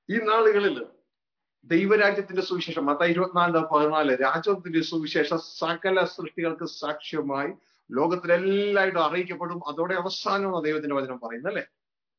ഈ നാളുകളിൽ ദൈവരാജ്യത്തിന്റെ സുവിശേഷം മത്ത ഇരുപത്തിനാല് പതിനാല് രാജ്യത്തിന്റെ സുവിശേഷം സകല സൃഷ്ടികൾക്ക് സാക്ഷ്യമായി ലോകത്തിലെല്ലായിട്ടും അറിയിക്കപ്പെടും അതോടെ അവസാനമാണ് ദൈവത്തിന്റെ വചനം പറയുന്നത് അല്ലെ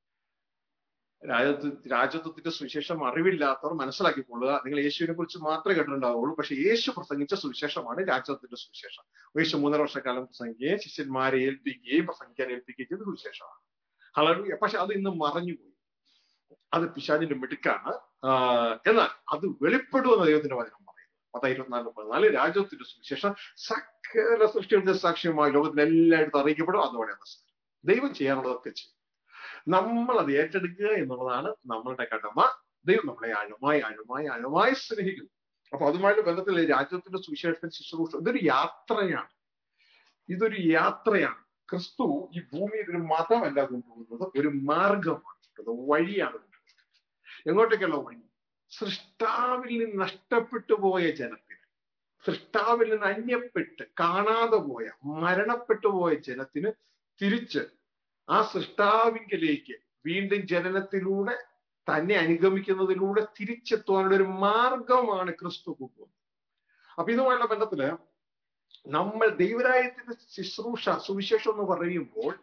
രാജ്യത്ത് രാജ്യത്വത്തിന്റെ സുവിശേഷം അറിവില്ലാത്തവർ മനസ്സിലാക്കിക്കൊള്ളുക നിങ്ങൾ യേശുവിനെ കുറിച്ച് മാത്രമേ കേട്ടിട്ടുണ്ടാവുള്ളൂ പക്ഷെ യേശു പ്രസംഗിച്ച സുവിശേഷമാണ് രാജ്യത്വത്തിന്റെ സുവിശേഷം യേശു മൂന്നര വർഷക്കാലം പ്രസംഗിക്കുകയും ശിഷ്യന്മാരെ ഏൽപ്പിക്കുകയും പ്രസംഗിക്കാൻ ഏൽപ്പിക്കുകയും ചെയ്ത സുവിശേഷമാണ് ഹലോ പക്ഷെ അത് ഇന്ന് മറഞ്ഞുപോയി അത് പിശാചിന്റെ മിടുക്കാണ് എന്നാൽ അത് വെളിപ്പെടുമെന്ന് ദൈവത്തിന്റെ വചനം പറയുന്നു പത്ത ഇരുപത്തിനാല് പതിനാല് രാജ്യത്തിന്റെ സുവിശേഷം സകല സൃഷ്ടിയുടെ സാക്ഷ്യമായി ലോകത്തിൽ എല്ലായിടത്തും അറിയിക്കപ്പെടും അതോടെ അവസാനം ദൈവം ചെയ്യാനുള്ളതൊക്കെ ചെയ്യും നമ്മൾ അത് ഏറ്റെടുക്കുക എന്നുള്ളതാണ് നമ്മളുടെ കടമ ദൈവം നമ്മളെ ആഴമായി ആഴമായി ആഴമായി സ്നേഹിക്കുന്നു അപ്പൊ അതുമായിട്ട് ബന്ധത്തിൽ രാജ്യത്തിന്റെ സുവിശേഷത്തിന് ശുശ്രൂഷ ഇതൊരു യാത്രയാണ് ഇതൊരു യാത്രയാണ് ക്രിസ്തു ഈ ഭൂമിയിൽ ഒരു മതമല്ല കൊണ്ടുപോകുന്നത് ഒരു മാർഗമാണ് ഒരു വഴിയാണ് കൊണ്ടുപോകുന്നത് എങ്ങോട്ടേക്കുള്ള വഴി സൃഷ്ടാവിൽ നിന്ന് നഷ്ടപ്പെട്ടു പോയ ജനത്തിന് സൃഷ്ടാവിൽ നിന്ന് അന്യപ്പെട്ട് കാണാതെ പോയ മരണപ്പെട്ടു പോയ ജനത്തിന് തിരിച്ച് ആ സൃഷ്ടാവിങ്കലേക്ക് വീണ്ടും ജനനത്തിലൂടെ തന്നെ അനുഗമിക്കുന്നതിലൂടെ തിരിച്ചെത്തുവാനുള്ള ഒരു മാർഗമാണ് ക്രിസ്തു കൊണ്ടുവന്നത് അപ്പൊ ഇതുമായുള്ള ബന്ധത്തില് നമ്മൾ ദൈവരായത്തിന്റെ ശുശ്രൂഷ സുവിശേഷം എന്ന് പറയുമ്പോൾ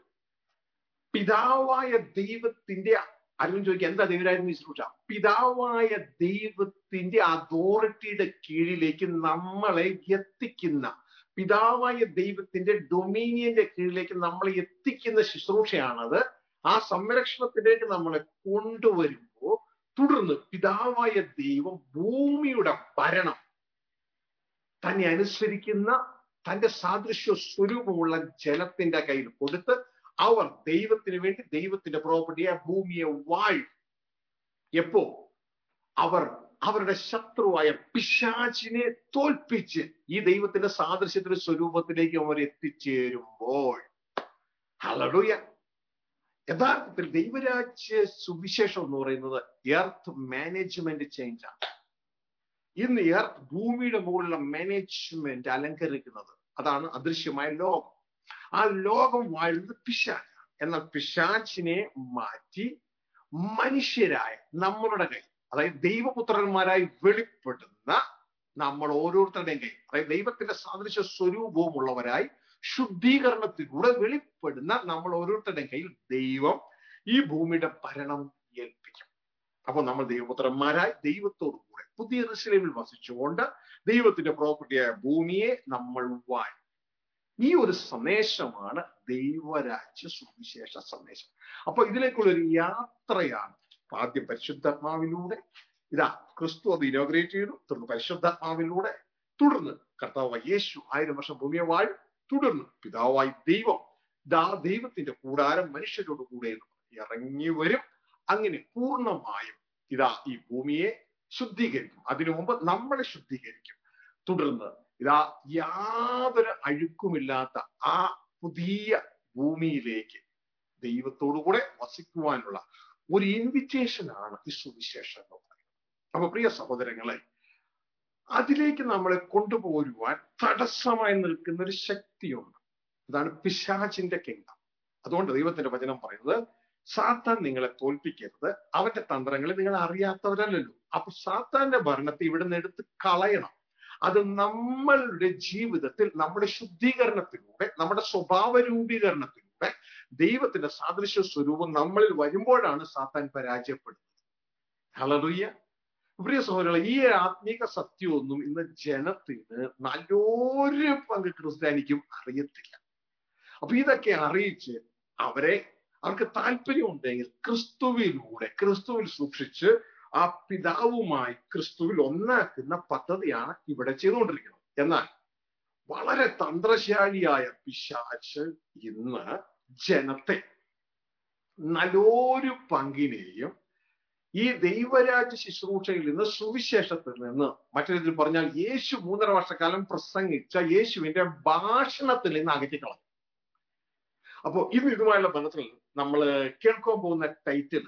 പിതാവായ ദൈവത്തിന്റെ ആരും ചോദിക്കുക എന്താ ദൈവരായത്തിന്റെ ശുശ്രൂഷ പിതാവായ ദൈവത്തിന്റെ അതോറിറ്റിയുടെ കീഴിലേക്ക് നമ്മളെ എത്തിക്കുന്ന പിതാവായ ദൈവത്തിന്റെ ഡൊമീനിയന്റെ കീഴിലേക്ക് നമ്മളെ എത്തിക്കുന്ന ശുശ്രൂഷയാണത് ആ സംരക്ഷണത്തിലേക്ക് നമ്മളെ കൊണ്ടുവരുമ്പോൾ തുടർന്ന് പിതാവായ ദൈവം ഭൂമിയുടെ ഭരണം തന്നെ അനുസരിക്കുന്ന തന്റെ സാദൃശ്യ സ്വരൂപമുള്ള ജലത്തിന്റെ കയ്യിൽ കൊടുത്ത് അവർ ദൈവത്തിന് വേണ്ടി ദൈവത്തിന്റെ പ്രോപ്പർട്ടിയെ ഭൂമിയെ വാഴും എപ്പോ അവർ അവരുടെ ശത്രുവായ പിശാചിനെ തോൽപ്പിച്ച് ഈ ദൈവത്തിന്റെ സാദൃശ്യത്തിന്റെ സ്വരൂപത്തിലേക്ക് അവർ എത്തിച്ചേരുമ്പോൾ ഹലഡുയ യഥാർത്ഥത്തിൽ ദൈവരാജ്യ സുവിശേഷം എന്ന് പറയുന്നത് എർത്ത് മാനേജ്മെന്റ് ചേഞ്ച് ആണ് ഇന്ന് എർത്ത് ഭൂമിയുടെ മുകളിലുള്ള മാനേജ്മെന്റ് അലങ്കരിക്കുന്നത് അതാണ് അദൃശ്യമായ ലോകം ആ ലോകം വാഴുന്നത് പിശാച്ചാണ് എന്നാൽ പിശാച്ചിനെ മാറ്റി മനുഷ്യരായ നമ്മളുടെ കൈ അതായത് ദൈവപുത്രന്മാരായി വെളിപ്പെടുന്ന നമ്മൾ ഓരോരുത്തരുടെയും കൈ അതായത് ദൈവത്തിന്റെ സാദൃശ്യ സ്വരൂപവുമുള്ളവരായി ശുദ്ധീകരണത്തിലൂടെ വെളിപ്പെടുന്ന നമ്മൾ ഓരോരുത്തരുടെയും കയ്യിൽ ദൈവം ഈ ഭൂമിയുടെ ഭരണം ഏൽപ്പിക്കും അപ്പോൾ നമ്മൾ ദൈവപുത്രന്മാരായി ദൈവത്തോടു കൂടെ പുതിയ റിസിലേമിൽ വസിച്ചുകൊണ്ട് ദൈവത്തിന്റെ പ്രോപ്പർട്ടിയായ ഭൂമിയെ നമ്മൾ വാഴും ഈ ഒരു സന്ദേശമാണ് ദൈവരാജ്യ സുവിശേഷ സന്ദേശം അപ്പൊ ഇതിലേക്കുള്ള ഒരു യാത്രയാണ് ആദ്യം പരിശുദ്ധാത്മാവിലൂടെ ഇതാ ക്രിസ്തു അത് ഇനോഗ്രേറ്റ് ചെയ്തു തുടർന്ന് പരിശുദ്ധാത്മാവിലൂടെ തുടർന്ന് കർത്താവ് യേശു ആയിരം വർഷം ഭൂമിയെ വാഴും തുടർന്ന് പിതാവായി ദൈവം ദാ ദൈവത്തിന്റെ കൂടാരം മനുഷ്യരോട് കൂടെ ഇറങ്ങി വരും അങ്ങനെ പൂർണ്ണമായും ഇതാ ഈ ഭൂമിയെ ശുദ്ധീകരിക്കും അതിനു മുമ്പ് നമ്മളെ ശുദ്ധീകരിക്കും തുടർന്ന് ഇതാ യാതൊരു അഴുക്കുമില്ലാത്ത ആ പുതിയ ഭൂമിയിലേക്ക് ദൈവത്തോടു കൂടെ വസിക്കുവാനുള്ള ഒരു ഇൻവിറ്റേഷൻ ആണ് ഈ സുവിശേഷം എന്ന് പറയുന്നത് അപ്പൊ പ്രിയ സഹോദരങ്ങളെ അതിലേക്ക് നമ്മളെ കൊണ്ടുപോരുവാൻ തടസ്സമായി നിൽക്കുന്ന ഒരു ശക്തിയുണ്ട് അതാണ് പിശാചിന്റെ കിങ്ഡം അതുകൊണ്ട് ദൈവത്തിന്റെ വചനം പറയുന്നത് സാത്താൻ നിങ്ങളെ തോൽപ്പിക്കരുത് അവന്റെ തന്ത്രങ്ങളെ നിങ്ങൾ അറിയാത്തവരല്ലല്ലോ അപ്പൊ സാത്താന്റെ ഭരണത്തെ ഇവിടെ നിന്ന് എടുത്ത് കളയണം അത് നമ്മളുടെ ജീവിതത്തിൽ നമ്മുടെ ശുദ്ധീകരണത്തിലൂടെ നമ്മുടെ സ്വഭാവ രൂപീകരണത്തിലൂടെ ദൈവത്തിന്റെ സാദൃശ്യ സ്വരൂപം നമ്മളിൽ വരുമ്പോഴാണ് സാത്താൻ പരാജയപ്പെടുന്നത് ഹലറിയ പ്രിയ സഹോദരങ്ങളെ ഈ ആത്മീക സത്യമൊന്നും ഇന്ന് ജനത്തിന് നല്ലൊരു പങ്ക് ക്രിസ്ത്യാനിക്കും അറിയത്തില്ല അപ്പൊ ഇതൊക്കെ അറിയിച്ച് അവരെ അവർക്ക് താല്പര്യമുണ്ടെങ്കിൽ ക്രിസ്തുവിലൂടെ ക്രിസ്തുവിൽ സൂക്ഷിച്ച് ആ പിതാവുമായി ക്രിസ്തുവിൽ ഒന്നാക്കുന്ന പദ്ധതിയാണ് ഇവിടെ ചെയ്തുകൊണ്ടിരിക്കുന്നത് എന്നാൽ വളരെ തന്ത്രശാലിയായ പിശാച്ച് ഇന്ന് ജനത്തെ നല്ലൊരു പങ്കിനെയും ഈ ദൈവരാജ്യ ശുശ്രൂഷയിൽ നിന്ന് സുവിശേഷത്തിൽ നിന്ന് മറ്റൊരു രീതിയിൽ പറഞ്ഞാൽ യേശു മൂന്നര വർഷക്കാലം പ്രസംഗിച്ച യേശുവിന്റെ ഭാഷണത്തിൽ നിന്ന് അകറ്റിക്കളഞ്ഞു അപ്പോ ഇന്ന് ഇതുമായുള്ള ബന്ധത്തിൽ നമ്മൾ കേൾക്കാൻ പോകുന്ന ടൈറ്റിൽ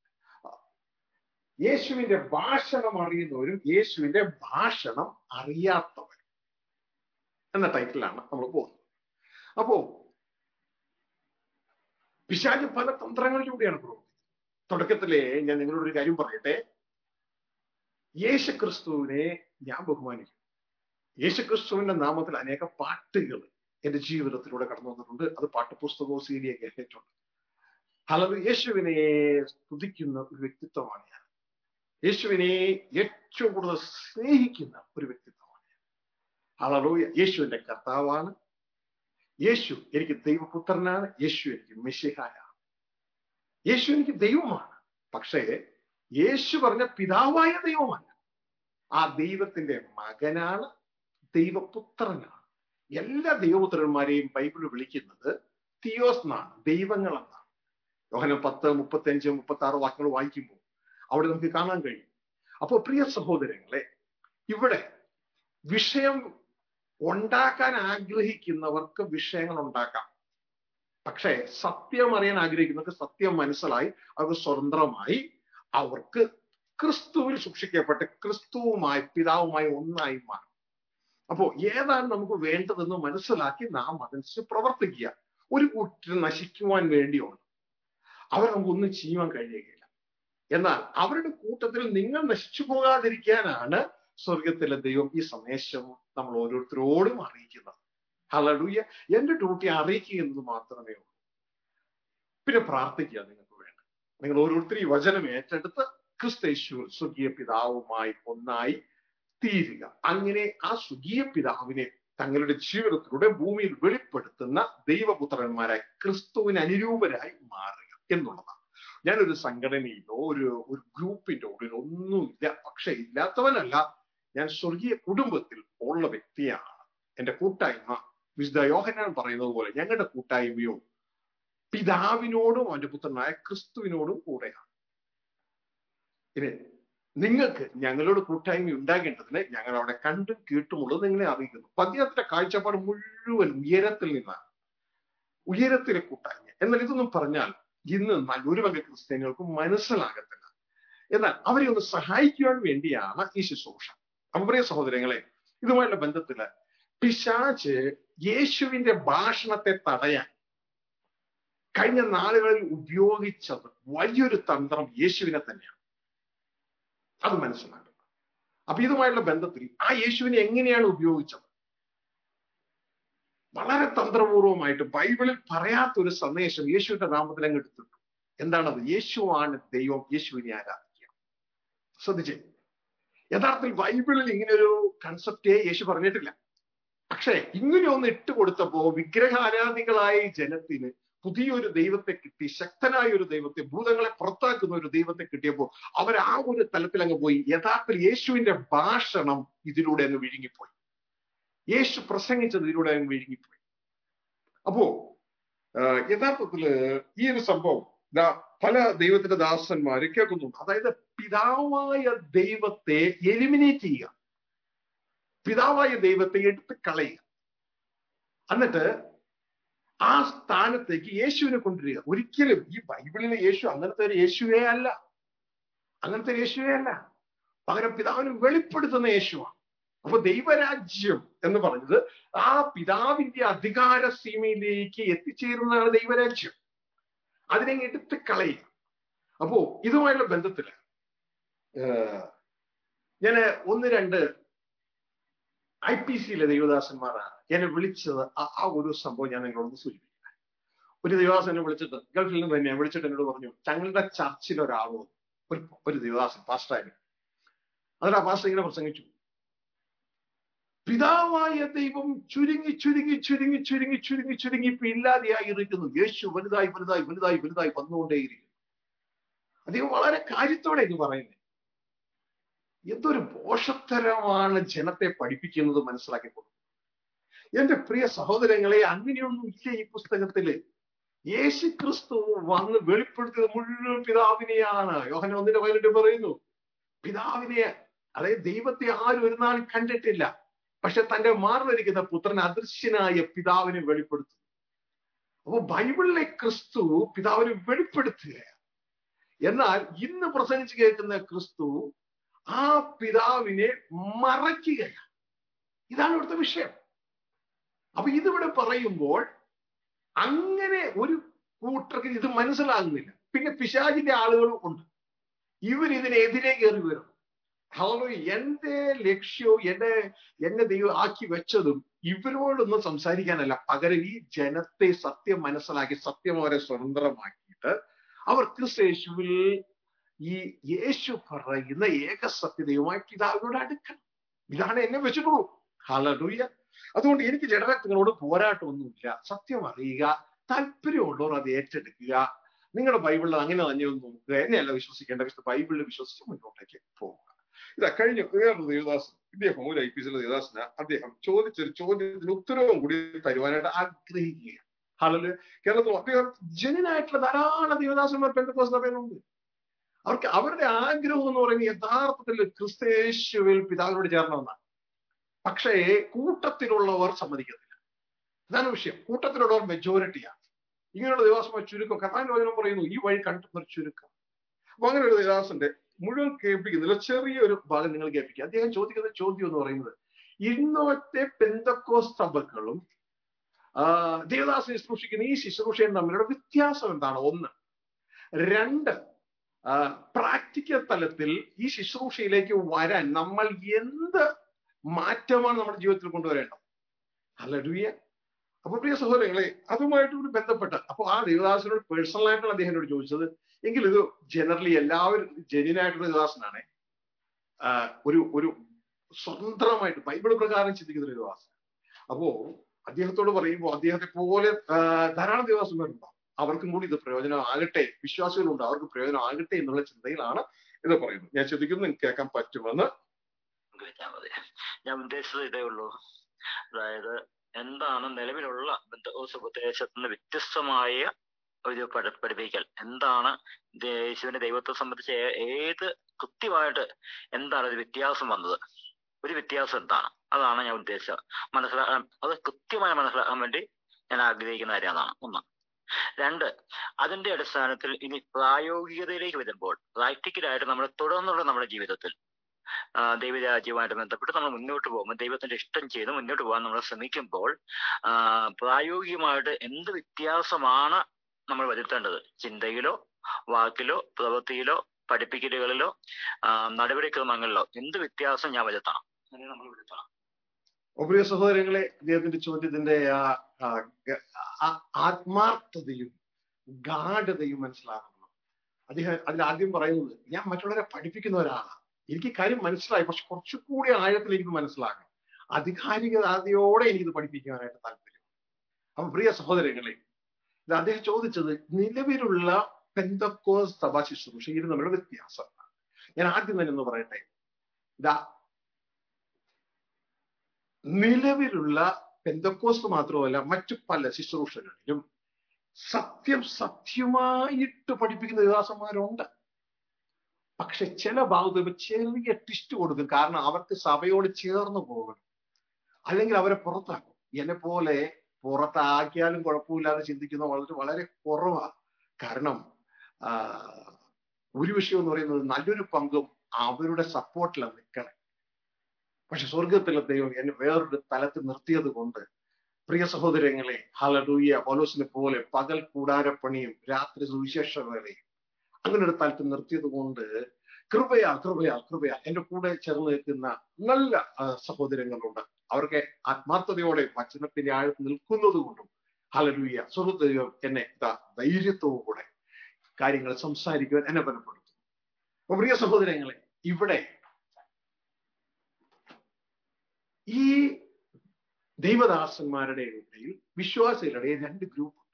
യേശുവിന്റെ ഭാഷണം അറിയുന്നവരും യേശുവിന്റെ ഭാഷണം അറിയാത്തവരും എന്ന ടൈറ്റിലാണ് നമ്മൾ പോകുന്നത് അപ്പോ പിശാജ് പല തന്ത്രങ്ങളിലൂടെയാണ് പ്രവർത്തിക്കുന്നത് തുടക്കത്തിലെ ഞാൻ നിങ്ങളോട് ഒരു കാര്യം പറയട്ടെ യേശുക്രിസ്തുവിനെ ഞാൻ ബഹുമാനിക്കും യേശുക്രിസ്തുവിന്റെ നാമത്തിൽ അനേക പാട്ടുകൾ എന്റെ ജീവിതത്തിലൂടെ കടന്നു വന്നിട്ടുണ്ട് അത് പാട്ട് പുസ്തകവും സീഡിയൊക്കെ കേട്ടിട്ടുണ്ട് ഹലോ യേശുവിനെ സ്തുതിക്കുന്ന ഒരു വ്യക്തിത്വമാണ് ഞാൻ യേശുവിനെ ഏറ്റവും കൂടുതൽ സ്നേഹിക്കുന്ന ഒരു വ്യക്തിത്വമാണ് ഞാൻ ഹലോ യേശുവിന്റെ കർത്താവാണ് യേശു എനിക്ക് ദൈവപുത്രനാണ് യേശു എനിക്ക് മിശിഹായാണ് യേശു എനിക്ക് ദൈവമാണ് പക്ഷേ യേശു പറഞ്ഞ പിതാവായ ദൈവമല്ല ആ ദൈവത്തിന്റെ മകനാണ് ദൈവപുത്രനാണ് എല്ലാ ദൈവപുത്രന്മാരെയും ബൈബിൾ വിളിക്കുന്നത് തിയോസ് എന്നാണ് ദൈവങ്ങൾ എന്നാണ് യോഹനം പത്ത് മുപ്പത്തി അഞ്ച് മുപ്പത്തി ആറ് വാക്യങ്ങൾ വായിക്കുമ്പോൾ അവിടെ നമുക്ക് കാണാൻ കഴിയും അപ്പോൾ പ്രിയ സഹോദരങ്ങളെ ഇവിടെ വിഷയം ഉണ്ടാക്കാൻ ആഗ്രഹിക്കുന്നവർക്ക് വിഷയങ്ങൾ ഉണ്ടാക്കാം പക്ഷേ സത്യം അറിയാൻ ആഗ്രഹിക്കുന്നവർക്ക് സത്യം മനസ്സിലായി അവർക്ക് സ്വതന്ത്രമായി അവർക്ക് ക്രിസ്തുവിൽ സൂക്ഷിക്കപ്പെട്ട് ക്രിസ്തുവുമായി പിതാവുമായി ഒന്നായി മാറും അപ്പോ ഏതാണ് നമുക്ക് വേണ്ടതെന്ന് മനസ്സിലാക്കി നാം അതനുസരിച്ച് പ്രവർത്തിക്കുക ഒരു കൂട്ടർ നശിക്കുവാൻ വേണ്ടിയുണ്ട് അവർ നമുക്കൊന്നും ചെയ്യുവാൻ കഴിയുകയില്ല എന്നാൽ അവരുടെ കൂട്ടത്തിൽ നിങ്ങൾ നശിച്ചു പോകാതിരിക്കാനാണ് സ്വർഗത്തിലെ ദൈവം ഈ സന്ദേശം നമ്മൾ ഓരോരുത്തരോടും അറിയിക്കുന്നത് ഹലഡൂയ എന്റെ ഡ്യൂട്ടി അറിയിക്കുക എന്നത് മാത്രമേ ഉള്ളൂ പിന്നെ പ്രാർത്ഥിക്കുക നിങ്ങൾക്ക് വേണ്ട നിങ്ങൾ ഓരോരുത്തരും ഈ വചനം ഏറ്റെടുത്ത് ക്രിസ്തേശ്വർ സ്വർഗീയ പിതാവുമായി ഒന്നായി തീരുക അങ്ങനെ ആ സ്വർഗീയ പിതാവിനെ തങ്ങളുടെ ജീവിതത്തിലൂടെ ഭൂമിയിൽ വെളിപ്പെടുത്തുന്ന ദൈവപുത്രന്മാരായി ക്രിസ്തുവിന് അനുരൂപരായി മാറുക എന്നുള്ളതാണ് ഞാനൊരു സംഘടനയിലോ ഒരു ഒരു ഗ്രൂപ്പിന്റെ ഉള്ളിൽ ഒന്നുമില്ല പക്ഷെ ഇല്ലാത്തവനല്ല ഞാൻ സ്വർഗീയ കുടുംബത്തിൽ ഉള്ള വ്യക്തിയാണ് എന്റെ കൂട്ടായ്മ വിശുദ്ധ യോഹനാൻ പറയുന്നത് പോലെ ഞങ്ങളുടെ കൂട്ടായ്മയോ പിതാവിനോടും അവന്റെ പുത്രനായ ക്രിസ്തുവിനോടും കൂടെയാണ് ഇനി നിങ്ങൾക്ക് ഞങ്ങളോട് കൂട്ടായ്മ ഉണ്ടാകേണ്ടതിന് ഞങ്ങൾ അവിടെ കണ്ടും കേട്ടുമുള്ളത് നിങ്ങളെ അറിയിക്കുന്നു പദ്യത്തിന്റെ കാഴ്ചപ്പാട് മുഴുവൻ ഉയരത്തിൽ നിന്നാണ് ഉയരത്തിലെ കൂട്ടായ്മ എന്നാൽ ഇതൊന്നും പറഞ്ഞാൽ ഇന്ന് നല്ലൊരു പങ്ക് ക്രിസ്ത്യാനികൾക്കും മനസ്സിലാകത്തില്ല എന്നാൽ അവരെ ഒന്ന് സഹായിക്കുവാൻ വേണ്ടിയാണ് ഈ ശുശ്രൂഷ അപ്പൊ പ്രിയ സഹോദരങ്ങളെ ഇതുമായുള്ള ബന്ധത്തില് പിശാച്ച് യേശുവിന്റെ ഭാഷണത്തെ തടയാൻ കഴിഞ്ഞ നാളുകളിൽ ഉപയോഗിച്ചത് വലിയൊരു തന്ത്രം യേശുവിനെ തന്നെയാണ് അത് മനസ്സിലാക്കണം അപ്പൊ ഇതുമായുള്ള ബന്ധത്തിൽ ആ യേശുവിനെ എങ്ങനെയാണ് ഉപയോഗിച്ചത് വളരെ തന്ത്രപൂർവമായിട്ട് ബൈബിളിൽ പറയാത്ത ഒരു സന്ദേശം യേശുവിന്റെ നാമത്തിൽ അങ്ങ് എടുത്തിട്ടു എന്താണത് യേശുവാണ് ദൈവം യേശുവിനെ ആരാധിക്കുക ശ്രദ്ധിച്ചേ യഥാർത്ഥത്തിൽ ബൈബിളിൽ ഇങ്ങനെ ഒരു കൺസെപ്റ്റേ യേശു പറഞ്ഞിട്ടില്ല പക്ഷേ ഇങ്ങനെ ഒന്ന് ഇട്ട് കൊടുത്തപ്പോ വിഗ്രഹാരാധികളായ ജനത്തിന് പുതിയൊരു ദൈവത്തെ കിട്ടി ശക്തനായ ഒരു ദൈവത്തെ ഭൂതങ്ങളെ പുറത്താക്കുന്ന ഒരു ദൈവത്തെ കിട്ടിയപ്പോൾ അവർ ആ ഒരു തലത്തിൽ അങ്ങ് പോയി യഥാർത്ഥത്തിൽ യേശുവിന്റെ ഭാഷണം ഇതിലൂടെ അങ്ങ് വിഴുങ്ങിപ്പോയി യേശു പ്രസംഗിച്ചത് ഇതിലൂടെ അങ്ങ് വിഴുങ്ങിപ്പോയി അപ്പോ യഥാർത്ഥത്തില് ഈ ഒരു സംഭവം പല ദൈവത്തിന്റെ ദാസന്മാര് കേൾക്കുന്നുണ്ട് അതായത് പിതാവായ ദൈവത്തെ എലിമിനേറ്റ് ചെയ്യുക പിതാവായ ദൈവത്തെ എടുത്ത് കളയുക എന്നിട്ട് ആ സ്ഥാനത്തേക്ക് യേശുവിനെ കൊണ്ടുവരിക ഒരിക്കലും ഈ ബൈബിളിലെ യേശു അങ്ങനത്തെ ഒരു യേശുവേ അല്ല അങ്ങനത്തെ ഒരു യേശുവേ അല്ല പകരം പിതാവിന് വെളിപ്പെടുത്തുന്ന യേശുവാണ് അപ്പൊ ദൈവരാജ്യം എന്ന് പറഞ്ഞത് ആ പിതാവിന്റെ അധികാര സീമയിലേക്ക് എത്തിച്ചേരുന്നതാണ് ദൈവരാജ്യം അതിനെ എടുത്ത് കളയുക അപ്പോ ഇതുമായുള്ള ബന്ധത്തില് ഞാൻ ഒന്ന് രണ്ട് ഐ പി സിയിലെ ദൈവദാസന്മാരാണ് എന്നെ വിളിച്ചത് ആ ഒരു സംഭവം ഞാൻ നിങ്ങളോട് സൂചിപ്പിക്കാം ഒരു ദൈവദാസൻ എന്നെ വിളിച്ചിട്ട് ഗൾഫിൽ നിന്ന് തന്നെ വിളിച്ചിട്ട് എന്നോട് പറഞ്ഞു തങ്ങളുടെ ചർച്ചിൽ ഒരാളോ ഒരു ഒരു ദൈവദാസൻ പാസ്റ്ററായിരുന്നു അതിൽ ആ പാസ്റ്റർ ഇങ്ങനെ പ്രസംഗിച്ചു പിതാവായ ദൈവം ചുരുങ്ങി ചുരുങ്ങി ചുരുങ്ങി ചുരുങ്ങി ചുരുങ്ങി ചുരുങ്ങി ഇപ്പൊ ഇല്ലാതെയായിരിക്കുന്നു യേശു വലുതായി വലുതായി വലുതായി വലുതായി വന്നുകൊണ്ടേയിരിക്കുന്നു അദ്ദേഹം വളരെ കാര്യത്തോടെ ഇത് പറയുന്നത് എന്തൊരു പോഷത്തരമാണ് ജനത്തെ പഠിപ്പിക്കുന്നത് മനസ്സിലാക്കി കൊടുക്കുന്നത് എന്റെ പ്രിയ സഹോദരങ്ങളെ അങ്ങനെയൊന്നും ഇല്ല ഈ പുസ്തകത്തില് യേശു ക്രിസ്തു വന്ന് വെളിപ്പെടുത്തിയത് മുഴുവൻ പിതാവിനെയാണ് യോഹന ഒന്നിന്റെ പതിനെട്ട് പറയുന്നു പിതാവിനെ അതായത് ദൈവത്തെ ആരും ഒരു നാൾ കണ്ടിട്ടില്ല പക്ഷെ തന്റെ മാറിലിരിക്കുന്ന പുത്രൻ അദൃശ്യനായ പിതാവിനെ വെളിപ്പെടുത്തുന്നു അപ്പൊ ബൈബിളിലെ ക്രിസ്തു പിതാവിനെ വെളിപ്പെടുത്തുകയാണ് എന്നാൽ ഇന്ന് പ്രസംഗിച്ച് കേൾക്കുന്ന ക്രിസ്തു ആ പിതാവിനെ മറയ്ക്കുകയാണ് ഇതാണ് ഇവിടുത്തെ വിഷയം അപ്പൊ ഇതിവിടെ പറയുമ്പോൾ അങ്ങനെ ഒരു കൂട്ടർക്ക് ഇത് മനസ്സിലാകുന്നില്ല പിന്നെ പിശാചിന്റെ ആളുകളും ഉണ്ട് ഇവർ ഇതിനെതിരെ കയറി വരും ഹലോ എന്റെ ലക്ഷ്യവും എന്റെ എന്നെ ദൈവം ആക്കി വെച്ചതും ഇവരോടൊന്നും സംസാരിക്കാനല്ല പകരം ഈ ജനത്തെ സത്യം മനസ്സിലാക്കി സത്യം അവരെ സ്വതന്ത്രമാക്കിയിട്ട് അവർ ക്രിസ്തേശുവിൽ ഈ യേശു പറയുന്ന ഏകസത്യതയുമായി പിതാവിനോട് അടുക്കണം ഇതാണ് എന്നെ വെച്ചിട്ടുള്ളൂ ഹലഡൂയ അതുകൊണ്ട് എനിക്ക് ജഡരക്തങ്ങളോട് പോരാട്ടമൊന്നുമില്ല സത്യം അറിയുക താല്പര്യമുള്ളവർ അത് ഏറ്റെടുക്കുക നിങ്ങളുടെ ബൈബിളിൽ അങ്ങനെ തന്നെ ഒന്ന് നോക്കുക എന്നെയല്ല വിശ്വസിക്കേണ്ട വിശുദ്ധ ബൈബിളിൽ വിശ്വസിച്ച് മുന്നോട്ടേക്ക് പോവുക ഇതാ കഴിഞ്ഞ വേറൊരു ദേവദാസൻ ഇദ്ദേഹം ഒരു ഐ പി സിയിലെ ദേവദാസന അദ്ദേഹം ചോദിച്ചൊരു ചോദ്യത്തിന് ഉത്തരവും കൂടി തരുവാനായിട്ട് ആഗ്രഹിക്കുക ഹലല് കേരളത്തിൽ അദ്ദേഹം ജനുവിനായിട്ടുള്ള ധാരാളം ദേവദാസന്മാർ പെന്തക്കോസ് സഭയിലുണ്ട് അവർക്ക് അവരുടെ ആഗ്രഹം എന്ന് പറയുന്നത് യഥാർത്ഥത്തിൽ ക്രിസ്തേശുവിൽ പിതാവിനോട് ചേരണമെന്നാണ് പക്ഷേ കൂട്ടത്തിലുള്ളവർ സമ്മതിക്കത്തില്ല ഇതാണ് വിഷയം കൂട്ടത്തിലുള്ളവർ മെജോറിറ്റിയാണ് ഇങ്ങനെയുള്ള ദേവാസമായ ചുരുക്കം കഥാന്റെ വചനം പറയുന്നു ഈ വഴി കണ്ടെത്തുന്ന ഒരു ചുരുക്കം അപ്പൊ അങ്ങനെ ഒരു ദേവാസന്റെ മുഴുവൻ കേൾപ്പിക്കുന്നില്ല ചെറിയൊരു ഭാഗം നിങ്ങൾ കേൾപ്പിക്കുക അദ്ദേഹം ചോദിക്കുന്ന ചോദ്യം എന്ന് പറയുന്നത് ഇന്നത്തെ പെന്തക്കോസ് സഭകളും ദേവദാസനെ ശുശ്രൂഷിക്കുന്ന ഈ ശുശ്രൂഷയും തമ്മിലുള്ള വ്യത്യാസം എന്താണ് ഒന്ന് രണ്ട് പ്രാക്ടിക്കൽ തലത്തിൽ ഈ ശുശ്രൂഷയിലേക്ക് വരാൻ നമ്മൾ എന്ത് മാറ്റമാണ് നമ്മുടെ ജീവിതത്തിൽ കൊണ്ടുവരേണ്ടത് അല്ലടുയ അപ്പൊ പ്രിയ സഹോദരങ്ങളെ അതുമായിട്ട് കൂടി ബന്ധപ്പെട്ട് അപ്പൊ ആ ദേവദാസനോട് പേഴ്സണൽ ആയിട്ടാണ് അദ്ദേഹത്തോട് ചോദിച്ചത് എങ്കിൽ ഇത് ജനറലി എല്ലാവരും ജെന്യനായിട്ടുള്ള ദേവദാസനാണ് ഒരു ഒരു സ്വതന്ത്രമായിട്ട് ബൈബിൾ പ്രകാരം ചിന്തിക്കുന്ന ഒരു ദേവദാസൻ അപ്പോ അദ്ദേഹത്തോട് പറയുമ്പോൾ അദ്ദേഹത്തെ പോലെ ധാരാളം ദേവദാസന്മാരുണ്ടാവും അവർക്കും കൂടി ഇത് പ്രയോജനമാകട്ടെ വിശ്വാസികളുണ്ട് അവർക്ക് പ്രയോജനമാകട്ടെ എന്നുള്ള ചിന്തയിലാണ് ഇത് പറയുന്നത് ഞാൻ ചിന്തിക്കുന്നു നിങ്ങൾക്ക് കേൾക്കാൻ പറ്റുമെന്ന് ഞാൻ ഉദ്ദേശിച്ചത് ഇതേ ഉള്ളൂ അതായത് എന്താണ് നിലവിലുള്ള ബന്ധകോസ് ഉപദേശത്തിന് വ്യത്യസ്തമായ ഒരു പഠ പഠിപ്പിക്കൽ എന്താണ് യേശുവിന്റെ ദൈവത്തെ സംബന്ധിച്ച് ഏത് കൃത്യമായിട്ട് എന്താണ് ഒരു വ്യത്യാസം വന്നത് ഒരു വ്യത്യാസം എന്താണ് അതാണ് ഞാൻ ഉദ്ദേശിച്ചത് മനസ്സിലാക്കാൻ അത് കൃത്യമായി മനസ്സിലാക്കാൻ വേണ്ടി ഞാൻ ആഗ്രഹിക്കുന്ന കാര്യം അതാണ് ഒന്ന് രണ്ട് അതിന്റെ അടിസ്ഥാനത്തിൽ ഇനി പ്രായോഗികതയിലേക്ക് വരുമ്പോൾ പ്രാക്ടിക്കലായിട്ട് നമ്മൾ തുടർന്നുള്ള നമ്മുടെ ജീവിതത്തിൽ ദൈവരാജ്യവുമായിട്ട് ബന്ധപ്പെട്ട് നമ്മൾ മുന്നോട്ട് പോകുമ്പോൾ ദൈവത്തിന്റെ ഇഷ്ടം ചെയ്ത് മുന്നോട്ട് പോകാൻ നമ്മൾ ശ്രമിക്കുമ്പോൾ പ്രായോഗികമായിട്ട് എന്ത് വ്യത്യാസമാണ് നമ്മൾ വരുത്തേണ്ടത് ചിന്തയിലോ വാക്കിലോ പ്രവൃത്തിയിലോ പഠിപ്പിക്കലുകളിലോ നടപടിക്രമങ്ങളിലോ എന്ത് വ്യത്യാസം ഞാൻ വരുത്തണം അങ്ങനെ നമ്മൾ വരുത്തണം പ്രിയ സഹോദരങ്ങളെ അദ്ദേഹത്തിന്റെ ചോദ്യത്തിന്റെ ആത്മാർത്ഥതയും ഗാഠതയും മനസ്സിലാക്കണം അദ്ദേഹം അതിൽ ആദ്യം പറയുന്നത് ഞാൻ മറ്റുള്ളവരെ പഠിപ്പിക്കുന്ന ഒരാളാണ് എനിക്ക് കാര്യം മനസ്സിലായി പക്ഷെ കുറച്ചുകൂടി ആഴത്തിൽ എനിക്ക് മനസ്സിലാക്കണം അധികാരികതയോടെ എനിക്കിത് പഠിപ്പിക്കാനായിട്ട് താല്പര്യം അപ്പൊ പ്രിയ സഹോദരങ്ങളെ ഇത് അദ്ദേഹം ചോദിച്ചത് നിലവിലുള്ള പെന്തക്കോസ് സഭാ ശുശ്രൂഷയിൽ തമ്മിലുള്ള വ്യത്യാസം ഞാൻ ആദ്യം തന്നെ ഒന്ന് പറയട്ടെ ഇതാ നിലവിലുള്ള പെന്തക്കോസ് മാത്രമല്ല മറ്റു പല ശുശ്രൂഷകളിലും സത്യം സത്യമായിട്ട് പഠിപ്പിക്കുന്ന വികാസന്മാരുണ്ട് പക്ഷെ ചില ഭാഗത്ത് ചെറിയ ടിസ്റ്റ് കൊടുക്കും കാരണം അവർക്ക് സഭയോട് ചേർന്ന് പോകണം അല്ലെങ്കിൽ അവരെ പുറത്താക്കും എന്നെ പോലെ പുറത്താക്കിയാലും കുഴപ്പമില്ലാതെ ചിന്തിക്കുന്ന വളരെ വളരെ കുറവാണ് കാരണം ഒരു വിഷയം എന്ന് പറയുന്നത് നല്ലൊരു പങ്കും അവരുടെ സപ്പോർട്ടിലാണ് നിൽക്കണേ പക്ഷെ സ്വർഗത്തിലെ ദൈവം എന്നെ വേറൊരു തലത്തിൽ നിർത്തിയത് കൊണ്ട് പ്രിയ സഹോദരങ്ങളെ ഹലഡൂയ പൗലോസിനെ പോലെ പകൽ കൂടാരപ്പണിയും രാത്രി സുവിശേഷ വേളയും അങ്ങനെ ഒരു തലത്തിൽ നിർത്തിയത് കൊണ്ട് കൃപയാ കൃപയാ കൃപയാ എന്റെ കൂടെ ചേർന്ന് നിൽക്കുന്ന നല്ല സഹോദരങ്ങളുണ്ട് അവർക്ക് ആത്മാർത്ഥതയോടെ വചനത്തിന്റെ ആഴത്ത് നിൽക്കുന്നത് കൊണ്ടും ഹലലൂയ സ്വർഗദൈവം എന്നെ ഇതാ ധൈര്യത്തോടുകൂടെ കാര്യങ്ങൾ സംസാരിക്കുവാൻ എന്നെ ബലപ്പെടുത്തും അപ്പൊ പ്രിയ സഹോദരങ്ങളെ ഇവിടെ ഈ ദൈവദാസന്മാരുടെ ഇടയിൽ വിശ്വാസികളുടെ ഇടയിൽ രണ്ട് ഗ്രൂപ്പ് ഉണ്ട്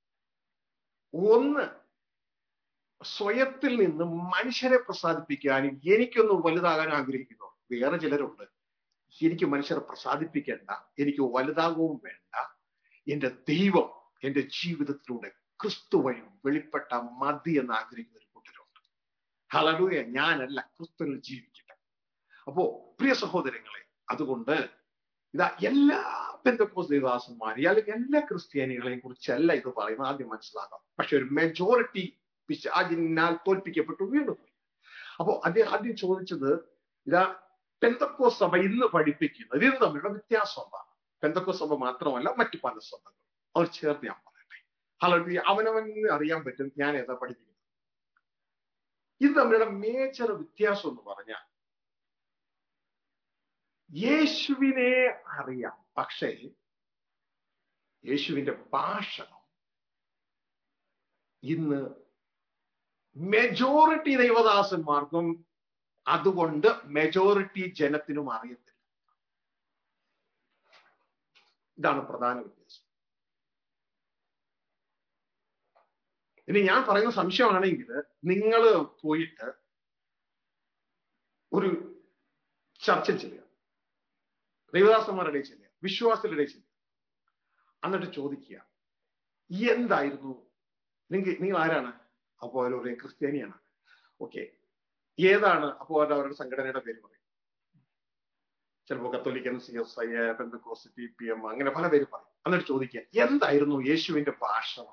ഒന്ന് സ്വയത്തിൽ നിന്ന് മനുഷ്യരെ പ്രസാദിപ്പിക്കാനും എനിക്കൊന്ന് വലുതാകാൻ ആഗ്രഹിക്കുന്നു വേറെ ചിലരുണ്ട് എനിക്ക് മനുഷ്യരെ പ്രസാദിപ്പിക്കേണ്ട എനിക്ക് വലുതാകവും വേണ്ട എന്റെ ദൈവം എന്റെ ജീവിതത്തിലൂടെ ക്രിസ്തു വഴി വെളിപ്പെട്ട മതി എന്ന് ആഗ്രഹിക്കുന്ന ഒരു കൂട്ടരുണ്ട് ഹലലൂയ ഞാനല്ല ക്രിസ്തുവിൽ ജീവിക്കട്ടെ അപ്പോ പ്രിയ സഹോദരങ്ങളെ അതുകൊണ്ട് ഇതാ എല്ലാ പെന്തക്കോസ് ദേവദാസന്മാരെയും അല്ലെങ്കിൽ എല്ലാ ക്രിസ്ത്യാനികളെയും കുറിച്ചല്ല ഇത് പറയുന്നത് ആദ്യം മനസ്സിലാക്കാം പക്ഷെ ഒരു മെജോറിറ്റി പിശാചിനാൽ തോൽപ്പിക്കപ്പെട്ടു വീണുപോയി അപ്പോ അദ്ദേഹം ആദ്യം ചോദിച്ചത് ഇതാ പെന്തക്കോ സഭ ഇന്ന് പഠിപ്പിക്കുന്നത് ഇത് തമ്മിലുള്ള വ്യത്യാസം എന്താണ് പെന്തക്കോ സഭ മാത്രമല്ല മറ്റു പല സഭകളും അവർ ചേർത്ത് ഞാൻ പറയട്ടെ ഹലോ അവനവന് അറിയാൻ പറ്റും ഞാൻ ഏതാ പഠിപ്പിക്കുന്നത് ഇത് തമ്മിലുള്ള മേജർ വ്യത്യാസം എന്ന് പറഞ്ഞാൽ യേശുവിനെ അറിയാം പക്ഷേ യേശുവിന്റെ ഭാഷണം ഇന്ന് മെജോറിറ്റി ദൈവദാസന്മാർക്കും അതുകൊണ്ട് മെജോറിറ്റി ജനത്തിനും അറിയത്തില്ല ഇതാണ് പ്രധാന വ്യത്യാസം ഇനി ഞാൻ പറയുന്ന സംശയമാണെങ്കിൽ നിങ്ങൾ പോയിട്ട് ഒരു ചർച്ചയിൽ ചെല്ലുക ദൈവദാസന്മാരുടെ ചെല്ലുക വിശ്വാസത്തിലിടെ ചെല്ലുക എന്നിട്ട് ചോദിക്കുക എന്തായിരുന്നു നിങ്ങൾ നിങ്ങൾ ആരാണ് അപ്പോൾ അവർ പറയും ക്രിസ്ത്യാനിയാണ് ഓക്കെ ഏതാണ് അപ്പോൾ അവർ അവരുടെ സംഘടനയുടെ പേര് പറയും ചിലപ്പോൾ കത്തോലിക്കൻ C S I Pentecost T P M അങ്ങനെ പല പേര് പറയും എന്നിട്ട് ചോദിക്കുക എന്തായിരുന്നു യേശുവിന്റെ ഭാഷണം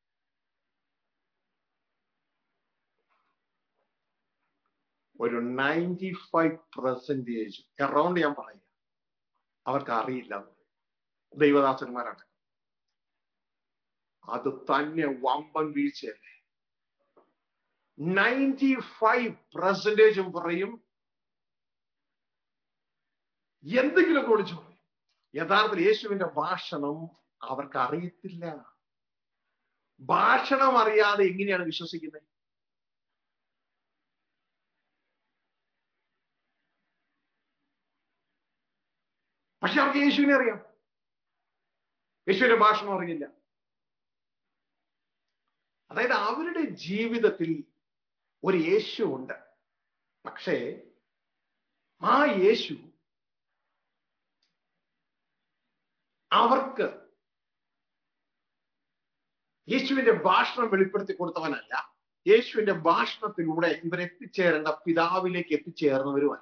ഒരു നയൻറ്റി ഫൈവ് പെർസെന്റേജ് എറൗണ്ട് ഞാൻ പറയുക അവർക്ക് അറിയില്ല ദൈവദാസന്മാരാണ് അത് തന്നെ വമ്പൻ വീഴ്ചയല്ലേ നയൻറ്റി ഫൈവ് പെർസെന്റേജും പറയും എന്തെങ്കിലുമൊക്കെ വിളിച്ചു പറയും യഥാർത്ഥത്തിൽ യേശുവിന്റെ ഭാഷണം അവർക്ക് അറിയത്തില്ല ഭാഷണം അറിയാതെ എങ്ങനെയാണ് വിശ്വസിക്കുന്നത് പക്ഷെ അവർക്ക് യേശുവിനെ അറിയാം യേശുവിന്റെ ഭാഷണം അറിയില്ല അതായത് അവരുടെ ജീവിതത്തിൽ ഒരു യേശു ഉണ്ട് പക്ഷേ ആ യേശു അവർക്ക് യേശുവിന്റെ ഭാഷണം വെളിപ്പെടുത്തി കൊടുത്തവനല്ല യേശുവിന്റെ ഭാഷണത്തിലൂടെ ഇവർ എത്തിച്ചേരേണ്ട പിതാവിലേക്ക് എത്തിച്ചേർന്നവരുമല്ല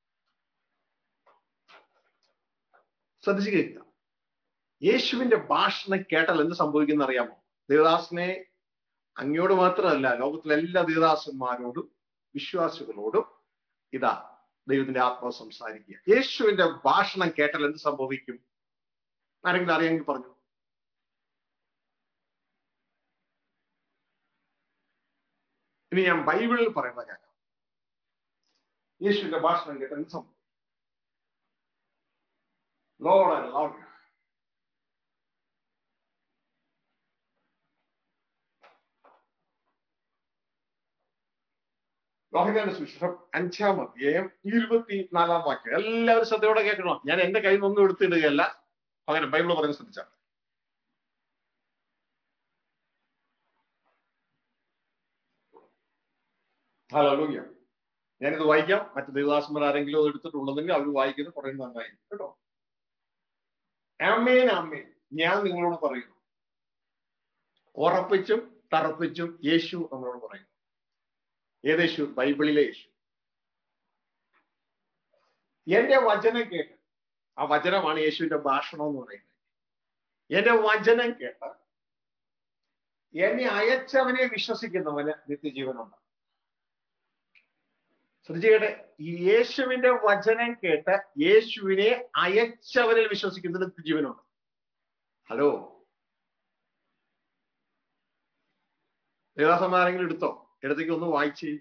ശ്രദ്ധിച്ചു കേൾക്കുക യേശുവിന്റെ ഭാഷണം കേട്ടാൽ എന്ത് സംഭവിക്കുന്ന അറിയാമോ ദേവദാസനെ അങ്ങയോട് മാത്രമല്ല ലോകത്തിലെ എല്ലാ ദേവദാസന്മാരോടും വിശ്വാസികളോടും ഇതാ ദൈവത്തിന്റെ ആത്മാവ് സംസാരിക്കുക യേശുവിന്റെ ഭാഷണം കേട്ടാൽ എന്ത് സംഭവിക്കും ആരെങ്കിലും അറിയാമെങ്കിൽ പറഞ്ഞു ഇനി ഞാൻ ബൈബിളിൽ പറയുന്ന കേൾക്കാം യേശുവിന്റെ ഭാഷണം കേട്ടാൽ എന്ത് സംഭവിക്കും Lord, I love you. ലോഹിതാന്റെ സുവിശേഷം അഞ്ചാം അധ്യായം ഇരുപത്തിനാലാം വാക്യം എല്ലാവരും ശ്രദ്ധയോടെ കേൾക്കണം ഞാൻ എന്റെ കയ്യിൽ നിന്നൊന്നും എടുത്തിടുകയല്ല പകരം ബൈബിൾ പറഞ്ഞ് ശ്രദ്ധിച്ചാൽ ഹലോ ലൂയ്യ ഞാനിത് വായിക്കാം മറ്റു ദേവദാസന്മാർ ആരെങ്കിലും അത് എടുത്തിട്ടുള്ളതെങ്കിൽ അവർ വായിക്കുന്നത് കുറെ നന്നായിരിക്കും കേട്ടോ അമ്മേൻ അമ്മേൻ ഞാൻ നിങ്ങളോട് പറയുന്നു ഉറപ്പിച്ചും തറപ്പിച്ചും യേശു നമ്മളോട് പറയുന്നു ഏതേശു ബൈബിളിലെ യേശു എന്റെ വചനം കേട്ട് ആ വചനമാണ് യേശുവിന്റെ ഭാഷണം എന്ന് പറയുന്നത് എന്റെ വചനം കേട്ട് എന്നെ അയച്ചവനെ വിശ്വസിക്കുന്നവന് നിത്യജീവനുണ്ട് ശ്രദ്ധിച്ചേട്ടെ ഈ യേശുവിന്റെ വചനം കേട്ട് യേശുവിനെ അയച്ചവരിൽ വിശ്വസിക്കുന്ന നിത്യജീവനുണ്ട് ഹലോ ദേവാസന്മാരെങ്കിലും എടുത്തോ ഇടത്തേക്ക് ഒന്ന് വായിച്ച്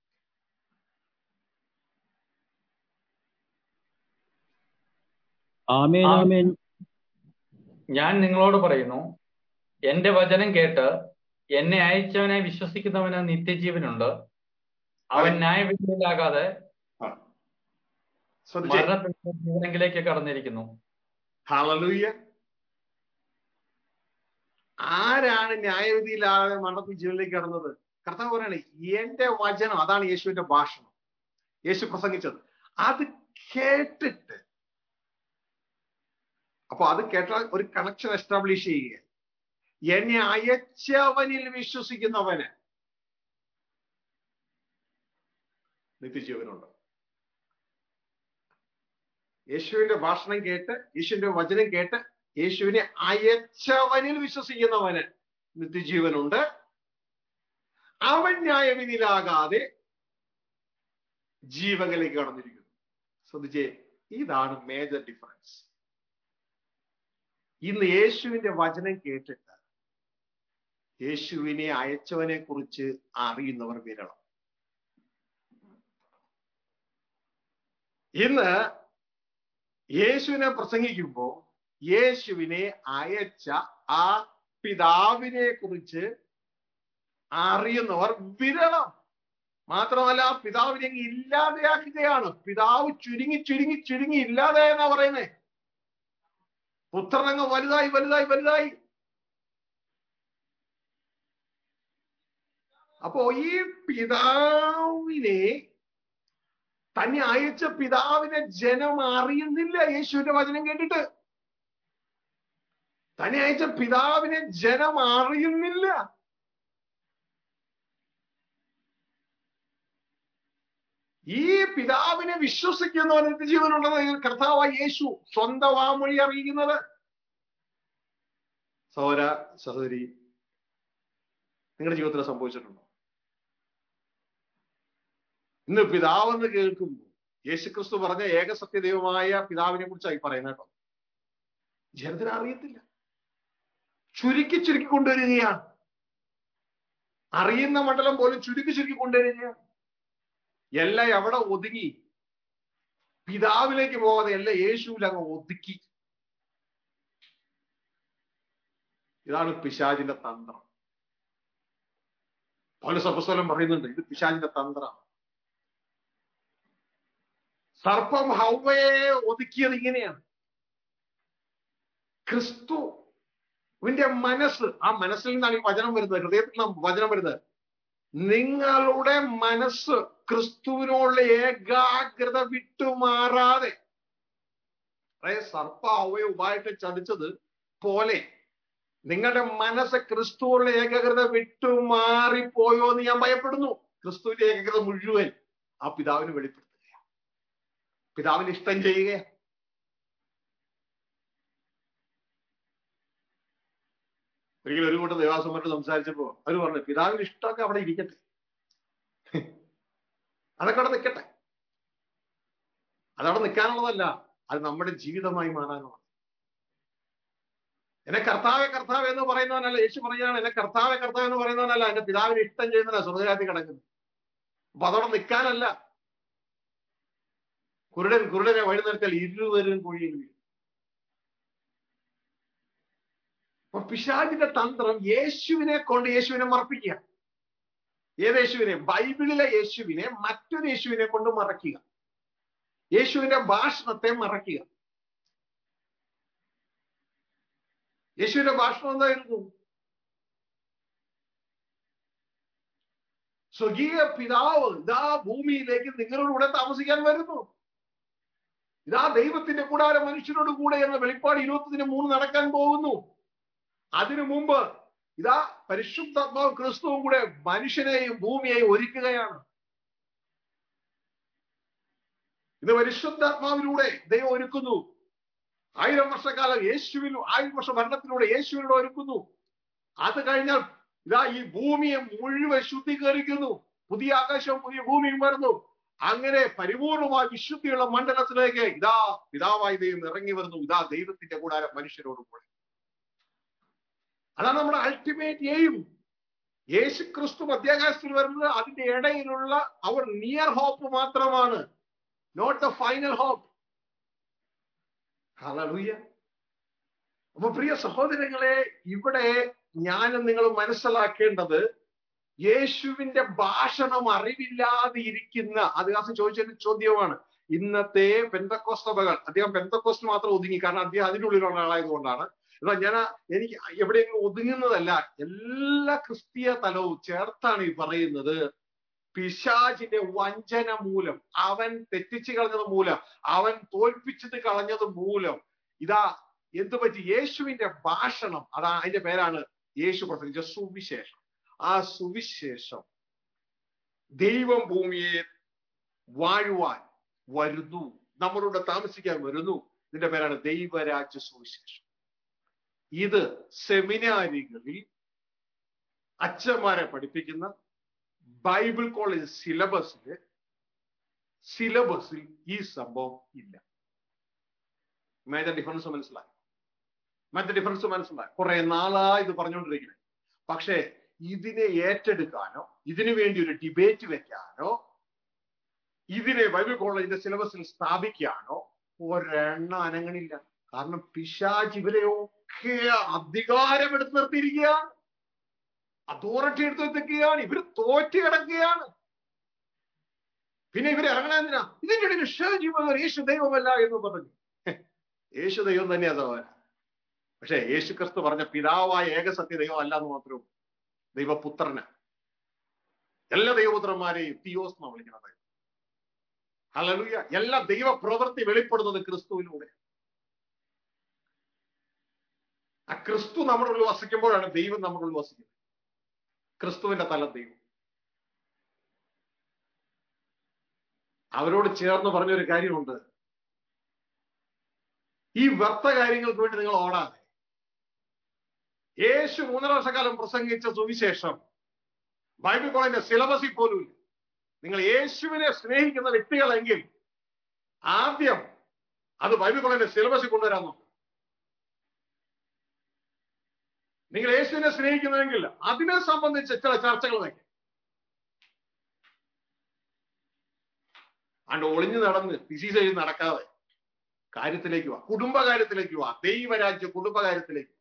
ആമേൻ ആമേൻ ഞാൻ നിങ്ങളോട് പറയുന്നു എന്റെ വചനം കേട്ട് എന്നെ അയച്ചവനെ വിശ്വസിക്കുന്നവന് നിത്യജീവനുണ്ട് അവൻ ന്യായവിധിയിലാകാതെ ശ്രദ്ധിച്ചേ മരണത്തിന്റെ ജീവനെങ്കിലേക്ക് കടന്നിരിക്കുന്നു ഹലലൂയ ആരാണ് ന്യായവിധിയിലാതെ മരണത്തിൽ ജീവനിലേക്ക് കടന്നത് കർത്താവ് പറയാണ് എന്റെ വചനം അതാണ് യേശുവിന്റെ ഭാഷണം യേശു പ്രസംഗിച്ചത് അത് കേട്ടിട്ട് അപ്പൊ അത് കേട്ടാൽ ഒരു കണക്ഷൻ എസ്റ്റാബ്ലിഷ് ചെയ്യുക എന്നെ അയച്ചവനിൽ വിശ്വസിക്കുന്നവന് നിത്യജീവനുണ്ട് യേശുവിന്റെ ഭാഷണം കേട്ട് യേശുവിന്റെ വചനം കേട്ട് യേശുവിനെ അയച്ചവനിൽ വിശ്വസിക്കുന്നവന് നിത്യജീവനുണ്ട് അവൻ ന്യായവിധിയിലാകാതെ ജീവങ്ങളിലേക്ക് കടന്നിരിക്കുന്നു ശ്രദ്ധിച്ചേ ഇതാണ് മേജർ ഡിഫറൻസ് ഇന്ന് യേശുവിന്റെ വചനം കേട്ടിട്ട് യേശുവിനെ അയച്ചവനെ കുറിച്ച് അറിയുന്നവർ വിരളം ഇന്ന് യേശുവിനെ പ്രസംഗിക്കുമ്പോ യേശുവിനെ അയച്ച ആ പിതാവിനെ കുറിച്ച് അറിയുന്നവർ വിരളം മാത്രമല്ല ആ പിതാവിനെ അങ്ങ് ഇല്ലാതെയാക്കുകയാണ് പിതാവ് ചുരുങ്ങി ചുരുങ്ങി ചുരുങ്ങി ഇല്ലാതെ എന്നാ പറയുന്നേ പുത്രനങ്ങ് വലുതായി വലുതായി വലുതായി അപ്പോ ഈ പിതാവിനെ തന്നെ അയച്ച പിതാവിനെ ജനം അറിയുന്നില്ല യേശുവിന്റെ വചനം കേട്ടിട്ട് തന്നെ അയച്ച പിതാവിനെ ജനം അറിയുന്നില്ല ഈ പിതാവിനെ വിശ്വസിക്കുന്നവൻ നിത്യജീവനുണ്ടെന്ന് കർത്താവായ യേശു സ്വന്തം വാമൊഴി അറിയിക്കുന്നത് സഹോദര സഹോദരി നിങ്ങളുടെ ജീവിതത്തിൽ സംഭവിച്ചിട്ടുണ്ടോ ഇന്ന് പിതാവെന്ന് കേൾക്കുമ്പോൾ യേശുക്രിസ്തു പറഞ്ഞ ഏകസത്യ ദൈവമായ പിതാവിനെ കുറിച്ചായി പറയുന്നത് കേട്ടോ ജനത്തിന് അറിയത്തില്ല ചുരുക്കി ചുരുക്കി കൊണ്ടുവരികയാണ് അറിയുന്ന മണ്ഡലം പോലും ചുരുക്കി ചുരുക്കി കൊണ്ടുവരികയാണ് എല്ലാം എവിടെ ഒതുങ്ങി പിതാവിലേക്ക് പോകാതെ എല്ലാം യേശുവിൽ അങ്ങ് ഒതുക്കി ഇതാണ് പിശാചിന്റെ തന്ത്രം പൗലസപ്പസ്വലം പറയുന്നുണ്ട് ഇത് പിശാചിന്റെ തന്ത്രമാണ് സർപ്പം ഹൗവയെ ഒതുക്കിയത് ഇങ്ങനെയാണ് ക്രിസ്തു ഇവന്റെ മനസ്സ് ആ മനസ്സിൽ നിന്നാണ് ഈ വചനം വരുന്നത് ഹൃദയത്തിൽ നിന്നാണ് വചനം വരുന്നത് നിങ്ങളുടെ മനസ്സ് ക്രിസ്തുവിനോടുള്ള ഏകാഗ്രത വിട്ടുമാറാതെ അതായത് സർപ്പ അവയെ ഉപായിട്ട് ചതിച്ചത് പോലെ നിങ്ങളുടെ മനസ്സ് ക്രിസ്തുവിനുള്ള ഏകാഗ്രത വിട്ടുമാറിപ്പോയോ എന്ന് ഞാൻ ഭയപ്പെടുന്നു ക്രിസ്തുവിന്റെ ഏകാഗ്രത മുഴുവൻ ആ പിതാവിന് വെളിപ്പെടുത്തുക പിതാവിന് ഇഷ്ടം ചെയ്യുക ഒരിക്കലും ഒരു കൂട്ടം ദേവാസമായിട്ട് സംസാരിച്ചപ്പോ അവര് പറഞ്ഞു പിതാവിന് ഇഷ്ടമൊക്കെ അവിടെ ഇരിക്കട്ടെ അതൊക്കെ അവിടെ നിൽക്കട്ടെ അതവിടെ നിൽക്കാനുള്ളതല്ല അത് നമ്മുടെ ജീവിതമായി മാറാനുള്ളത് എന്നെ കർത്താവെ കർത്താവ് എന്ന് പറയുന്നവനല്ല യേശു പറയുകയാണ് എന്നെ കർത്താവെ കർത്താവ് എന്ന് പറയുന്നവനല്ല എന്റെ പിതാവിന് ഇഷ്ടം ചെയ്യുന്നതിനാ സ്വർഗരാജ്യത്തിൽ കിടക്കുന്നത് അപ്പൊ അതവിടെ നിൽക്കാനല്ല കുരുടൻ കുരുടനെ വഴി നിർത്തിയാൽ ഇരുവരും കുഴിയിൽ വീഴും അപ്പൊ പിശാചിന്റെ തന്ത്രം യേശുവിനെ കൊണ്ട് യേശുവിനെ മറപ്പിക്കുക ഏത് യേശുവിനെ ബൈബിളിലെ യേശുവിനെ മറ്റൊരു യേശുവിനെ കൊണ്ട് മറയ്ക്കുക യേശുവിന്റെ ഭാഷണത്തെ മറയ്ക്കുക യേശുവിന്റെ ഭാഷണം എന്തായിരുന്നു സ്വകീയ പിതാവ് ഇതാ ഭൂമിയിലേക്ക് നിങ്ങളോടുകൂടെ താമസിക്കാൻ വരുന്നു ഇതാ ദൈവത്തിന്റെ കൂടാര മനുഷ്യരോട് കൂടെ എന്ന വെളിപ്പാട് ഇരുപത്തിന് മൂന്ന് നടക്കാൻ പോകുന്നു അതിനു മുമ്പ് ഇതാ പരിശുദ്ധാത്മാവ് ക്രിസ്തുവും കൂടെ മനുഷ്യനെയും ഭൂമിയെയും ഒരുക്കുകയാണ് ഇത് പരിശുദ്ധാത്മാവിലൂടെ ദൈവം ഒരുക്കുന്നു ആയിരം വർഷക്കാലം യേശുവിൽ ആയിരം വർഷ ഭരണത്തിലൂടെ യേശുവിലൂടെ ഒരുക്കുന്നു അത് കഴിഞ്ഞാൽ ഇതാ ഈ ഭൂമിയെ മുഴുവൻ ശുദ്ധീകരിക്കുന്നു പുതിയ ആകാശവും പുതിയ ഭൂമിയും വരുന്നു അങ്ങനെ പരിപൂർണമായ വിശുദ്ധിയുള്ള മണ്ഡലത്തിലേക്ക് ഇതാ പിതാവായി ദൈവം ഇറങ്ങി വരുന്നു ഇതാ ദൈവത്തിന്റെ കൂടാരം മനുഷ്യരോട് കൂടെ അതാണ് നമ്മുടെ അൾട്ടിമേറ്റ് എയിം യേശു ക്രിസ്തു മധ്യാകാശത്തിൽ വരുന്നത് അതിന്റെ ഇടയിലുള്ള അവർ നിയർ ഹോപ്പ് മാത്രമാണ് not the final hope hallelujah അപ്പൊ പ്രിയ സഹോദരങ്ങളെ ഇവിടെ ഞാനും നിങ്ങൾ മനസ്സിലാക്കേണ്ടത് യേശുവിന്റെ ഭാഷണം അറിവില്ലാതെ ഇരിക്കുന്ന അതിഹാസം ചോദിച്ചൊരു ചോദ്യമാണ് ഇന്നത്തെ പെന്തക്കോസ്തകൾ അദ്ദേഹം പെന്തക്കോസ്റ്റ് മാത്രം ഒതുങ്ങി കാരണം അദ്ദേഹം അതിനുള്ളിലുള്ള ആളായതുകൊണ്ടാണ് എന്നാ ഞാൻ എനിക്ക് എവിടെയെങ്കിലും ഒതുങ്ങുന്നതല്ല എല്ലാ ക്രിസ്തീയ തലവും ചേർത്താണ് ഈ പറയുന്നത് പിശാചിന്റെ വഞ്ചന മൂലം അവൻ തെറ്റിച്ച് കളഞ്ഞത് മൂലം അവൻ തോൽപ്പിച്ചത് കളഞ്ഞത് മൂലം ഇതാ എന്തു പറ്റി യേശുവിന്റെ ഭാഷണം അതാ അതിന്റെ പേരാണ് യേശു പ്രസംഗിച്ച സുവിശേഷം ആ സുവിശേഷം ദൈവം ഭൂമിയെ വാഴുവാൻ വരുന്നു നമ്മളോട് താമസിക്കാൻ വരുന്നു ഇതിന്റെ പേരാണ് ദൈവരാജ്യ സുവിശേഷം ഇത് സെമിനാരികളിൽ അച്ഛന്മാരെ പഠിപ്പിക്കുന്ന ബൈബിൾ കോളേജ് സിലബസില് സിലബസിൽ ഈ സംഭവം ഇല്ല മേജർ ഡിഫറൻസ് മനസ്സിലായി മറ്റേ ഡിഫറൻസ് മനസ്സിലായി കുറെ നാളായി ഇത് പറഞ്ഞുകൊണ്ടിരിക്കുന്നത് പക്ഷേ ഇതിനെ ഏറ്റെടുക്കാനോ ഇതിനു വേണ്ടി ഒരു ഡിബേറ്റ് വെക്കാനോ ഇതിനെ ബൈബിൾ കോളേജിന്റെ സിലബസിൽ സ്ഥാപിക്കാനോ ഒരെണ്ണ അനങ്ങണില്ല കാരണം പിശാജ് ഇവരെയൊക്കെ അധികാരം എടുത്ത് നിർത്തിയിരിക്കുകയാണ് അതോറിറ്റി എടുത്ത് വെക്കുകയാണ് ഇവര് തോറ്റ് കിടക്കുകയാണ് പിന്നെ ഇവര് ഇറങ്ങണ എന്തിനാ ഇതിന്റെ ഇടയിൽ ഷാജിമകർ യേശു ദൈവമല്ല എന്ന് പറഞ്ഞു യേശു ദൈവം തന്നെയാ സഹോദര പക്ഷെ യേശു ക്രിസ്തു പറഞ്ഞ പിതാവായ ഏകസത്യ ദൈവം അല്ല എന്ന് മാത്രവും ദൈവപുത്രന് എല്ലാ ദൈവപുത്രന്മാരെയും തിയോസ് എന്നാണ് വിളിക്കുന്നത് ഹലലുയ എല്ലാ ദൈവ പ്രവൃത്തി വെളിപ്പെടുന്നത് ക്രിസ്തുവിലൂടെ ആ ക്രിസ്തു നമ്മുടെ ഉള്ളിൽ വസിക്കുമ്പോഴാണ് ദൈവം നമ്മുടെ ഉള്ളിൽ വസിക്കുന്നത് ക്രിസ്തുവിന്റെ തല ദൈവം അവരോട് ചേർന്ന് പറഞ്ഞൊരു കാര്യമുണ്ട് ഈ വ്യർത്ഥ കാര്യങ്ങൾക്ക് വേണ്ടി നിങ്ങൾ ഓടാതെ യേശു മൂന്നര വർഷക്കാലം പ്രസംഗിച്ച സുവിശേഷം ബൈബിൾ കോളേജിന്റെ സിലബസിൽ പോലും ഇല്ല നിങ്ങൾ യേശുവിനെ സ്നേഹിക്കുന്ന വ്യക്തികളെങ്കിൽ ആദ്യം അത് ബൈബിൾ കോളേജിന്റെ സിലബസിൽ കൊണ്ടുവരാൻ നോക്കും നിങ്ങൾ യേശുവിനെ സ്നേഹിക്കുന്നുവെങ്കിൽ അതിനെ സംബന്ധിച്ച് ചില ചർച്ചകൾ വയ്ക്കും അണ്ട് ഒളിഞ്ഞു നടന്ന് ഡിസീസ് എഴുതി നടക്കാതെ കാര്യത്തിലേക്ക് വാ കുടുംബകാര്യത്തിലേക്ക് വാ ദൈവരാജ്യ കുടുംബകാര്യത്തിലേക്ക്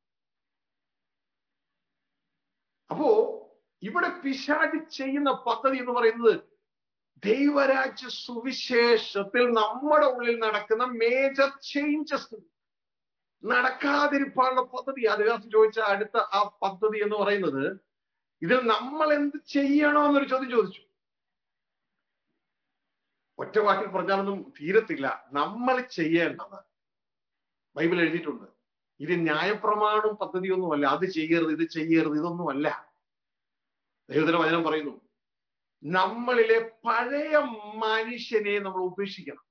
അപ്പോ ഇവിടെ പിശാചി ചെയ്യുന്ന പദ്ധതി എന്ന് പറയുന്നത് ദൈവരാജ്യ സുവിശേഷത്തിൽ നമ്മുടെ ഉള്ളിൽ നടക്കുന്ന മേജർ ചേഞ്ചസ് നടക്കാതിരിക്കാനുള്ള പദ്ധതി അദ്ദേഹം ചോദിച്ച അടുത്ത ആ പദ്ധതി എന്ന് പറയുന്നത് ഇതിൽ നമ്മൾ എന്ത് ചെയ്യണോ എന്നൊരു ചോദ്യം ചോദിച്ചു ഒറ്റ വാക്കിൽ പറഞ്ഞാലൊന്നും തീരത്തില്ല നമ്മൾ ചെയ്യേണ്ടത് ബൈബിൾ എഴുതിയിട്ടുണ്ട് ഇത് ന്യായപ്രമാണം പദ്ധതിയൊന്നുമല്ല അത് ചെയ്യരുത് ഇത് ചെയ്യരുത് ഇതൊന്നുമല്ല ദൈവത്തിന്റെ വചനം പറയുന്നു നമ്മളിലെ പഴയ മനുഷ്യനെ നമ്മൾ ഉപേക്ഷിക്കണം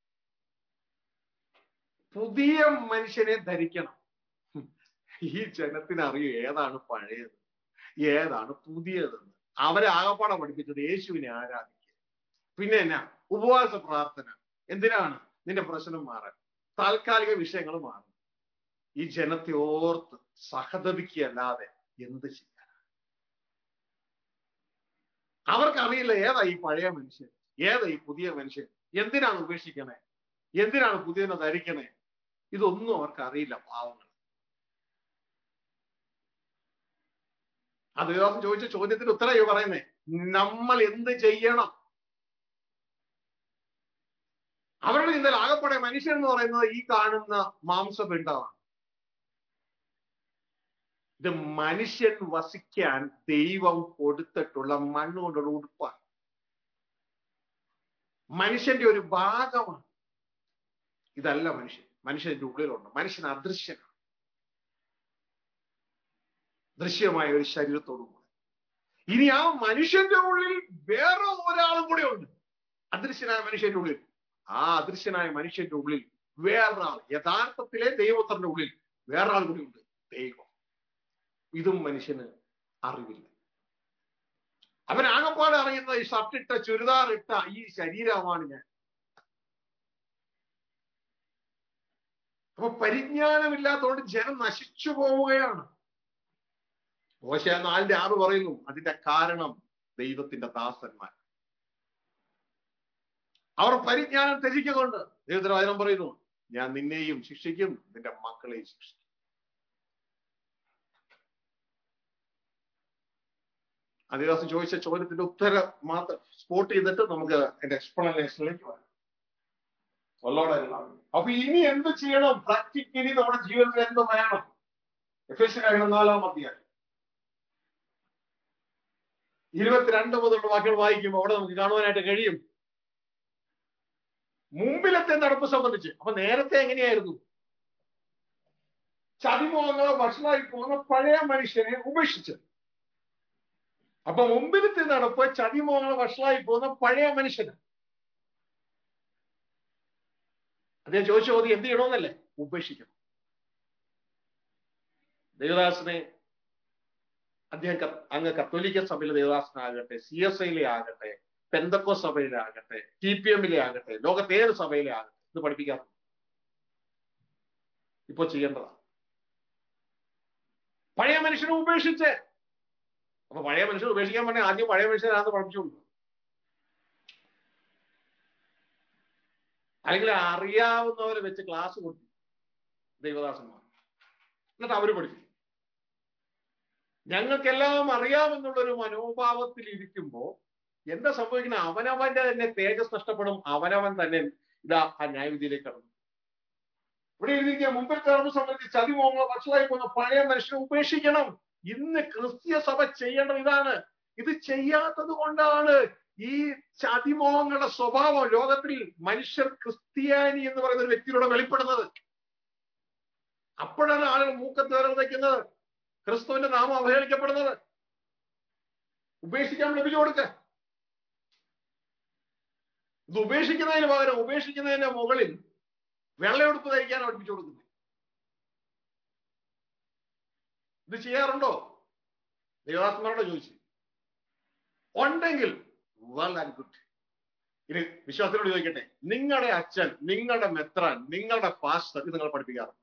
പുതിയ മനുഷ്യനെ ധരിക്കണം ഈ ജനത്തിന് അറിയൂ ഏതാണ് പഴയത് ഏതാണ് പുതിയതെന്ന് അവരെ ആകപ്പാടെ പഠിപ്പിച്ചത് യേശുവിനെ ആരാധിക്കുക പിന്നെ എന്നാ ഉപവാസ പ്രാർത്ഥന എന്തിനാണ് നിന്റെ പ്രശ്നം മാറാൻ താൽക്കാലിക വിഷയങ്ങൾ മാറും ഈ ജനത്തെ ഓർത്ത് സഹതപിക്കുകയല്ലാതെ എന്ത് ചെയ്യാൻ അവർക്കറിയില്ല ഏതാ ഈ പഴയ മനുഷ്യൻ ഏതാ ഈ പുതിയ മനുഷ്യൻ എന്തിനാണ് ഉപേക്ഷിക്കണേ എന്തിനാണ് പുതിയതിനെ ധരിക്കണേ ഇതൊന്നും അവർക്ക് അറിയില്ല പാവങ്ങൾ അത് ദേവദാസൻ ചോദിച്ച ചോദ്യത്തിന് ഉത്തരമായി പറയുന്നേ നമ്മൾ എന്ത് ചെയ്യണം അവരുടെ ചിന്തയിൽ ആകപ്പെടെ മനുഷ്യൻ എന്ന് പറയുന്നത് ഈ കാണുന്ന മാംസപിണ്ഡമാണ് ഇത് മനുഷ്യൻ വസിക്കാൻ ദൈവം കൊടുത്തിട്ടുള്ള മണ്ണ് കൊണ്ടുള്ള ഉടുപ്പാണ് മനുഷ്യന്റെ ഒരു ഭാഗമാണ് ഇതല്ല മനുഷ്യൻ മനുഷ്യന്റെ ഉള്ളിലുണ്ട് മനുഷ്യൻ അദൃശ്യനാണ് ദൃശ്യമായ ഒരു ശരീരത്തോടു കൂടെ ഇനി ആ മനുഷ്യന്റെ ഉള്ളിൽ വേറെ ഒരാളും കൂടെ ഉണ്ട് അദൃശ്യനായ മനുഷ്യന്റെ ഉള്ളിൽ ആ അദൃശ്യനായ മനുഷ്യന്റെ ഉള്ളിൽ വേറൊരാൾ യഥാർത്ഥത്തിലെ ദൈവത്തിന്റെ ഉള്ളിൽ വേറൊരാൾ കൂടി ഉണ്ട് ദൈവം ഇതും മനുഷ്യന് അറിവില്ല അവൻ ആകപ്പാട് അറിയുന്ന ഈ ഷർട്ടിട്ട ചുരിദാർ ഇട്ട ഈ ശരീരമാണ് ഞാൻ അപ്പൊ പരിജ്ഞാനമില്ലാത്തതുകൊണ്ട് ജനം നശിച്ചു പോവുകയാണ് ഓശ നാലിന്റെ ആറ് പറയുന്നു അതിന്റെ കാരണം ദൈവത്തിന്റെ ദാസന്മാർ അവർ പരിജ്ഞാനം ത്യജിക്കുന്നുണ്ട് ദൈവത്തിന് വചനം പറയുന്നു ഞാൻ നിന്നെയും ശിക്ഷിക്കും നിന്റെ മക്കളെയും ശിക്ഷിക്കും ആദിവാസി ചോദിച്ച ചോദ്യത്തിന്റെ ഉത്തരം മാത്രം സ്പോട്ട് ചെയ്തിട്ട് നമുക്ക് എന്റെ എക്സ്പ്ലനേഷനിലേക്ക് വരാം അപ്പൊ ഇനി എന്ത് ചെയ്യണം പ്രാക്ടിക്കലി നമ്മുടെ ജീവിതത്തിൽ എന്ത് വേണം എഫ് എസ് കഴിയുന്ന നാലാം അധ്യായം ഇരുപത്തിരണ്ട് മുതലുള്ള വാക്കുകൾ വായിക്കുമ്പോൾ അവിടെ നമുക്ക് കാണുവാനായിട്ട് കഴിയും മുമ്പിലത്തെ നടപ്പ് സംബന്ധിച്ച് അപ്പൊ നേരത്തെ എങ്ങനെയായിരുന്നു ചതിമോഹങ്ങളോ ഭക്ഷണമായി പോകുന്ന പഴയ മനുഷ്യനെ ഉപേക്ഷിച്ച് അപ്പൊ മുമ്പിലത്തെ നടപ്പ് ചതിമോഹങ്ങളോ ഭക്ഷണമായി പോകുന്ന പഴയ മനുഷ്യന് അദ്ദേഹം ചോദിച്ച ചോദ്യം എന്ത് ചെയ്യണമെന്നല്ലേ ഉപേക്ഷിക്കണം ദേവദാസനെ അദ്ദേഹം അങ്ങ് കത്തോലിക്ക സഭയിലെ ദേവദാസനാകട്ടെ സി എസ് ഐയിലെ ആകട്ടെ പെന്തക്കോ സഭയിലെ ആകട്ടെ ടി പി എമ്മിലെ ആകട്ടെ ലോകത്തെ ഏത് സഭയിലെ ആകട്ടെ ഇത് പഠിപ്പിക്കാറുണ്ട് ഇപ്പൊ ചെയ്യേണ്ടതാണ് പഴയ മനുഷ്യനെ ഉപേക്ഷിച്ച് അപ്പൊ പഴയ മനുഷ്യനെ ഉപേക്ഷിക്കാൻ പറഞ്ഞാൽ ആദ്യം പഴയ മനുഷ്യനാണെന്ന് പഠിപ്പിച്ചുകൊണ്ട് അല്ലെങ്കിൽ അറിയാവുന്നവരെ വെച്ച് ക്ലാസ് കൊടുത്തു ദൈവദാസന്മാർ എന്നിട്ട് അവര് പഠിപ്പിച്ചു ഞങ്ങൾക്കെല്ലാം അറിയാമെന്നുള്ളൊരു മനോഭാവത്തിൽ ഇരിക്കുമ്പോ എന്താ സംഭവിക്കുന്നത് അവനവന്റെ തന്നെ തേജസ് നഷ്ടപ്പെടും അവനവൻ തന്നെ ഇതാ ആ ന്യായവിധിയിലേക്ക് കടന്നു ഇവിടെ എഴുതിയിരിക്കുക മുമ്പിൽ കടന്നു സംബന്ധിച്ച് ചതിമോങ്ങളെ വഷളായി പോകുന്ന പഴയ മനുഷ്യനെ ഉപേക്ഷിക്കണം ഇന്ന് ക്രിസ്തീയ സഭ ചെയ്യേണ്ടത് ഇതാണ് ഇത് ചെയ്യാത്തത് കൊണ്ടാണ് ഈ ചതിമോഹങ്ങളുടെ സ്വഭാവം ലോകത്തിൽ മനുഷ്യർ ക്രിസ്ത്യാനി എന്ന് പറയുന്ന ഒരു വ്യക്തിയിലൂടെ വെളിപ്പെടുന്നത് അപ്പോഴാണ് ആളുകൾ മൂക്കത്ത് വിരൽ വയ്ക്കുന്നത് ക്രിസ്തുവിന്റെ നാമം അവഹേളിക്കപ്പെടുന്നത് ഉപേക്ഷിക്കാൻ ലഭിച്ചു കൊടുക്ക ഇത് ഉപേക്ഷിക്കുന്നതിന് പകരം ഉപേക്ഷിക്കുന്നതിന്റെ മുകളിൽ വെള്ളയെടുപ്പ് ധരിക്കാൻ പഠിപ്പിച്ചു കൊടുക്കുന്നത് ഇത് ചെയ്യാറുണ്ടോ ദേവദാസന്മാരോട് ചോദിച്ചു ഉണ്ടെങ്കിൽ വെൽ ആൻഡ് ഗുഡ് ഇനി വിശ്വാസത്തിനോട് ചോദിക്കട്ടെ നിങ്ങളുടെ അച്ഛൻ നിങ്ങളുടെ മെത്രാൻ നിങ്ങളുടെ പാസ്റ്റർ ഇത് നിങ്ങൾ പഠിപ്പിക്കാറുണ്ട്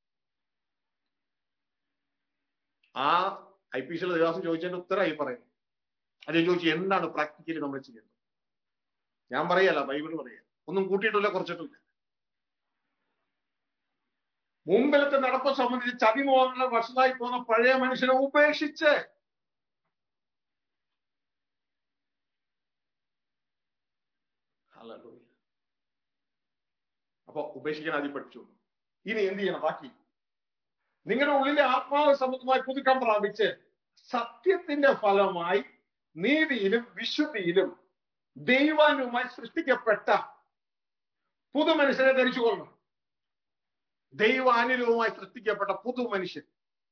ആ ഐ പി സിയിലെ ദേവദാസം ചോദിച്ചതിന്റെ ഉത്തരമായി പറയുന്നു അത് ചോദിച്ചു എന്താണ് പ്രാക്ടിക്കലി നമ്മൾ ചെയ്യുന്നത് ഞാൻ പറയല്ല ബൈബിൾ പറയാ ഒന്നും കൂട്ടിയിട്ടില്ല കുറച്ചിട്ടില്ല മുമ്പിലത്തെ നടപ്പ് സംബന്ധിച്ച് ചതിമോഹങ്ങളെ വഷളായി പോകുന്ന പഴയ മനുഷ്യനെ ഉപേക്ഷിച്ച് Hallelujah. അപ്പൊ ഉപേക്ഷിക്കാൻ ആദ്യം പഠിച്ചു ഇനി എന്ത് ചെയ്യണം ബാക്കി നിങ്ങളുടെ ഉള്ളിലെ ആത്മാവ് സംബന്ധമായി പുതുക്കം പ്രാപിച്ച് സത്യത്തിന്റെ ഫലമായി നീതിയിലും വിശുദ്ധിയിലും ദൈവാനുമായി സൃഷ്ടിക്കപ്പെട്ട പുതു മനുഷ്യനെ ധരിച്ചുകൊള്ളണം ദൈവാനുരൂപമായി സൃഷ്ടിക്കപ്പെട്ട പുതു മനുഷ്യൻ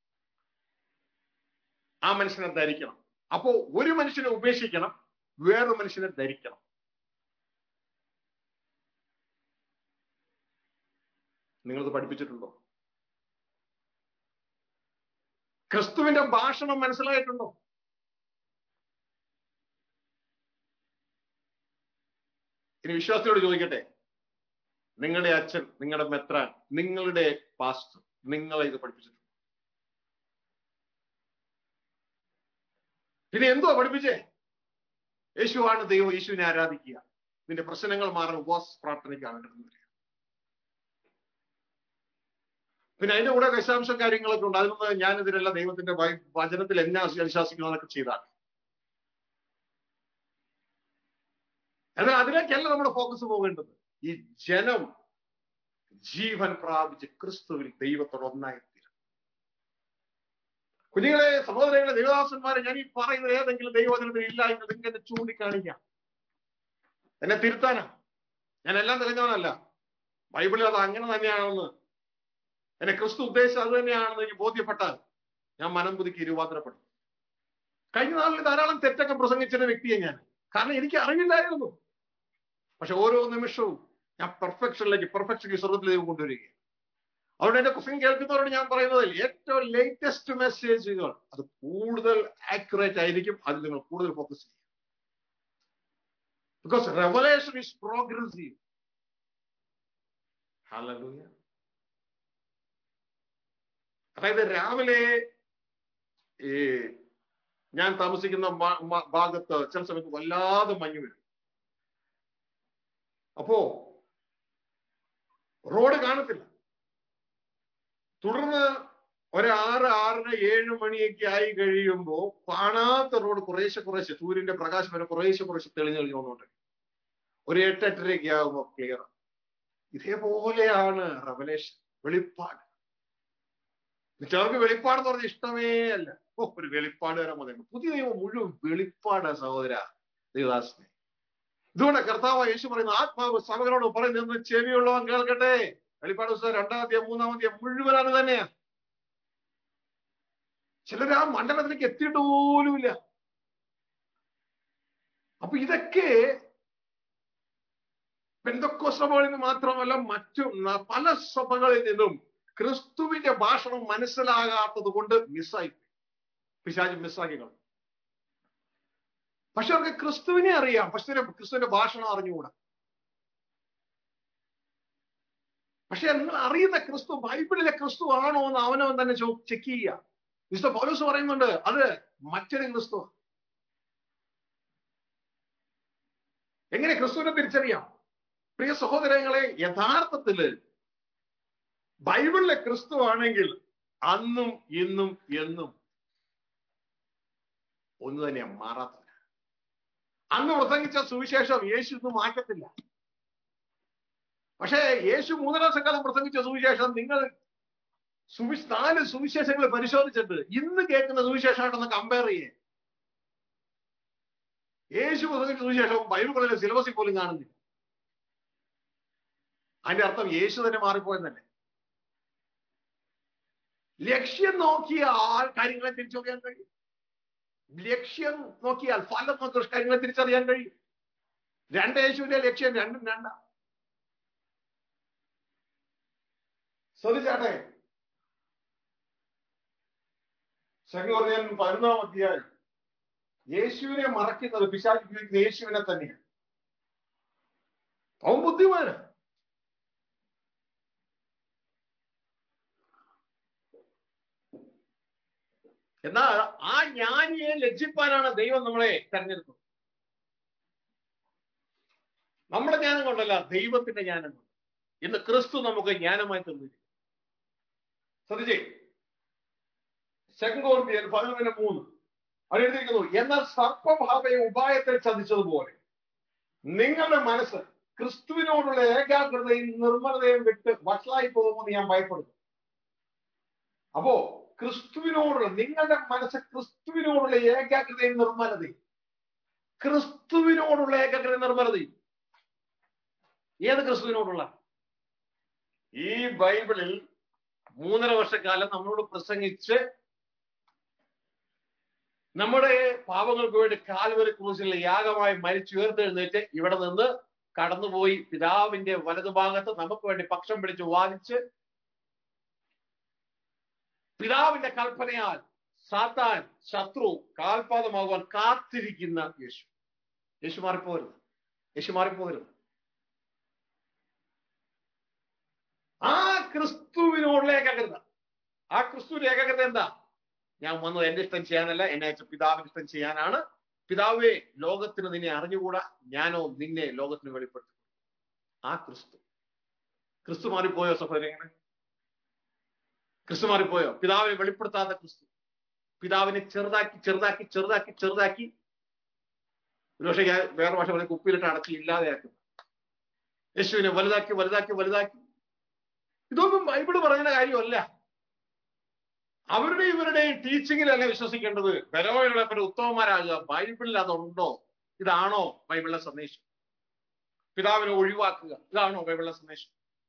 ആ മനുഷ്യനെ ധരിക്കണം അപ്പോ ഒരു മനുഷ്യനെ ഉപേക്ഷിക്കണം വേറൊരു മനുഷ്യനെ ധരിക്കണം നിങ്ങളത് പഠിപ്പിച്ചിട്ടുണ്ടോ ക്രിസ്തുവിന്റെ ഭാഷണം മനസ്സിലായിട്ടുണ്ടോ ഇനി വിശ്വാസത്തോട് ചോദിക്കട്ടെ നിങ്ങളുടെ അച്ഛൻ നിങ്ങളുടെ മെത്രാൻ നിങ്ങളുടെ പാസ്റ്റർ നിങ്ങളെ ഇത് പഠിപ്പിച്ചിട്ടുണ്ട് പിന്നെ എന്തുവാ പഠിപ്പിച്ചേ യേശുവാണ് ദൈവം യേശുവിനെ ആരാധിക്കുക നിന്റെ പ്രശ്നങ്ങൾ മാറാൻ ഉപവാസ പ്രാർത്ഥനയ്ക്കാണ് കിടന്നു വരിക പിന്നെ അതിന്റെ കൂടെ വിശദാംശം കാര്യങ്ങളൊക്കെ ഉണ്ട് അതിനൊന്നും ഞാനിതിനല്ല ദൈവത്തിന്റെ വച- വചനത്തിൽ എന്നെ അനുശാസിക്കുന്നതൊക്കെ ചെയ്താണ് എന്നാൽ അതിലേക്കല്ല നമ്മുടെ ഫോക്കസ് പോകേണ്ടത് ഈ ജനം ജീവൻ പ്രാപിച്ച് ക്രിസ്തുവിൽ ദൈവത്തോട് ഒന്നായി തീരും കുഞ്ഞുങ്ങളെ സഹോദരങ്ങളെ ദൈവദാസന്മാരെ ഞാൻ ഈ പറയുന്നത് ഏതെങ്കിലും ദൈവവചനത്തിൽ ഇല്ല എന്ന് നിങ്ങൾക്ക് എന്നെ ചൂണ്ടിക്കാണിക്കാം എന്നെ തിരുത്താനാ ഞാൻ എല്ലാം തികഞ്ഞവനല്ല ബൈബിളിൽ അത് അങ്ങനെ തന്നെയാണെന്ന് എന്നെ ക്രിസ്തു ഉദ്ദേശിച്ചത് അത് തന്നെയാണെന്ന് എനിക്ക് ബോധ്യപ്പെട്ടാൽ ഞാൻ മനം പുതുക്കി ഇരുവാതിരപ്പെടും കഴിഞ്ഞ നാളിൽ ധാരാളം തെറ്റൊക്കെ പ്രസംഗിച്ചിരുന്ന വ്യക്തിയെ ഞാൻ കാരണം എനിക്ക് അറിവില്ലായിരുന്നു പക്ഷെ ഓരോ നിമിഷവും ഞാൻ പെർഫെക്ഷനിലേക്ക് പെർഫെക്ഷൻ സ്വർഗത്തിലേക്ക് കൊണ്ടുവരികയാണ് അതുകൊണ്ട് എന്റെ പ്രസംഗം കേൾക്കുന്നവരോട് ഞാൻ പറയുന്നത് ഏറ്റവും ലേറ്റസ്റ്റ് മെസ്സേജുകൾ അത് കൂടുതൽ ആക്യുറേറ്റ് ആയിരിക്കും അതിൽ നിങ്ങൾ കൂടുതൽ ഫോക്കസ് ചെയ്യും because revelation is progressive Hallelujah. അതായത് രാവിലെ ഈ ഞാൻ താമസിക്കുന്ന ഭാ- ഭാ- ഭാഗത്ത് ചില സമയത്ത് വല്ലാതെ മഞ്ഞ് വരും അപ്പോ റോഡ് കാണത്തില്ല തുടർന്ന് ഒരു ആറ് ആറര ഏഴ് മണിയൊക്കെ ആയി കഴിയുമ്പോ കാണാത്ത റോഡ് കുറേശ്ശെ കുറേശ്ശെ സൂര്യന്റെ പ്രകാശം വരെ കുറേശ്ശെ കുറേശ്ശെ തെളിഞ്ഞു തെളിഞ്ഞു വന്നോണ്ട് ഒരു എട്ട് എട്ടരയൊക്കെ ആകുമ്പോ ക്ലിയർ ഇതേപോലെയാണ് റവലേഷൻ വെളിപ്പാട് ചിലർക്ക് വെളിപ്പാട് എന്ന് പറഞ്ഞ ഇഷ്ടമേ അല്ല ഓ ഒരു വെളിപ്പാട് വരാൻ മതി പുതിയ നിയമം മുഴുവൻ വെളിപ്പാടാ സഹോദര ദേവദാസനെ ഇതുകൊണ്ട് കർത്താവ് യേശു പറയുന്ന ആത്മാവ് സഭകളോട് പറയുന്നത് ചെവിയുള്ളവൻ കേൾക്കട്ടെ വെളിപ്പാട് പുസ്തകം രണ്ടാം അധ്യായം മൂന്നാം അധ്യായം മുഴുവൻ അത് തന്നെയാ ചിലർ ആ മണ്ഡലത്തിലേക്ക് എത്തിയിട്ട് പോലുമില്ല അപ്പൊ ഇതൊക്കെ പെന്തക്കോ സഭകളിൽ നിന്ന് മാത്രമല്ല മറ്റു ന- പല സഭകളിൽ നിന്നും ക്രിസ്തുവിന്റെ ഭാഷണം മനസ്സിലാകാത്തത് കൊണ്ട് മിസ്സായി പിശാജ് മിസ്സാക്കി കളഞ്ഞു പക്ഷെ അവർക്ക് ക്രിസ്തുവിനെ അറിയാം പക്ഷെ ക്രിസ്തുവിന്റെ ഭാഷണം അറിഞ്ഞുകൂടാ പക്ഷെ നിങ്ങൾ അറിയുന്ന ക്രിസ്തു ബൈബിളിലെ ക്രിസ്തു ആണോ എന്ന് അവനവൻ തന്നെ ചെക്ക് ചെയ്യുക വിശുദ്ധ പൗലോസ് പറയുന്നുണ്ട് അത് മറ്റൊരു ക്രിസ്തു എങ്ങനെ ക്രിസ്തുവിനെ തിരിച്ചറിയാം പ്രിയ സഹോദരങ്ങളെ യഥാർത്ഥത്തില് ബൈബിളിലെ ക്രിസ്തു ആണെങ്കിൽ അന്നും ഇന്നും എന്നും ഒന്ന് തന്നെയാണ് മാറാത്തവന് അന്ന് പ്രസംഗിച്ച സുവിശേഷം യേശു ഇന്ന് മാറ്റത്തില്ല പക്ഷേ യേശു മൂന്നര വർഷക്കാലം പ്രസംഗിച്ച സുവിശേഷം നിങ്ങൾ സുവി നാല് സുവിശേഷങ്ങൾ പരിശോധിച്ചിട്ട് ഇന്ന് കേൾക്കുന്ന സുവിശേഷമായിട്ടൊന്ന് കമ്പയർ ചെയ്യേ യേശു പ്രസംഗിച്ച സുവിശേഷവും ബൈബിളിലെ സിലബസിൽ പോലും കാണുന്നില്ല അതിന്റെ അർത്ഥം യേശു തന്നെ മാറിപ്പോയെന്നല്ലേ ലക്ഷ്യം നോക്കിയ ആൾ കാര്യങ്ങളെ തിരിച്ചറിയാൻ കഴിയും ലക്ഷ്യം നോക്കിയാൽ ഫലം നോക്കിയ കാര്യങ്ങളെ തിരിച്ചറിയാൻ കഴിയും രണ്ട് യേശുവിന്റെ ലക്ഷ്യം രണ്ടും രണ്ടാം ശ്രദ്ധിച്ചാട്ടെ ശങ്കോർജൻ പതിനൊന്നാം അധ്യായം യേശുവിനെ മറക്കുന്നത് പിശാച് ഉപയോഗിക്കുന്ന യേശുവിനെ തന്നെയാണ് അവൻ ബുദ്ധിമാനാണ് എന്നാൽ ആ ജ്ഞാനിയെ ലജ്ജിപ്പാനാണ് ദൈവം നമ്മളെ തെരഞ്ഞെടുത്തത് നമ്മുടെ ജ്ഞാനം കൊണ്ടല്ല ദൈവത്തിന്റെ ജ്ഞാനം കൊണ്ട് ഇന്ന് ക്രിസ്തു നമുക്ക് ജ്ഞാനമായി തന്നിരിക്കും ശ്രദ്ധിച്ചേ സെങ്കോർബിയൻ പതിനൊന്നിന് മൂന്ന് അവിടെ എഴുതിയിരിക്കുന്നു എന്നാൽ സർപ്പഭാവയെ ഉപായത്തെ ചതിച്ചതുപോലെ നിങ്ങളുടെ മനസ്സ് ക്രിസ്തുവിനോടുള്ള ഏകാഗ്രതയും നിർമ്മലതയും വിട്ട് വഷളായി പോകുമെന്ന് ഞാൻ ഭയപ്പെടുന്നു അപ്പോ ക്രിസ്തുവിനോടുള്ള നിങ്ങളുടെ മനസ്സ് ക്രിസ്തുവിനോടുള്ള ഏകാഗ്രതയും നിർമ്മലതയും ക്രിസ്തുവിനോടുള്ള ഏകാഗ്രതയും നിർമ്മലതയും ഏത് ക്രിസ്തുവിനോടുള്ള ഈ ബൈബിളിൽ മൂന്നര വർഷക്കാലം നമ്മളോട് പ്രസംഗിച്ച് നമ്മുടെ പാപങ്ങൾക്ക് വേണ്ടി കാൽവരി ക്രൂസിൽ യാഗമായി മരിച്ചുയർത്തെഴുന്നേറ്റ് ഇവിടെ നിന്ന് കടന്നുപോയി പിതാവിന്റെ വലതുഭാഗത്ത് നമുക്ക് വേണ്ടി പക്ഷം പിടിച്ച് വാദിച്ച് പിതാവിന്റെ കൽപ്പനയാൽ സാത്താൻ ശത്രു കാൽപാദമാകുവാൻ കാത്തിരിക്കുന്ന യേശു യേശു മാറിപ്പോരുത് യേശു മാറിപ്പോരുത് ആ ക്രിസ്തുവിനോടുള്ള ഏകാഗ്രത ആ ക്രിസ്തുവിന്റെ ഏകാഗ്രത എന്താ ഞാൻ വന്നത് എന്റെ ഇഷ്ടം ചെയ്യാനല്ല എന്നെ അയച്ച പിതാവിന്റെ ഇഷ്ടം ചെയ്യാനാണ് പിതാവേ ലോകത്തിന് നിന്നെ അറിഞ്ഞുകൂടാ ഞാനോ നിന്നെ ലോകത്തിന് വെളിപ്പെടുത്തി ആ ക്രിസ്തു ക്രിസ്തു മാറിപ്പോയോ സഹോദരങ്ങളെ ക്രിസ്തു മാറിപ്പോയോ പിതാവിനെ വെളിപ്പെടുത്താത്ത ക്രിസ്തു പിതാവിനെ ചെറുതാക്കി ചെറുതാക്കി ചെറുതാക്കി ചെറുതാക്കി ഒരുപക്ഷെ ഞാൻ വേറെ ഭാഷ പറഞ്ഞ കുപ്പിയിലിട്ട് അടച്ച് ഇല്ലാതെയാക്കുന്നു യേശുവിനെ വലുതാക്കി വലുതാക്കി വലുതാക്കി ഇതൊന്നും ബൈബിള് പറയുന്ന കാര്യമല്ല അവരുടെ ഇവരുടെയും ടീച്ചിങ്ങിലല്ല വിശ്വസിക്കേണ്ടത് ബലവൈകളെ ഉത്തമന്മാരാകുക ബൈബിളിൽ അതുണ്ടോ ഇതാണോ ബൈബിളിലെ സന്ദേശം പിതാവിനെ ഒഴിവാക്കുക ഇതാണോ ബൈബിളിലെ സന്ദേശം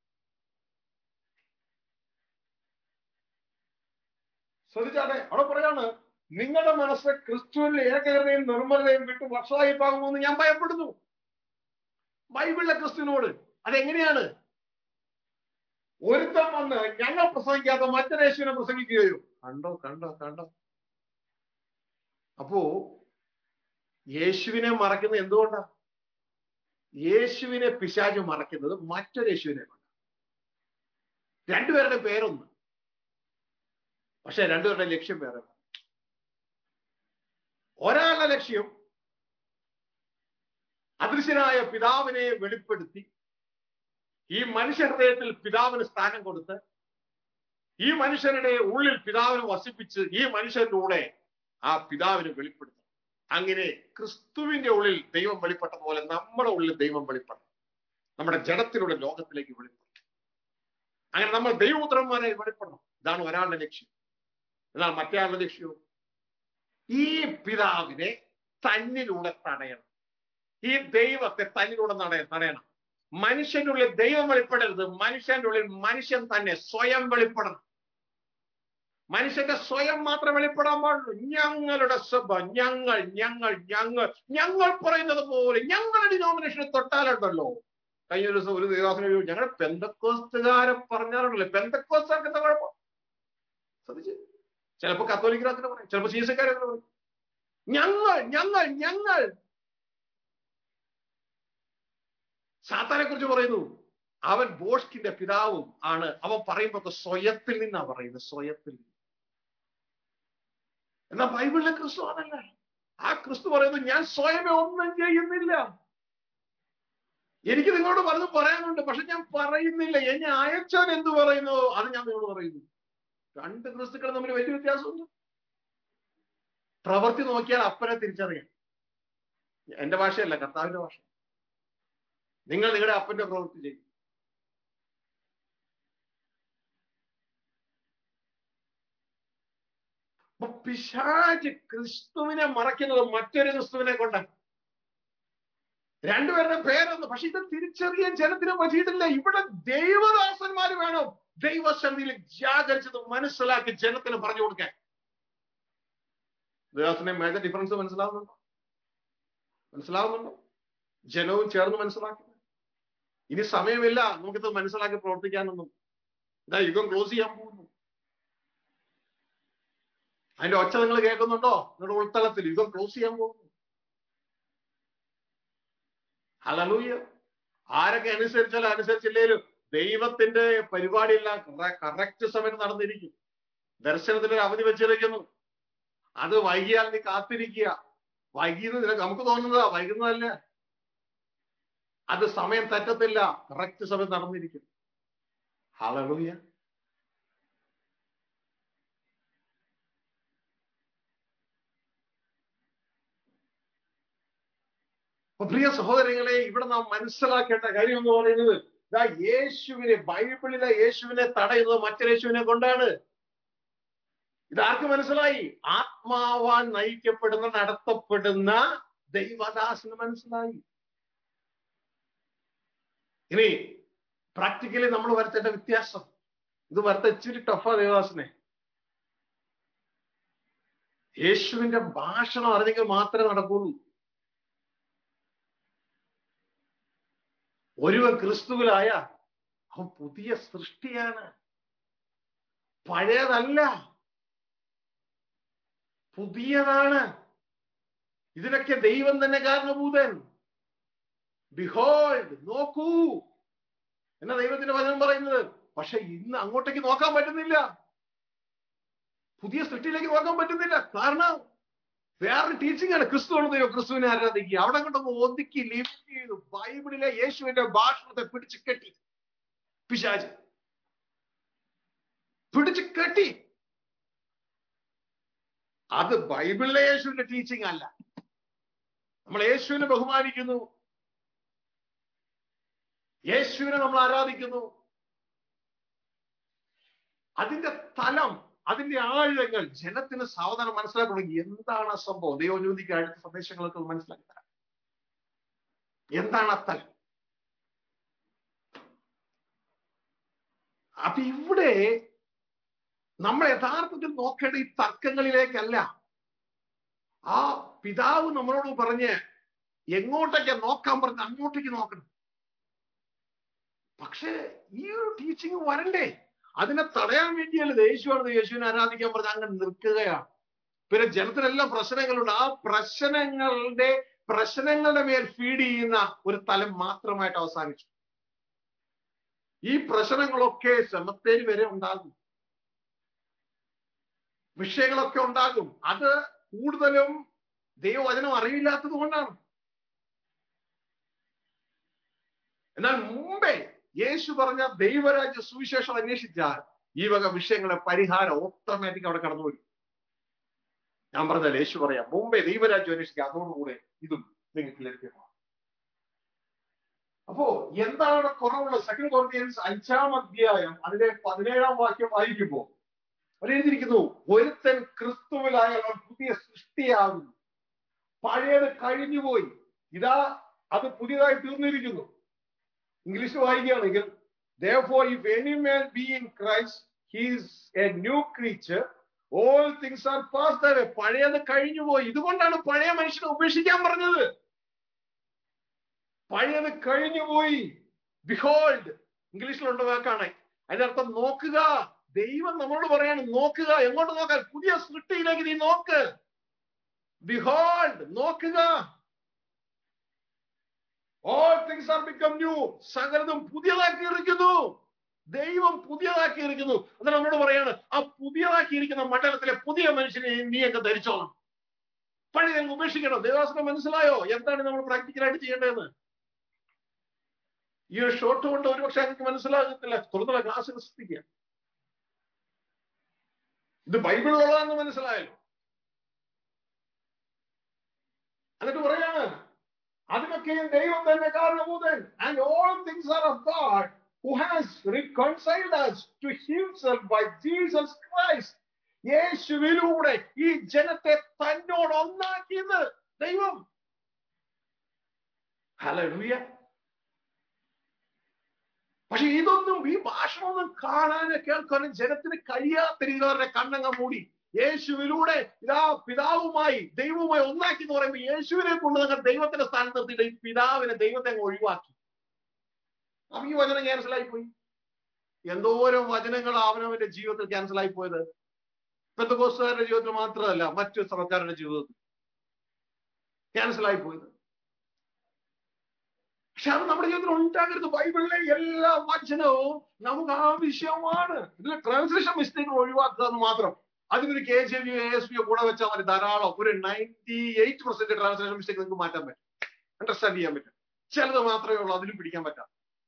ശ്രദ്ധിച്ചാട്ടെ അവിടെ പറയാണ് നിങ്ങളുടെ മനസ്സ് ക്രിസ്തുവിന്റെ ഏകഗ്രതയും നിർമ്മലതയും വിട്ട് വർഷമായി പാകുമെന്ന് ഞാൻ ഭയപ്പെടുന്നു ബൈബിളിലെ ക്രിസ്തുവിനോട് അതെങ്ങനെയാണ് ഒരുത്തം വന്ന് ഞങ്ങൾ പ്രസംഗിക്കാത്ത മറ്റൊരു യേശുവിനെ പ്രസംഗിക്കുകയോ കണ്ടോ കണ്ടോ കണ്ടോ അപ്പോ യേശുവിനെ മറക്കുന്നത് എന്തുകൊണ്ടാ യേശുവിനെ പിശാചു മറക്കുന്നത് മറ്റൊരു യേശുവിനെ കൊണ്ട് രണ്ടുപേരുടെ പേരൊന്ന് പക്ഷെ രണ്ടുപേരുടെ ലക്ഷ്യം വേറെ ഒരാളുടെ ലക്ഷ്യം അദൃശ്യനായ പിതാവിനെ വെളിപ്പെടുത്തി ഈ മനുഷ്യ ഹൃദയത്തിൽ പിതാവിന് സ്ഥാനം കൊടുത്ത് ഈ മനുഷ്യരുടെ ഉള്ളിൽ പിതാവിനെ വസിപ്പിച്ച് ഈ മനുഷ്യരുടെ കൂടെ ആ പിതാവിനെ വെളിപ്പെടുത്തണം അങ്ങനെ ക്രിസ്തുവിന്റെ ഉള്ളിൽ ദൈവം വെളിപ്പെട്ട പോലെ നമ്മുടെ ഉള്ളിൽ ദൈവം വെളിപ്പെടണം നമ്മുടെ ജഡത്തിലൂടെ ലോകത്തിലേക്ക് വെളിപ്പെടണം അങ്ങനെ നമ്മൾ ദൈവപുത്രന്മാരെ വെളിപ്പെടണം ഇതാണ് ഒരാളുടെ ലക്ഷ്യം എന്നാൽ മറ്റേ ലക്ഷ്യവും ഈ പിതാവിനെ തന്നിലൂടെ തടയണം ഈ ദൈവത്തെ തന്നിലൂടെ നട തടയണം മനുഷ്യന്റെ ഉള്ളിൽ ദൈവം വെളിപ്പെടരുത് മനുഷ്യന്റെ ഉള്ളിൽ മനുഷ്യൻ തന്നെ സ്വയം വെളിപ്പെടണം മനുഷ്യന്റെ സ്വയം മാത്രം വെളിപ്പെടാൻ പാടുള്ളൂ ഞങ്ങളുടെ സഭ ഞങ്ങൾ ഞങ്ങൾ ഞങ്ങൾ ഞങ്ങൾ പറയുന്നത് പോലെ ഞങ്ങളുടെ ഡിനോമിനേഷനെ തൊട്ടാലുണ്ടല്ലോ കഴിഞ്ഞ ഒരു ദിവസം ഒരു ദേവാസന ഞങ്ങൾ പെന്തക്കോസ്തുകാരെ പറഞ്ഞാലുണ്ടല്ലോ പെന്തക്കോസ്തുകാർക്ക് എന്താ കുഴപ്പം ശ്രദ്ധിച്ച് ചിലപ്പോ കത്തോലിക്കരാത്തിന് പറയും ചിലപ്പോ സീസക്കാരെ പറയും ഞങ്ങൾ ഞങ്ങൾ ഞങ്ങൾ സാത്താനെ കുറിച്ച് പറയുന്നു അവൻ ബോഷ്കിന്റെ പിതാവും ആണ് അവൻ പറയുമ്പോ സ്വയത്തിൽ നിന്നാ പറയുന്നത് സ്വയത്തിൽ നിന്ന് എന്നാ ബൈബിളിലെ ക്രിസ്തു അതല്ല ആ ക്രിസ്തു പറയുന്നത് ഞാൻ സ്വയമേ ഒന്നും ചെയ്യുന്നില്ല എനിക്ക് നിങ്ങളോട് പറഞ്ഞു പറയാനുണ്ട് പക്ഷെ ഞാൻ പറയുന്നില്ല എന്നെ അയച്ചവൻ എന്ത് പറയുന്നു അത് ഞാൻ നിങ്ങളോട് പറയുന്നു രണ്ട് ക്രിസ്തുക്കൾ തമ്മിൽ വലിയ വ്യത്യാസമുണ്ട് പ്രവൃത്തി നോക്കിയാൽ അപ്പനെ തിരിച്ചറിയാം എന്റെ ഭാഷയല്ല കർത്താവിന്റെ ഭാഷ നിങ്ങൾ നിങ്ങളുടെ അപ്പന്റെ പ്രവൃത്തി ചെയ്യും അപ്പൊ പിശാച് ക്രിസ്തുവിനെ മറയ്ക്കുന്നത് മറ്റൊരു ക്രിസ്തുവിനെ കൊണ്ടാണ് രണ്ടുപേരുടെ പേരൊന്നും പക്ഷെ ഇത് തിരിച്ചറിയാൻ ജനത്തിന് പറ്റിയിട്ടില്ല ഇവിടെ ദൈവദാസന്മാർ വേണം ദൈവസന്നിധിയിൽ ജാഗരിച്ചത് മനസ്സിലാക്കി ജനത്തിന് പറഞ്ഞു കൊടുക്കാൻ ദേവദാസനെ മേജർ ഡിഫറൻസ് മനസ്സിലാവുന്നുണ്ടോ മനസ്സിലാവുന്നുണ്ടോ ജനവും ചേർന്ന് മനസ്സിലാക്കുന്നത് ഇനി സമയമില്ല നമുക്കിത് മനസ്സിലാക്കി പ്രവർത്തിക്കാനൊന്നും ഇതാ യുഗം ക്ലോസ് ചെയ്യാൻ പോകുന്നു അതിന്റെ ഒച്ച നിങ്ങൾ കേൾക്കുന്നുണ്ടോ നിങ്ങളുടെ ഉൾത്തളത്തിൽ യുഗം ക്ലോസ് ചെയ്യാൻ പോകുന്നു ഹലലൂയ ആരൊക്കെ അനുസരിച്ചാലും അനുസരിച്ചില്ലേലും ദൈവത്തിന്റെ പരിപാടിയെല്ലാം കറക്റ്റ് സമയത്ത് നടന്നിരിക്കും ദർശനത്തിന് ഒരു അവധി വെച്ചിരിക്കുന്നു അത് വൈകിയാൽ നീ കാത്തിരിക്കുക വൈകിയത് നമുക്ക് തോന്നുന്നതാ വൈകുന്നതല്ല അത് സമയം തെറ്റത്തില്ല കറക്റ്റ് സമയം നടന്നിരിക്കും ഹലലൂയ അപ്പൊ പ്രിയ സഹോദരങ്ങളെ ഇവിടെ നാം മനസ്സിലാക്കേണ്ട കാര്യം എന്ന് പറയുന്നത് ഇതാ യേശുവിനെ ബൈബിളിലെ യേശുവിനെ തടയുന്നത് മറ്റൊരു യേശുവിനെ കൊണ്ടാണ് ഇതാർക്ക് മനസ്സിലായി ആത്മാവാൻ നയിക്കപ്പെടുന്ന നടത്തപ്പെടുന്ന ദൈവദാസന് മനസ്സിലായി ഇനി പ്രാക്ടിക്കലി നമ്മൾ വരുത്തേണ്ട വ്യത്യാസം ഇത് വരുത്ത ഇച്ചിരി ടഫാ ദേവദാസനെ യേശുവിന്റെ ഭാഷണം അറിഞ്ഞെങ്കിൽ മാത്രമേ നടക്കുള്ളൂ ഒരുവൻ ക്രിസ്തുവിലായ അവൻ പുതിയ സൃഷ്ടിയാണ് പഴയതല്ല പുതിയതാണ് ഇതിനൊക്കെ ദൈവം തന്നെ കാരണഭൂതൻ ബിഹോൾഡ് നോക്കൂ എന്നാ ദൈവത്തിന്റെ വചനം പറയുന്നത് പക്ഷെ ഇന്ന് അങ്ങോട്ടേക്ക് നോക്കാൻ പറ്റുന്നില്ല പുതിയ സൃഷ്ടിയിലേക്ക് നോക്കാൻ പറ്റുന്നില്ല കാരണം വേറൊരു ടീച്ചിങ് ആണ് ക്രിസ്തു ആണ് ദൈവം ക്രിസ്തുവിനെ ആരാധിക്കുക അവിടെ കൊണ്ടൊന്ന് ഒതുക്കി ലിഫ്റ്റ് ചെയ്തു ബൈബിളിലെ യേശുവിന്റെ ഭാഷണത്തെ പിടിച്ച് കെട്ടി പിശാജ് പിടിച്ച് കെട്ടി അത് ബൈബിളിലെ യേശുവിന്റെ ടീച്ചിങ് അല്ല നമ്മൾ യേശുവിനെ ബഹുമാനിക്കുന്നു യേശുവിനെ നമ്മൾ ആരാധിക്കുന്നു അതിന്റെ തലം അതിന്റെ ആഴങ്ങൾ ജനത്തിന് സാവധാനം മനസ്സിലാക്കി തുടങ്ങി എന്താണ് ആ സംഭവം ദൈവനൂതിക്ക് അടുത്ത സന്ദേശങ്ങളൊക്കെ ഒന്ന് മനസ്സിലാക്കി തരാം എന്താണ് ആ തലം അപ്പൊ ഇവിടെ നമ്മൾ യഥാർത്ഥത്തിൽ നോക്കേണ്ട ഈ തർക്കങ്ങളിലേക്കല്ല ആ പിതാവ് നമ്മളോട് പറഞ്ഞ് എങ്ങോട്ടേക്കാ നോക്കാൻ പറഞ്ഞ് അങ്ങോട്ടേക്ക് നോക്കണം പക്ഷേ ഈ ഒരു ടീച്ചിങ് വരണ്ടേ അതിനെ തടയാൻ വേണ്ടിയല്ല യേശുവാണ് യേശുവിനെ ആരാധിക്കാൻ പറഞ്ഞ അങ്ങനെ നിൽക്കുകയാണ് പിന്നെ ജനത്തിനെല്ലാം പ്രശ്നങ്ങളുണ്ട് ആ പ്രശ്നങ്ങളുടെ പ്രശ്നങ്ങളുടെ മേൽ ഫീഡ് ചെയ്യുന്ന ഒരു തലം മാത്രമായിട്ട് അവസാനിച്ചു ഈ പ്രശ്നങ്ങളൊക്കെ സെമത്തേരി വരെ ഉണ്ടാകും വിഷയങ്ങളൊക്കെ ഉണ്ടാകും അത് കൂടുതലും ദൈവവചനം അറിയില്ലാത്തത് കൊണ്ടാണ് എന്നാൽ മുമ്പേ യേശു പറഞ്ഞ ദൈവരാജ്യ സുവിശേഷം അന്വേഷിച്ചാൽ ഈ വക വിഷയങ്ങളെ പരിഹാരം ഓട്ടോമാറ്റിക് അവിടെ കടന്നു വരും ഞാൻ പറഞ്ഞാൽ യേശു പറയാം മുമ്പേ ദൈവരാജ്യം അന്വേഷിക്കുക അതോടുകൂടെ ഇതും നിങ്ങൾക്ക് ലഭ്യമാണ് അപ്പോ എന്താണ് കുറവുള്ളത് സെക്കൻഡ് കോർഡിയൻസ് അഞ്ചാം അധ്യായം അതിലെ പതിനേഴാം വാക്യം വായിക്കുമ്പോ അവിടെ എഴുതിയിരിക്കുന്നു ഒരുത്തൻ ക്രിസ്തുവിലായ പുതിയ സൃഷ്ടിയാകുന്നു പഴയത് കഴിഞ്ഞുപോയി ഇതാ അത് പുതിയതായി തീർന്നിരിക്കുന്നു ഇംഗ്ലീഷ് വായിക്കുകയാണെങ്കിൽ therefore if any man be in Christ he is a new creature all things are passed away പഴയത് കഴിഞ്ഞുപോയി ഇതുകൊണ്ടാണ് പഴയ മനുഷ്യനെ ഉപേക്ഷിക്കാൻ പറഞ്ഞത് പഴയത് കഴിഞ്ഞുപോയി ബിഹോൾഡ് ഇംഗ്ലീഷിലുള്ള വാക്കാണ് അതിന്റെ അർത്ഥം നോക്കുക ദൈവം നമ്മളോട് പറയാണ് നോക്കുക എങ്ങോട്ട് നോക്കാൻ പുതിയ സൃഷ്ടിയിലേക്ക് നീ നോക്ക് ബിഹോൾഡ് നോക്കുക all things are become new സകലതും പുതിയതാക്കിയിരിക്കുന്നു ദൈവം പുതിയതാക്കിയിരിക്കുന്നു അത് നമ്മളോട് പറയാണ് ആ പുതിയതാക്കിയിരിക്കുന്ന മണ്ഡലത്തിലെ പുതിയ മനുഷ്യനെ നീ അങ്ങ് ധരിച്ചോളാം പഴയ അങ്ങ് ഉപേക്ഷിക്കണം ദേവാസനം മനസ്സിലായോ എന്താണ് നമ്മൾ പ്രാക്ടിക്കലായിട്ട് ചെയ്യേണ്ടതെന്ന് ഈ ഒരു ഷോട്ട് കൊണ്ട് ഒരുപക്ഷെ എനിക്ക് മനസ്സിലാകത്തില്ല തുറന്നുള്ള ക്ലാസ് ശ്രദ്ധിക്കുക ഇത് ബൈബിളിലുള്ളതാണെന്ന് മനസ്സിലായല്ലോ എന്നിട്ട് പറയാണ് അതിനൊക്കെയും ദൈവം തന്നെ കാരണഭൂതൻ and all things are of God who has reconciled us to himself by Jesus Christ യേശുവിലൂടെ ഈ ജനത്തെ തന്നോട് ഒന്നാക്കിയത് ദൈവം ഹല്ലേലൂയ പക്ഷെ ഇതൊന്നും ഈ ഭാഷണമൊന്നും കാണാനും കേൾക്കാനും ജനത്തിന് കഴിയാത്ത രീതിയിൽ അവരുടെ കണ്ണങ്ങ മൂടി യേശുവിലൂടെ ഇതാ പിതാവുമായി ദൈവവുമായി ഒന്നാക്കി എന്ന് പറയുമ്പോൾ യേശുവിനെ കൊണ്ട് നിങ്ങൾ ദൈവത്തിന്റെ സ്ഥാനത്ത് നിർത്തിയിട്ട് ഈ പിതാവിനെ ദൈവത്തെ അങ്ങ് ഒഴിവാക്കി അപ്പൊ ഈ വചനം ക്യാൻസൽ ആയി പോയി എന്തോരം വചനങ്ങൾ അവനവന്റെ ജീവിതത്തിൽ ക്യാൻസൽ ആയി പോയത് പെന്തകോസ്തുകാരുടെ ജീവിതത്തിൽ മാത്രമല്ല മറ്റു സർക്കാരുടെ ജീവിതത്തിൽ ക്യാൻസൽ ആയി പോയത് പക്ഷെ അത് നമ്മുടെ ജീവിതത്തിൽ ഉണ്ടാകരുത് ബൈബിളിലെ എല്ലാ വചനവും നമുക്ക് ആവശ്യമാണ് ഇതിലെ ട്രാൻസ്ലേഷൻ മിസ്റ്റേക്ക് ഒഴിവാക്കുക എന്ന് മാത്രം അതിനൊരു K J V A S P കൂടെ വെച്ചാൽ മതി ധാരാളം ഒരു ninety eight percent translation mistake നിങ്ങൾക്ക് മാറ്റാൻ പറ്റും അണ്ടർസ്റ്റാൻഡ് ചെയ്യാൻ പറ്റും ചിലത് മാത്രമേ ഉള്ളൂ അതിലും പിടിക്കാൻ പറ്റാം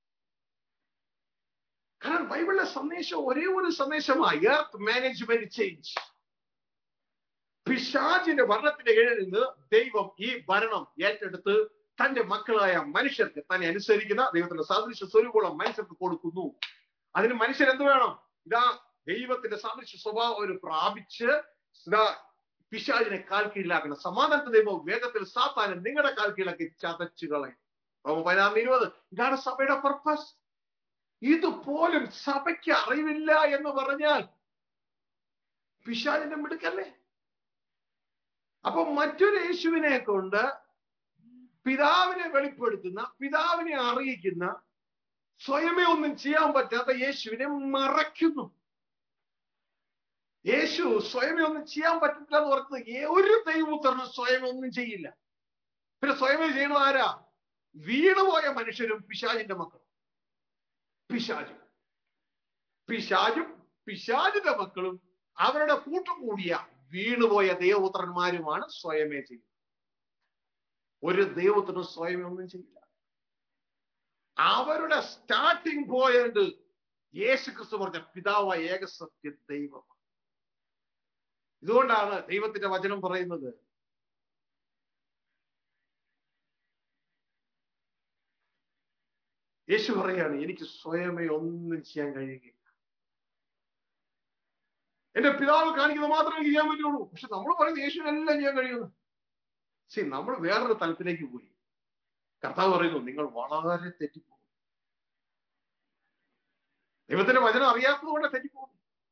കാരണം ബൈബിളിലെ സന്ദേശം ഒരേ ഒരു സന്ദേശമായി എർത്ത് മാനേജ്മെന്റ് ചേഞ്ച് പിശാചിന്റെ ഭരണത്തിന്റെ കീഴിൽ നിന്ന് ദൈവം ഈ ഭരണം ഏറ്റെടുത്ത് തന്റെ മക്കളായ മനുഷ്യർക്ക് തന്നെ അനുസരിക്കുന്ന ദൈവത്തിന്റെ സാദൃശ്യ സ്വരൂപമുള്ള മനുഷ്യർക്ക് കൊടുക്കുന്നു അതിന് മനുഷ്യർ എന്ത് വേണം ഇതാ ദൈവത്തിന്റെ സാദൃശ്യ സ്വഭാവം അവർ പ്രാപിച്ച് ഇതാ പിശാചിനെ കാൽ കീഴിലാക്കണം സമാധാനത്തെ ദൈവം വേഗത്തിൽ സാത്താനും നിങ്ങളുടെ കാൽ കീഴിലാക്കി ചതച്ചു കളയും റോമ പതിനാറ് ഇരുപത് ഇതാണ് സഭയുടെ പർപ്പസ് ഇതുപോലും സഭയ്ക്ക് അറിവില്ല എന്ന് പറഞ്ഞാൽ പിശാചിന്റെ മിടുക്കല്ലേ അപ്പൊ മറ്റൊരു യേശുവിനെ കൊണ്ട് പിതാവിനെ വെളിപ്പെടുത്തുന്ന പിതാവിനെ അറിയിക്കുന്ന സ്വയമേ ഒന്നും ചെയ്യാൻ പറ്റാത്ത യേശുവിനെ മറയ്ക്കുന്നു യേശു സ്വയമേ ഒന്നും ചെയ്യാൻ പറ്റില്ല എന്ന് പറഞ്ഞത് ഏ- ഒരു ദൈവപുത്രനും സ്വയമേ ഒന്നും ചെയ്യില്ല പിന്നെ സ്വയമേ ചെയ്യണത് ആരാ വീണുപോയ മനുഷ്യരും പിശാചിന്റെ മക്കളും പിശാചും പിശാചും പിശാചിന്റെ മക്കളും അവരുടെ കൂട്ടം കൂടിയ വീണുപോയ ദൈവപുത്രന്മാരുമാണ് സ്വയമേ ചെയ്യുന്നത് ഒരു ദൈവത്തിനും സ്വയമേ ഒന്നും ചെയ്യില്ല അവരുടെ സ്റ്റാർട്ടിംഗ് പോയിന്റ് യേശു ക്രിസ്തു പറഞ്ഞ പിതാവായ ഏകസത്യ ദൈവം ഇതുകൊണ്ടാണ് ദൈവത്തിന്റെ വചനം പറയുന്നത് യേശു പറയാണ് എനിക്ക് സ്വയമേ ഒന്നും ചെയ്യാൻ കഴിയുകയില്ല എന്റെ പിതാവ് കാണിക്കുന്നത് മാത്രമേ എനിക്ക് ചെയ്യാൻ പറ്റുള്ളൂ പക്ഷെ നമ്മൾ പറയുന്നത് യേശുവിനെല്ലാം ചെയ്യാൻ കഴിയുന്നു സി നമ്മൾ വേറൊരു തലത്തിലേക്ക് പോയി കർത്താവ് പറയുന്നു നിങ്ങൾ വളരെ തെറ്റിപ്പോകും ദൈവത്തിന്റെ വചനം അറിയാത്തത് കൊണ്ട് തെറ്റിപ്പോകും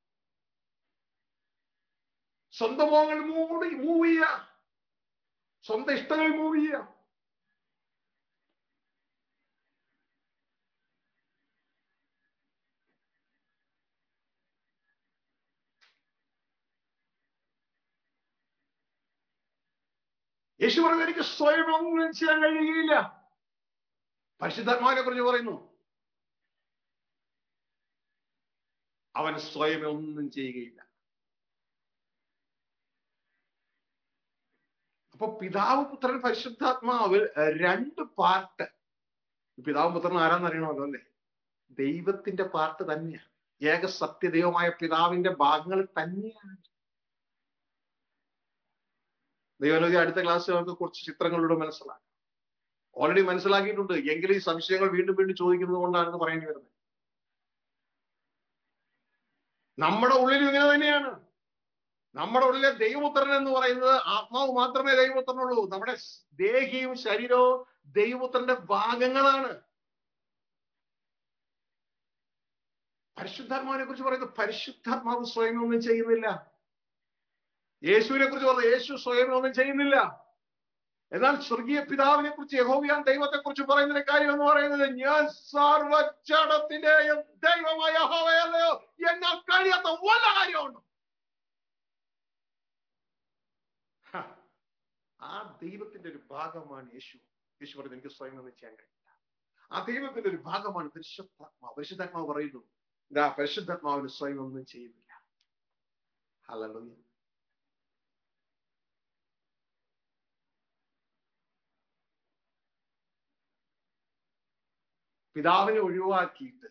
സ്വന്തം മോഹങ്ങൾ മൂവ് മൂവ് ചെയ്യുക സ്വന്തം ഇഷ്ടങ്ങൾ മൂവ് ചെയ്യുക യേശു പറയുന്നത് എനിക്ക് സ്വയം ഒന്നും ചെയ്യാൻ കഴിയുകയില്ല പരിശുദ്ധാത്മാവിനെ കുറിച്ച് പറയുന്നു അവൻ സ്വയം ഒന്നും ചെയ്യുകയില്ല അപ്പൊ പിതാവ് പുത്രൻ പരിശുദ്ധാത്മാവ് രണ്ട് പാർട്ട് പിതാവ് പുത്രൻ ആരാന്ന് അറിയണമല്ലോ അല്ലേ ദൈവത്തിന്റെ പാർട്ട് തന്നെയാണ് ഏക സത്യദൈവമായ പിതാവിന്റെ ഭാഗങ്ങൾ തന്നെയാണ് ദൈവനോദി അടുത്ത ക്ലാസ്സിൽ നമുക്ക് കുറച്ച് ചിത്രങ്ങളിലൂടെ മനസ്സിലാക്കാം ഓൾറെഡി മനസ്സിലാക്കിയിട്ടുണ്ട് എങ്കിലും ഈ സംശയങ്ങൾ വീണ്ടും വീണ്ടും ചോദിക്കുന്നത് കൊണ്ടാണ് പറയേണ്ടി വരുന്നത് നമ്മുടെ ഉള്ളിലും ഇങ്ങനെ തന്നെയാണ് നമ്മുടെ ഉള്ളിലെ ദൈവപുത്രൻ എന്ന് പറയുന്നത് ആത്മാവ് മാത്രമേ ദൈവപുത്രനുള്ളൂ നമ്മുടെ ദേഹിയും ശരീരവും ദൈവപുത്രന്റെ ഭാഗങ്ങളാണ് പരിശുദ്ധാത്മാവിനെ കുറിച്ച് പറയുന്നത് പരിശുദ്ധാത്മാവ് സ്വയം ഒന്നും ചെയ്യുന്നില്ല യേശുവിനെ കുറിച്ച് പറഞ്ഞത് യേശു സ്വയം ഒന്നും ചെയ്യുന്നില്ല എന്നാൽ സ്വർഗീയ പിതാവിനെ കുറിച്ച് യഹോവിയാൻ ദൈവത്തെ കുറിച്ച് പറയുന്ന കാര്യം എന്ന് പറയുന്നത് ഞാൻ സർവജടത്തിന്റെയും ദൈവമായ യഹോവയല്ലയോ എന്നാൽ കഴിയാത്ത വല്ല കാര്യമുണ്ടോ ഹ, ആ ദൈവത്തിന്റെ ഒരു ഭാഗമാണ് യേശു യേശു പറയുന്നത് എനിക്ക് സ്വയം ഒന്നും ചെയ്യാൻ കഴിയില്ല ആ ദൈവത്തിന്റെ ഒരു ഭാഗമാണ് പരിശുദ്ധാത്മാവ് പരിശുദ്ധാത്മാവ് പറയുന്നു ഇതാ പരിശുദ്ധാത്മാവിന് സ്വയം ഒന്നും ചെയ്യുന്നില്ല ഹല്ലേലൂയ പിതാവിനെ ഒഴിവാക്കിയിട്ട്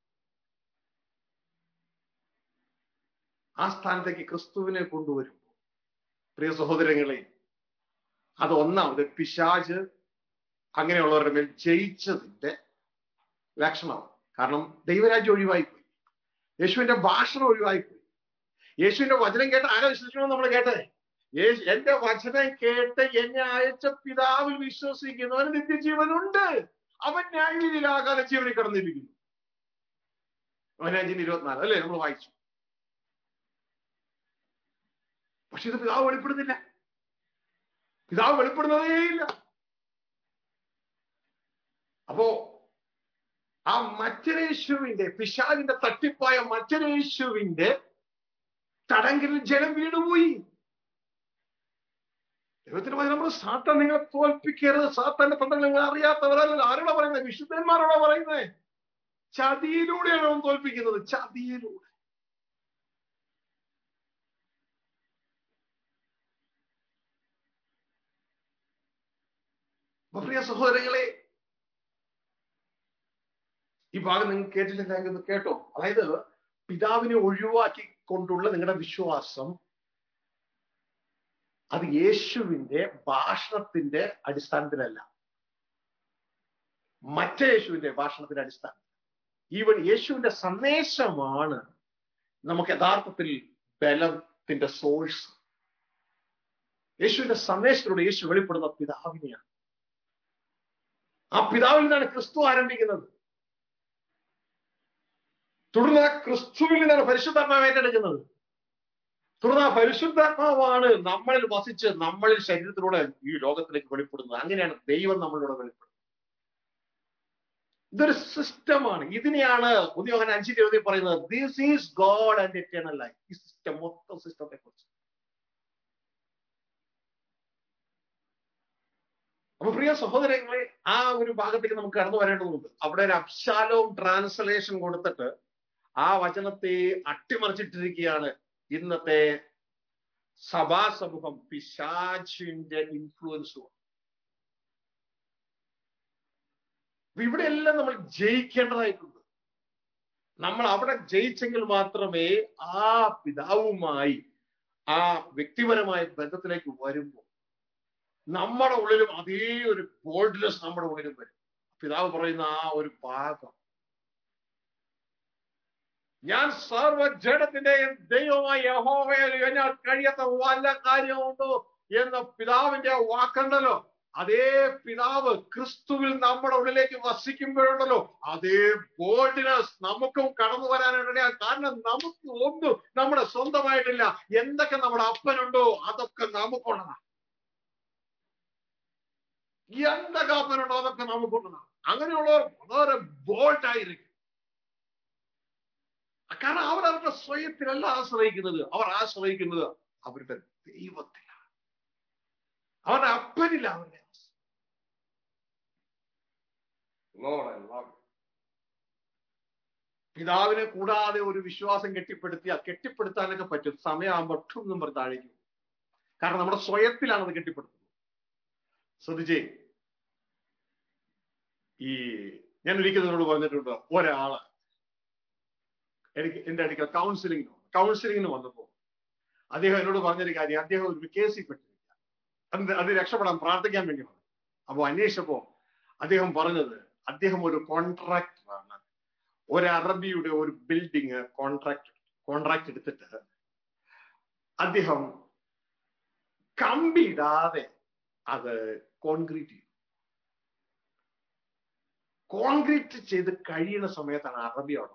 ആ സ്ഥാനത്തേക്ക് ക്രിസ്തുവിനെ കൊണ്ടുവരുമ്പോൾ പ്രിയ സഹോദരങ്ങളെ അത് ഒന്നാമത് പിശാജ് അങ്ങനെയുള്ളവരുടെ മേൽ ജയിച്ചതിന്റെ ലക്ഷണമാണ് കാരണം ദൈവരാജ്യം ഒഴിവായിപ്പോയി യേശുവിന്റെ ഭാഷണം ഒഴിവായിപ്പോയി യേശുവിന്റെ വചനം കേട്ട് ആരെ വിശ്വസിക്കണം നമ്മൾ കേട്ടേ യേശു എന്റെ വചനം കേട്ട് എന്നെ അയച്ച പിതാവിൽ വിശ്വസിക്കുന്നവന് നിത്യജീവനുണ്ട് അവൻ ന്യായവിധിയിലാകാതെ ജീവനിൽ കടന്നിരിക്കുന്നു അവനഞ്ചിന് ഇരുപത്തിനാല് അല്ലേ നമ്മൾ വായിച്ചു പക്ഷെ ഇത് പിതാവ് വെളിപ്പെടുന്നില്ല പിതാവ് വെളിപ്പെടുന്നതേയില്ല അപ്പോ ആ മറ്റൊരേശുവിന്റെ പിശാലിന്റെ തട്ടിപ്പായ മറ്റൊരേശുവിന്റെ തടങ്കലിൽ ജനം വീണുപോയി ദൈവത്തിന് പറഞ്ഞ നമ്മൾ സാത്താൻ നിങ്ങളെ തോൽപ്പിക്കരുത് സാത്താന്റെ തന്ത്രങ്ങൾ നിങ്ങൾ അറിയാത്തവരല്ല ആരോടാ പറയുന്നത് വിശുദ്ധന്മാരോടാ പറയുന്നത് ചതിയിലൂടെയാണ് അവൻ തോൽപ്പിക്കുന്നത് ചതിയിലൂടെ അപ്പൊ പ്രിയ സഹോദരങ്ങളെ ഈ ഭാഗം നിങ്ങൾ കേട്ടിട്ടില്ലെങ്കിൽ ഒന്ന് കേട്ടോ അതായത് പിതാവിനെ ഒഴിവാക്കി കൊണ്ടുള്ള നിങ്ങളുടെ വിശ്വാസം അത് യേശുവിന്റെ ഭാഷണത്തിന്റെ അടിസ്ഥാനത്തിലല്ല മറ്റേ യേശുവിന്റെ ഭാഷണത്തിന്റെ അടിസ്ഥാനം ഈവൻ യേശുവിന്റെ സന്ദേശമാണ് നമുക്ക് യഥാർത്ഥത്തിൽ ബലത്തിന്റെ സോഴ്സ് യേശുവിന്റെ സന്ദേശത്തിലൂടെ യേശു വെളിപ്പെടുന്ന പിതാവിനെയാണ് ആ പിതാവിൽ നിന്നാണ് ക്രിസ്തു ആരംഭിക്കുന്നത് തുടർന്ന് ആ ക്രിസ്തുവിൽ നിന്നാണ് പരിശുദ്ധാത്മാവ് ഏറ്റെടുക്കുന്നത് തുടർന്ന് ആ പരിശുദ്ധാത്മാവാണ് നമ്മളിൽ വസിച്ച് നമ്മളിൽ ശരീരത്തിലൂടെ ഈ ലോകത്തിലേക്ക് വെളിപ്പെടുന്നത് അങ്ങനെയാണ് ദൈവം നമ്മളിലൂടെ വെളിപ്പെടുന്നത് ഇതൊരു സിസ്റ്റമാണ് ഇതിനെയാണ് ഉദ്യോഗം അഞ്ചിന്റെ എഴുതി പറയുന്നത് this is God and eternal life ഈ സിസ്റ്റം മൊത്തം സിസ്റ്റത്തെ കുറിച്ച് അപ്പൊ പ്രിയ സഹോദരങ്ങളെ ആ ഒരു ഭാഗത്തേക്ക് നമുക്ക് കടന്നു വരേണ്ടതുണ്ട് അവിടെ ഒരു അബ്ശാലോം ട്രാൻസ്ലേഷൻ കൊടുത്തിട്ട് ആ വചനത്തെ അട്ടിമറിച്ചിട്ടിരിക്കുകയാണ് ഇന്നത്തെ സഭാ സമൂഹം പിശാചിന്റെ ഇൻഫ്ലുവൻസ് ഇവിടെയെല്ലാം നമ്മൾ ജയിക്കേണ്ടതായിട്ടുണ്ട് നമ്മൾ അവിടെ ജയിച്ചെങ്കിൽ മാത്രമേ ആ പിതാവുമായി ആ വ്യക്തിപരമായ ബന്ധത്തിലേക്ക് വരുമ്പോൾ നമ്മുടെ ഉള്ളിലും അതേ ഒരു ബോൾഡ്നെസ് നമ്മുടെ ഉള്ളിലും വരും പിതാവ് പറയുന്ന ആ ഒരു ഭാഗം ഞാൻ സർവ ജഡത്തിന്റെ ദൈവമായി യഹോവയിൽ എന്നാൽ കഴിയാത്ത വല്ല കാര്യമുണ്ടോ എന്ന പിതാവിന്റെ വാക്കുണ്ടല്ലോ അതേ പിതാവ് ക്രിസ്തുവിൽ നമ്മുടെ ഉള്ളിലേക്ക് വസിക്കുമ്പോഴുണ്ടല്ലോ അതേ ബോൾഡിനെസ് നമുക്കും കടന്നു വരാനിടയാ കാരണം നമുക്ക് ഒന്നും നമ്മുടെ സ്വന്തമായിട്ടില്ല എന്തൊക്കെ നമ്മുടെ അപ്പനുണ്ടോ അതൊക്കെ നമുക്കുള്ളതാണ് എന്തൊക്കെ അപ്പനുണ്ടോ അതൊക്കെ നമുക്കുള്ളതാണ് അങ്ങനെയുള്ളവർ വളരെ ബോൾഡായിരിക്കും കാരണം അവർ അവരുടെ സ്വയത്തിലല്ല ആശ്രയിക്കുന്നത് അവർ ആശ്രയിക്കുന്നത് അവരുടെ ദൈവത്തിലാണ് അവരുടെ അപ്പനില്ല അവരുടെ പിതാവിനെ കൂടാതെ ഒരു വിശ്വാസം കെട്ടിപ്പടുത്തി ആ കെട്ടിപ്പടുത്താനൊക്കെ പറ്റും സമയമാകുമ്പോൾ ഒട്ടും പറഞ്ഞ് താഴേക്കും കാരണം നമ്മുടെ സ്വയത്തിലാണ് അത് കെട്ടിപ്പടുത്തുന്നത് ശ്രദ്ധിച്ചേ ഈ ഞാൻ ഒരിക്കൽ നിന്നോട് പറഞ്ഞിട്ടുണ്ട് ഒരാള് എനിക്ക് എന്റെ അടുക്കൽ കൗൺസിലിംഗിന് കൗൺസിലിംഗിന് വന്നപ്പോ അദ്ദേഹം എന്നോട് പറഞ്ഞൊരു കാര്യം അദ്ദേഹം ഒരു കേസിൽ പെട്ടിരിക്കുക അത് അത് രക്ഷപ്പെടാൻ പ്രാർത്ഥിക്കാൻ വേണ്ടി വന്നു അപ്പൊ അന്വേഷിച്ചപ്പോ അദ്ദേഹം പറഞ്ഞത് അദ്ദേഹം ഒരു കോൺട്രാക്ടറാണ് ഒരു അറബിയുടെ ഒരു ബിൽഡിങ് കോൺട്രാക്ട് കോൺട്രാക്ട് എടുത്തിട്ട് അദ്ദേഹം കമ്പിടാതെ അത് കോൺക്രീറ്റ് ചെയ്തു കോൺക്രീറ്റ് ചെയ്ത് കഴിയുന്ന സമയത്താണ് അറബി അവിടെ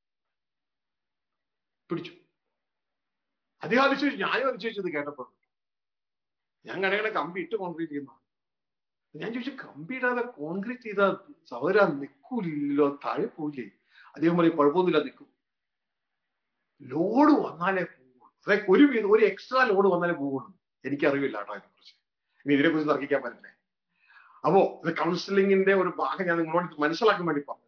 പിടിച്ചു അദ്ദേഹം അതിശയിച്ചു ഞാനും അതിശയിച്ചത് കേട്ടപ്പോൾ ഞാൻ കടകളെ കമ്പി ഇട്ട് കോൺക്രീറ്റ് ചെയ്യുന്നതാണ് ഞാൻ ചോദിച്ചു കമ്പി ഇടാതെ കോൺക്രീറ്റ് ചെയ്താൽ സഹോദര നിൽക്കൂലോ താഴെ പോയില്ലേ അദ്ദേഹം പറയും കുഴപ്പമൊന്നുമില്ല നിൽക്കും ലോഡ് വന്നാലേ പോകുള്ളൂ അതായത് ഒരു വീതം ഒരു എക്സ്ട്രാ ലോഡ് വന്നാലേ പോകുള്ളൂ എനിക്കറിവില്ല കേട്ടോ അതിനെ കുറിച്ച് ഇനി ഇതിനെ കുറിച്ച് തർക്കിക്കാൻ പറ്റില്ലേ അപ്പോ ഇത് കൗൺസിലിംഗിന്റെ ഒരു ഭാഗം ഞാൻ നിങ്ങളോട് മനസ്സിലാക്കാൻ വേണ്ടി പറഞ്ഞു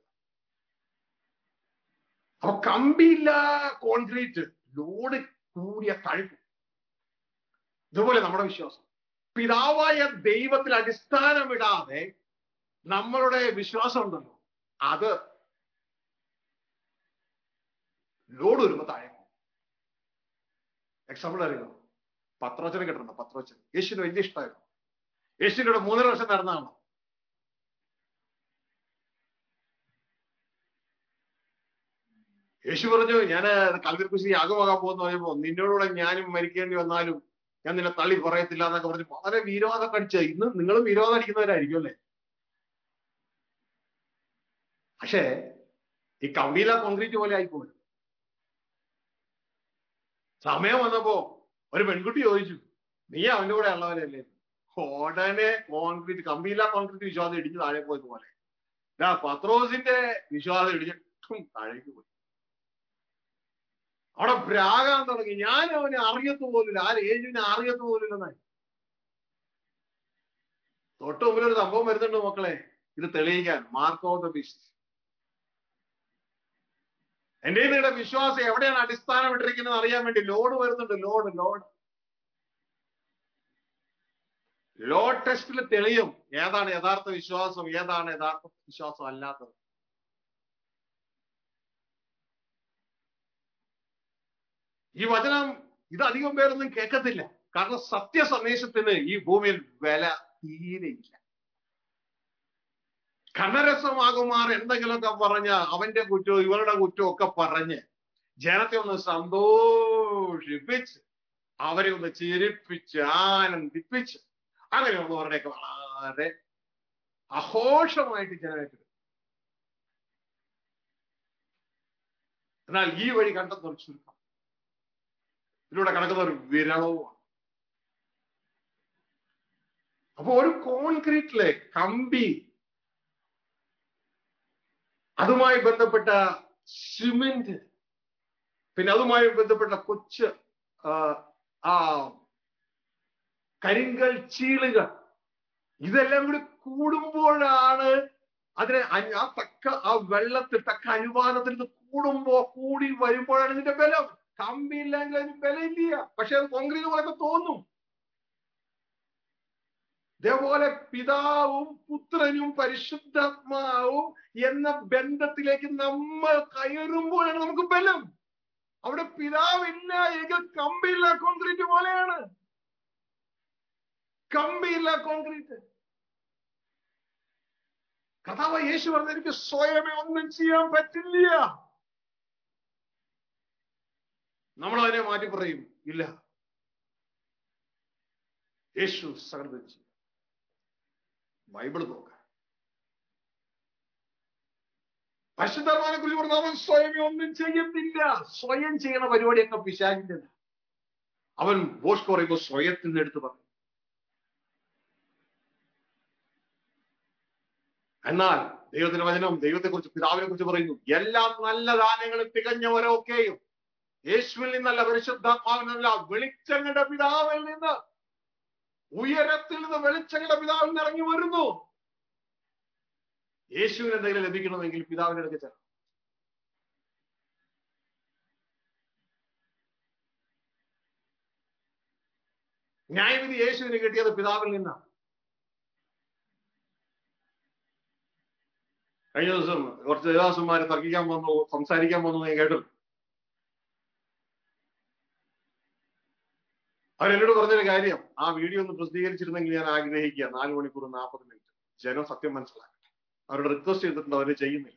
അപ്പൊ കമ്പിയില്ല കോൺക്രീറ്റ് ലോഡ് കൂടിയ തഴുക്കും ഇതുപോലെ നമ്മുടെ വിശ്വാസം പിതാവായ ദൈവത്തിൽ അടിസ്ഥാനമിടാതെ നമ്മളുടെ വിശ്വാസം ഉണ്ടല്ലോ അത് ലോഡ് വരുമ്പോ താഴെ പോകും എക്സാമ്പിൾ അറിയോ പത്രോച്ചനെ കേട്ടിട്ടുണ്ടോ പത്രോച്ചൻ യേശുവിന് വലിയ ഇഷ്ടമായിരുന്നു യേശുവിന്റെ കൂടെ മൂന്നര വർഷം നടന്നതാണോ യേശു പറഞ്ഞു ഞാൻ കൽവിൽ കുശി യാഗമാകാൻ പോകുന്ന പറയുമ്പോ നിന്നോടുകൂടെ ഞാനും മരിക്കേണ്ടി വന്നാലും ഞാൻ നിന്നെ തള്ളി പറയത്തില്ല എന്നൊക്കെ പറഞ്ഞു വളരെ വിരോധം കടിച്ച ഇന്ന് നിങ്ങളും വിരോധം അടിക്കുന്നവരായിരിക്കും അല്ലേ പക്ഷേ ഈ കമ്പിയില കോൺക്രീറ്റ് പോലെ ആയിപ്പോയി സമയം വന്നപ്പോ ഒരു പെൺകുട്ടി ചോദിച്ചു നീ അവന്റെ കൂടെ ഉള്ളവരല്ലേ ഉടനെ കോൺക്രീറ്റ് കമ്പിയില കോൺക്രീറ്റ് വിശ്വാസം ഇടിഞ്ഞ് താഴെ പോയത് പോലെ ദാ പത്രോസിന്റെ വിശ്വാസം ഇടിഞ്ഞിട്ടും താഴേക്ക് പോയി അവിടെ ഭ്രാകാൻ തുടങ്ങി ഞാൻ അവനെ അറിയത്തു പോലില്ല ആ യേശുവിനെ അറിയത്തു പോലില്ലെന്നായി തൊട്ട് മുമ്പിൽ ഒരു സംഭവം വരുന്നുണ്ട് മക്കളെ ഇത് തെളിയിക്കാൻ മാർക്ക് ഓഫ് ദ ബീസ്റ്റ് എന്റെ നിങ്ങളുടെ വിശ്വാസം എവിടെയാണ് അടിസ്ഥാനം ഇട്ടിരിക്കുന്നത് അറിയാൻ വേണ്ടി ലോഡ് വരുന്നുണ്ട് ലോഡ് ലോഡ് ലോഡ് ടെസ്റ്റിൽ തെളിയും ഏതാണ് യഥാർത്ഥ വിശ്വാസം ഏതാണ് യഥാർത്ഥ വിശ്വാസം അല്ലാത്തത് ഈ വചനം ഇത് അധികം പേരൊന്നും കേൾക്കത്തില്ല കാരണം സത്യസന്ദേശത്തിന് ഈ ഭൂമിയിൽ വില തീരെയില്ല കണ്ണരസമാകുമാർ എന്തെങ്കിലുമൊക്കെ പറഞ്ഞ അവന്റെ കുറ്റവും ഇവരുടെ കുറ്റവും ഒക്കെ പറഞ്ഞ് ജനത്തെ ഒന്ന് സന്തോഷിപ്പിച്ച് അവരെ ഒന്ന് ചിരിപ്പിച്ച് ആനന്ദിപ്പിച്ച് അങ്ങനെയുള്ളവരുടെയൊക്കെ വളരെ അഘോഷമായിട്ട് ജനമേറ്റെടുക്കും എന്നാൽ ഈ വഴി കണ്ടെത്തുന്ന ഒരു ചുരുക്കം ഇതിലൂടെ കിടക്കുന്ന ഒരു വിരളവുമാണ് അപ്പൊ ഒരു കോൺക്രീറ്റിലെ കമ്പി അതുമായി ബന്ധപ്പെട്ട സിമെന്റ് പിന്നെ അതുമായി ബന്ധപ്പെട്ട കൊച്ച് ആ കരിങ്കൽ ചീളുകൾ ഇതെല്ലാം കൂടി കൂടുമ്പോഴാണ് അതിനെ ആ തക്ക ആ വെള്ളത്തിൽ തക്ക അനുപാതത്തിൽ ഇത് കൂടുമ്പോ കൂടി വരുമ്പോഴാണ് ഇതിന്റെ ബലം കമ്പി ഇല്ലെങ്കിൽ അതിന് ബലമില്ല പക്ഷെ അത് കോൺക്രീറ്റ് പോലൊക്കെ തോന്നും ഇതേപോലെ പിതാവും പുത്രനും പരിശുദ്ധാത്മാവും എന്ന ബന്ധത്തിലേക്ക് നമ്മൾ കയറുമ്പോഴാണ് നമുക്ക് ബലം അവിടെ പിതാവില്ല എങ്കിൽ കമ്പിയില്ല കോൺക്രീറ്റ് പോലെയാണ് കമ്പിയില്ല കോൺക്രീറ്റ് കഥാവ് യേശു പറഞ്ഞ എനിക്ക് സ്വയമേ ഒന്നും ചെയ്യാൻ പറ്റില്ല നമ്മൾ അതിനെ മാറ്റി പറയും ഇല്ല യേശു സകലം ചെയ്യും ബൈബിൾ നോക്ക പരിശുദ്ധർമാനെ കുറിച്ച് പറഞ്ഞ അവൻ സ്വയമേ ഒന്നും ചെയ്യുന്നില്ല സ്വയം ചെയ്യണ പരിപാടിയൊക്കെ പിശാചിന്റെ അവൻ ബോഷ് പറയുമ്പോൾ സ്വയത്തിന്റെ അടുത്ത് പറഞ്ഞു എന്നാൽ ദൈവത്തിന്റെ വചനം ദൈവത്തെ കുറിച്ച് പിതാവിനെ കുറിച്ച് പറയുന്നു എല്ലാ നല്ല ദാനങ്ങളും തികഞ്ഞവരൊക്കെയും യേശുവിൽ നിന്നല്ല പരിശുദ്ധാത്മാവിൽ നിന്നല്ല വെളിച്ചങ്ങളുടെ പിതാവിൽ നിന്ന് ഉയരത്തിൽ നിന്ന് വെളിച്ചങ്ങളുടെ പിതാവിൽ നിന്ന് ഇറങ്ങി വരുന്നു യേശുവിന് എന്തെങ്കിലും ലഭിക്കണമെങ്കിൽ പിതാവിന്റെ അടുത്ത് ചെല്ലാം ന്യായവിധി യേശുവിന് കിട്ടിയത് പിതാവിൽ നിന്നാണ് കഴിഞ്ഞ ദിവസം കുറച്ച് ദേവാസന്മാര് തർക്കിക്കാൻ വന്നു സംസാരിക്കാൻ വന്നു ഞാൻ കേട്ടു അവരെന്നോട് പറഞ്ഞൊരു കാര്യം ആ വീഡിയോ ഒന്ന് പ്രസിദ്ധീകരിച്ചിരുന്നെങ്കിൽ ഞാൻ ആഗ്രഹിക്കുക നാല് മണിക്കൂർ നാൽപ്പത് മിനിറ്റ് ജനം സത്യം മനസ്സിലാക്കട്ടെ അവരോട് റിക്വസ്റ്റ് ചെയ്തിട്ടുണ്ട് അവര് ചെയ്യുന്നില്ല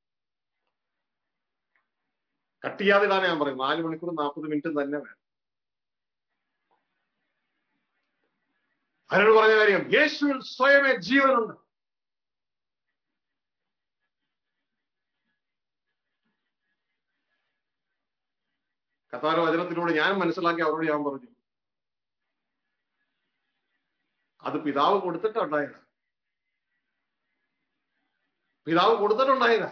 കട്ട് ചെയ്യാതിടാൻ ഞാൻ പറയും നാല് മണിക്കൂർ നാൽപ്പത് മിനിറ്റ് തന്നെ വേണം അവരോട് പറഞ്ഞ കാര്യം യേശുവിൽ സ്വയമേ ജീവനുണ്ട് കഥാര വചനത്തിലൂടെ ഞാൻ മനസ്സിലാക്കി അവരോട് ഞാൻ പറഞ്ഞു അത് പിതാവ് കൊടുത്തിട്ടുണ്ടായതാ പിതാവ് കൊടുത്തിട്ടുണ്ടായതാ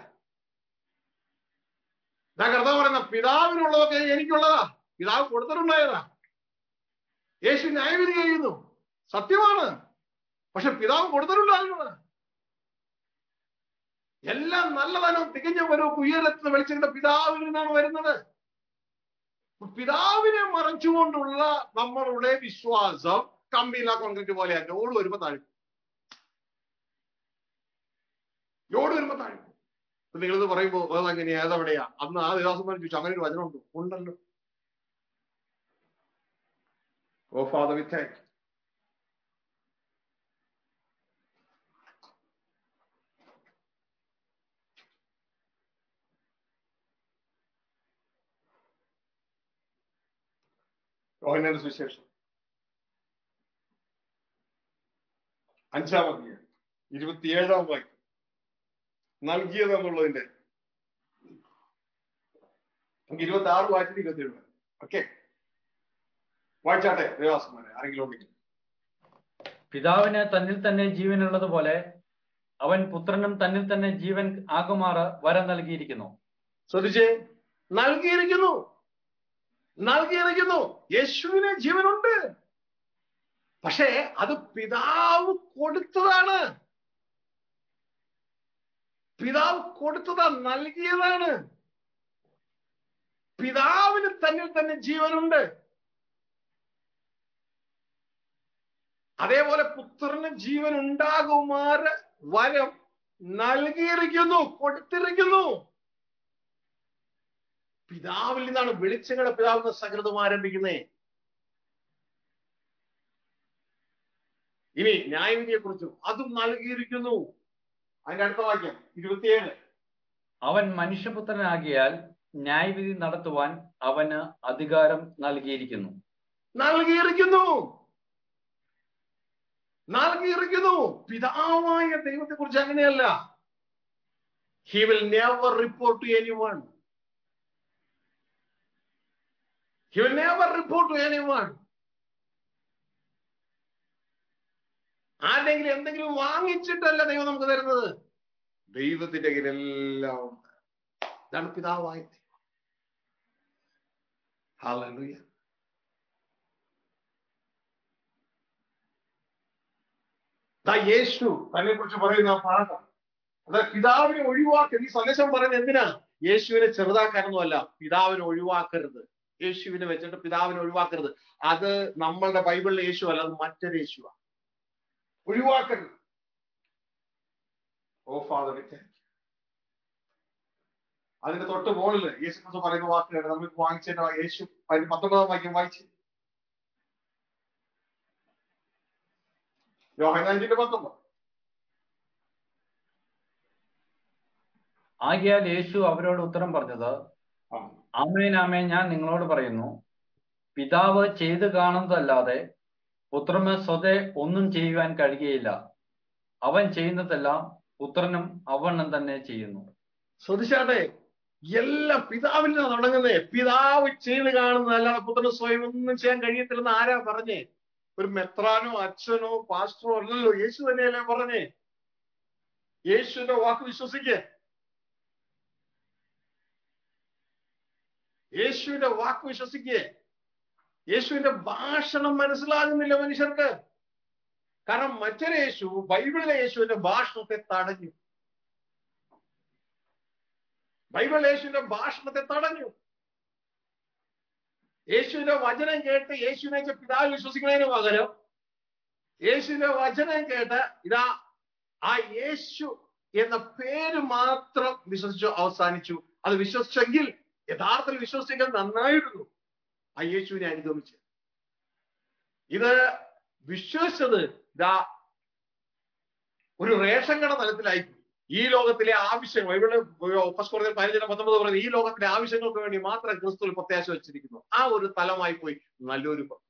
ഞാൻ കർത്താവ് പറയുന്ന പിതാവിനുള്ളതൊക്കെ എനിക്കുള്ളതാ പിതാവ് കൊടുത്തിട്ടുണ്ടായതാ യേശു ന്യായവിധി കഴിയുന്നു സത്യമാണ് പക്ഷെ പിതാവ് കൊടുത്തിട്ടുണ്ടായിരുന്നത് എല്ലാം നല്ലതാനും തികഞ്ഞ ഒരു ഉയരത്തിന് വെളിച്ചെടുത്ത പിതാവിൽ നിന്നാണ് വരുന്നത് പിതാവിനെ മറച്ചുകൊണ്ടുള്ള നമ്മളുടെ വിശ്വാസം കമ്പിയില്ല കോൺക്രീറ്റ് പോലെയാണ് ലോഡ് വരുമ്പോ താഴ്ക്കും ലോഡ് വരുമ്പോ താഴ്ക്കും ഇപ്പൊ നിങ്ങളിത് പറയുമ്പോ അതെങ്ങനെയാ ഏതെവിടെയാ അന്ന് ആ ദേവാസന്മാർ ചോദിച്ചു അങ്ങനെ ഒരു വചനം ഉണ്ടോ ഉണ്ടല്ലോ ഓ ഫാദർ വി താങ്ക് യോഹന്നാന്റെ സുവിശേഷം അഞ്ചാം അധ്യായം ഇരുപത്തിയേഴാം വാക്യം നൽകിയത് എന്നുള്ളതിന്റെ നമുക്ക് ഇരുപത്തി ആറ് വായിച്ചിട്ട് ഇരുപത്തി ഏഴ് ഓക്കെ വായിച്ചാട്ടെ ദേവാസന്മാരെ ആരെങ്കിലും ഉണ്ടെങ്കിൽ പിതാവിന് തന്നിൽ തന്നെ ജീവനുള്ളത് പോലെ അവൻ പുത്രനും തന്നിൽ തന്നെ ജീവൻ ആകുമാറ് വരം നൽകിയിരിക്കുന്നു ശ്രദ്ധിച്ചേ നൽകിയിരിക്കുന്നു നൽകിയിരിക്കുന്നു യേശുവിന് ജീവനുണ്ട് പക്ഷേ അത് പിതാവ് കൊടുത്തതാണ് പിതാവ് കൊടുത്തതാ നൽകിയതാണ് പിതാവിന് തന്നിൽ തന്നെ ജീവനുണ്ട് അതേപോലെ പുത്രന് ജീവൻ ഉണ്ടാകുമാറ് വരം നൽകിയിരിക്കുന്നു കൊടുത്തിരിക്കുന്നു പിതാവിൽ നിന്നാണ് വെളിച്ചങ്ങളുടെ പിതാവിന്റെ സകൃതം ആരംഭിക്കുന്നേ ഇനി ന്യായവിധിയെ കുറിച്ചും അതും നൽകിയിരിക്കുന്നു അതിന്റെ അടുത്ത വാക്യം ഇരുപത്തിയേഴ് അവൻ മനുഷ്യപുത്രനാകിയാൽ ന്യായവിധി നടത്തുവാൻ അവന് അധികാരം നൽകിയിരിക്കുന്നു നൽകിയിരിക്കുന്നു നൽകിയിരിക്കുന്നു പിതാവായ ദൈവത്തെ കുറിച്ച് അങ്ങനെയല്ല he will never report to anyone he will never report to anyone ആരെങ്കിലും എന്തെങ്കിലും വാങ്ങിച്ചിട്ടല്ല ദൈവം നമുക്ക് തരുന്നത് ദൈവത്തിന്റെ കയ്യിലെല്ലാം ഉണ്ട് ഇതാണ് പിതാവായ ദൈവം. ഹല്ലേലൂയ ദാ യേശു തന്നെ കുറിച്ച് പറയുന്ന ആ ഭാഗം അത് പിതാവിനെ ഒഴിവാക്കരുത് ഈ സന്ദേശം പറയുന്നത് എന്തിനാ യേശുവിനെ ചെറുതാക്കാനൊന്നുമല്ല പിതാവിനെ ഒഴിവാക്കരുത് യേശുവിനെ വെച്ചിട്ട് പിതാവിനെ ഒഴിവാക്കരുത് അത് നമ്മളുടെ ബൈബിളിലെ യേശു അല്ല അത് മറ്റൊരു യേശുവാ ഒഴിവാക്കരുത് ഓ ഫാദർ അതിന്റെ തൊട്ട് മുകളില് യേശു ക്രിസ്തു പറയുന്ന വാക്കുകൾ നമ്മൾ വാങ്ങിച്ചതിന്റെ യേശു അതിന്റെ പത്തൊമ്പതാം വാക്യം വായിച്ചു യോഹനാഞ്ചിന്റെ പത്തൊമ്പത് ആകിയാൽ യേശു അവരോട് ഉത്തരം പറഞ്ഞത് ആ. ആമേൻ ആമേൻ ഞാൻ നിങ്ങളോട് പറയുന്നു പിതാവ് ചെയ്തു കാണുന്നതല്ലാതെ പുത്രന് സ്വതേ ഒന്നും ചെയ്യുവാൻ കഴിയുകയില്ല അവൻ ചെയ്യുന്നതെല്ലാം പുത്രനും അവണ്ണം തന്നെ ചെയ്യുന്നു ശ്രദ്ധിച്ചാട്ടെ എല്ലാം പിതാവിൽ നിന്ന് തുടങ്ങുന്നേ പിതാവ് ചെയ്ത് കാണുന്നതല്ലാതെ പുത്രന് സ്വയം ഒന്നും ചെയ്യാൻ കഴിയത്തില്ലെന്ന് ആരാ പറഞ്ഞേ ഒരു മെത്രാനോ അച്ഛനോ പാസ്റ്ററോ അല്ലല്ലോ യേശു തന്നെയല്ലേ പറഞ്ഞേ യേശുവിന്റെ വാക്ക് വിശ്വസിക്കേ യേശുവിന്റെ വാക്ക് വിശ്വസിക്കേ യേശുവിന്റെ ഭാഷണം മനസ്സിലാകുന്നില്ല മനുഷ്യർക്ക് കാരണം മറ്റൊരു യേശു ബൈബിളിലെ യേശുവിന്റെ ഭാഷണത്തെ തടഞ്ഞു ബൈബിൾ യേശുവിന്റെ ഭാഷണത്തെ തടഞ്ഞു യേശുവിന്റെ വചനം കേട്ട് യേശുവിനെ വെച്ച് പിതാവ് വിശ്വസിക്കുന്നതിന് പകരം യേശുവിന്റെ വചനം കേട്ട് ഇതാ ആ യേശു എന്ന പേര് മാത്രം വിശ്വസിച്ചു അവസാനിച്ചു അത് വിശ്വസിച്ചെങ്കിൽ യഥാർത്ഥത്തിൽ വിശ്വസിച്ചെങ്കിൽ നന്നായിരുന്നു ആ യേശുവിനെ അനുഗമിച്ച് ഇത് വിശ്വസിച്ചത് ഇതാ ഒരു റേഷൻ കട തലത്തിലായി ഈ ലോകത്തിലെ ആവശ്യം ബൈബിള് ഒപ്പസ്കോറത്തിൽ പതിനഞ്ചിന് പത്തൊമ്പത് പറയുന്നത് ഈ ലോകത്തിലെ ആവശ്യങ്ങൾക്ക് വേണ്ടി മാത്രം ക്രിസ്തുവിൽ പ്രത്യാശ വെച്ചിരിക്കുന്നു ആ ഒരു തലമായി പോയി നല്ലൊരു പ-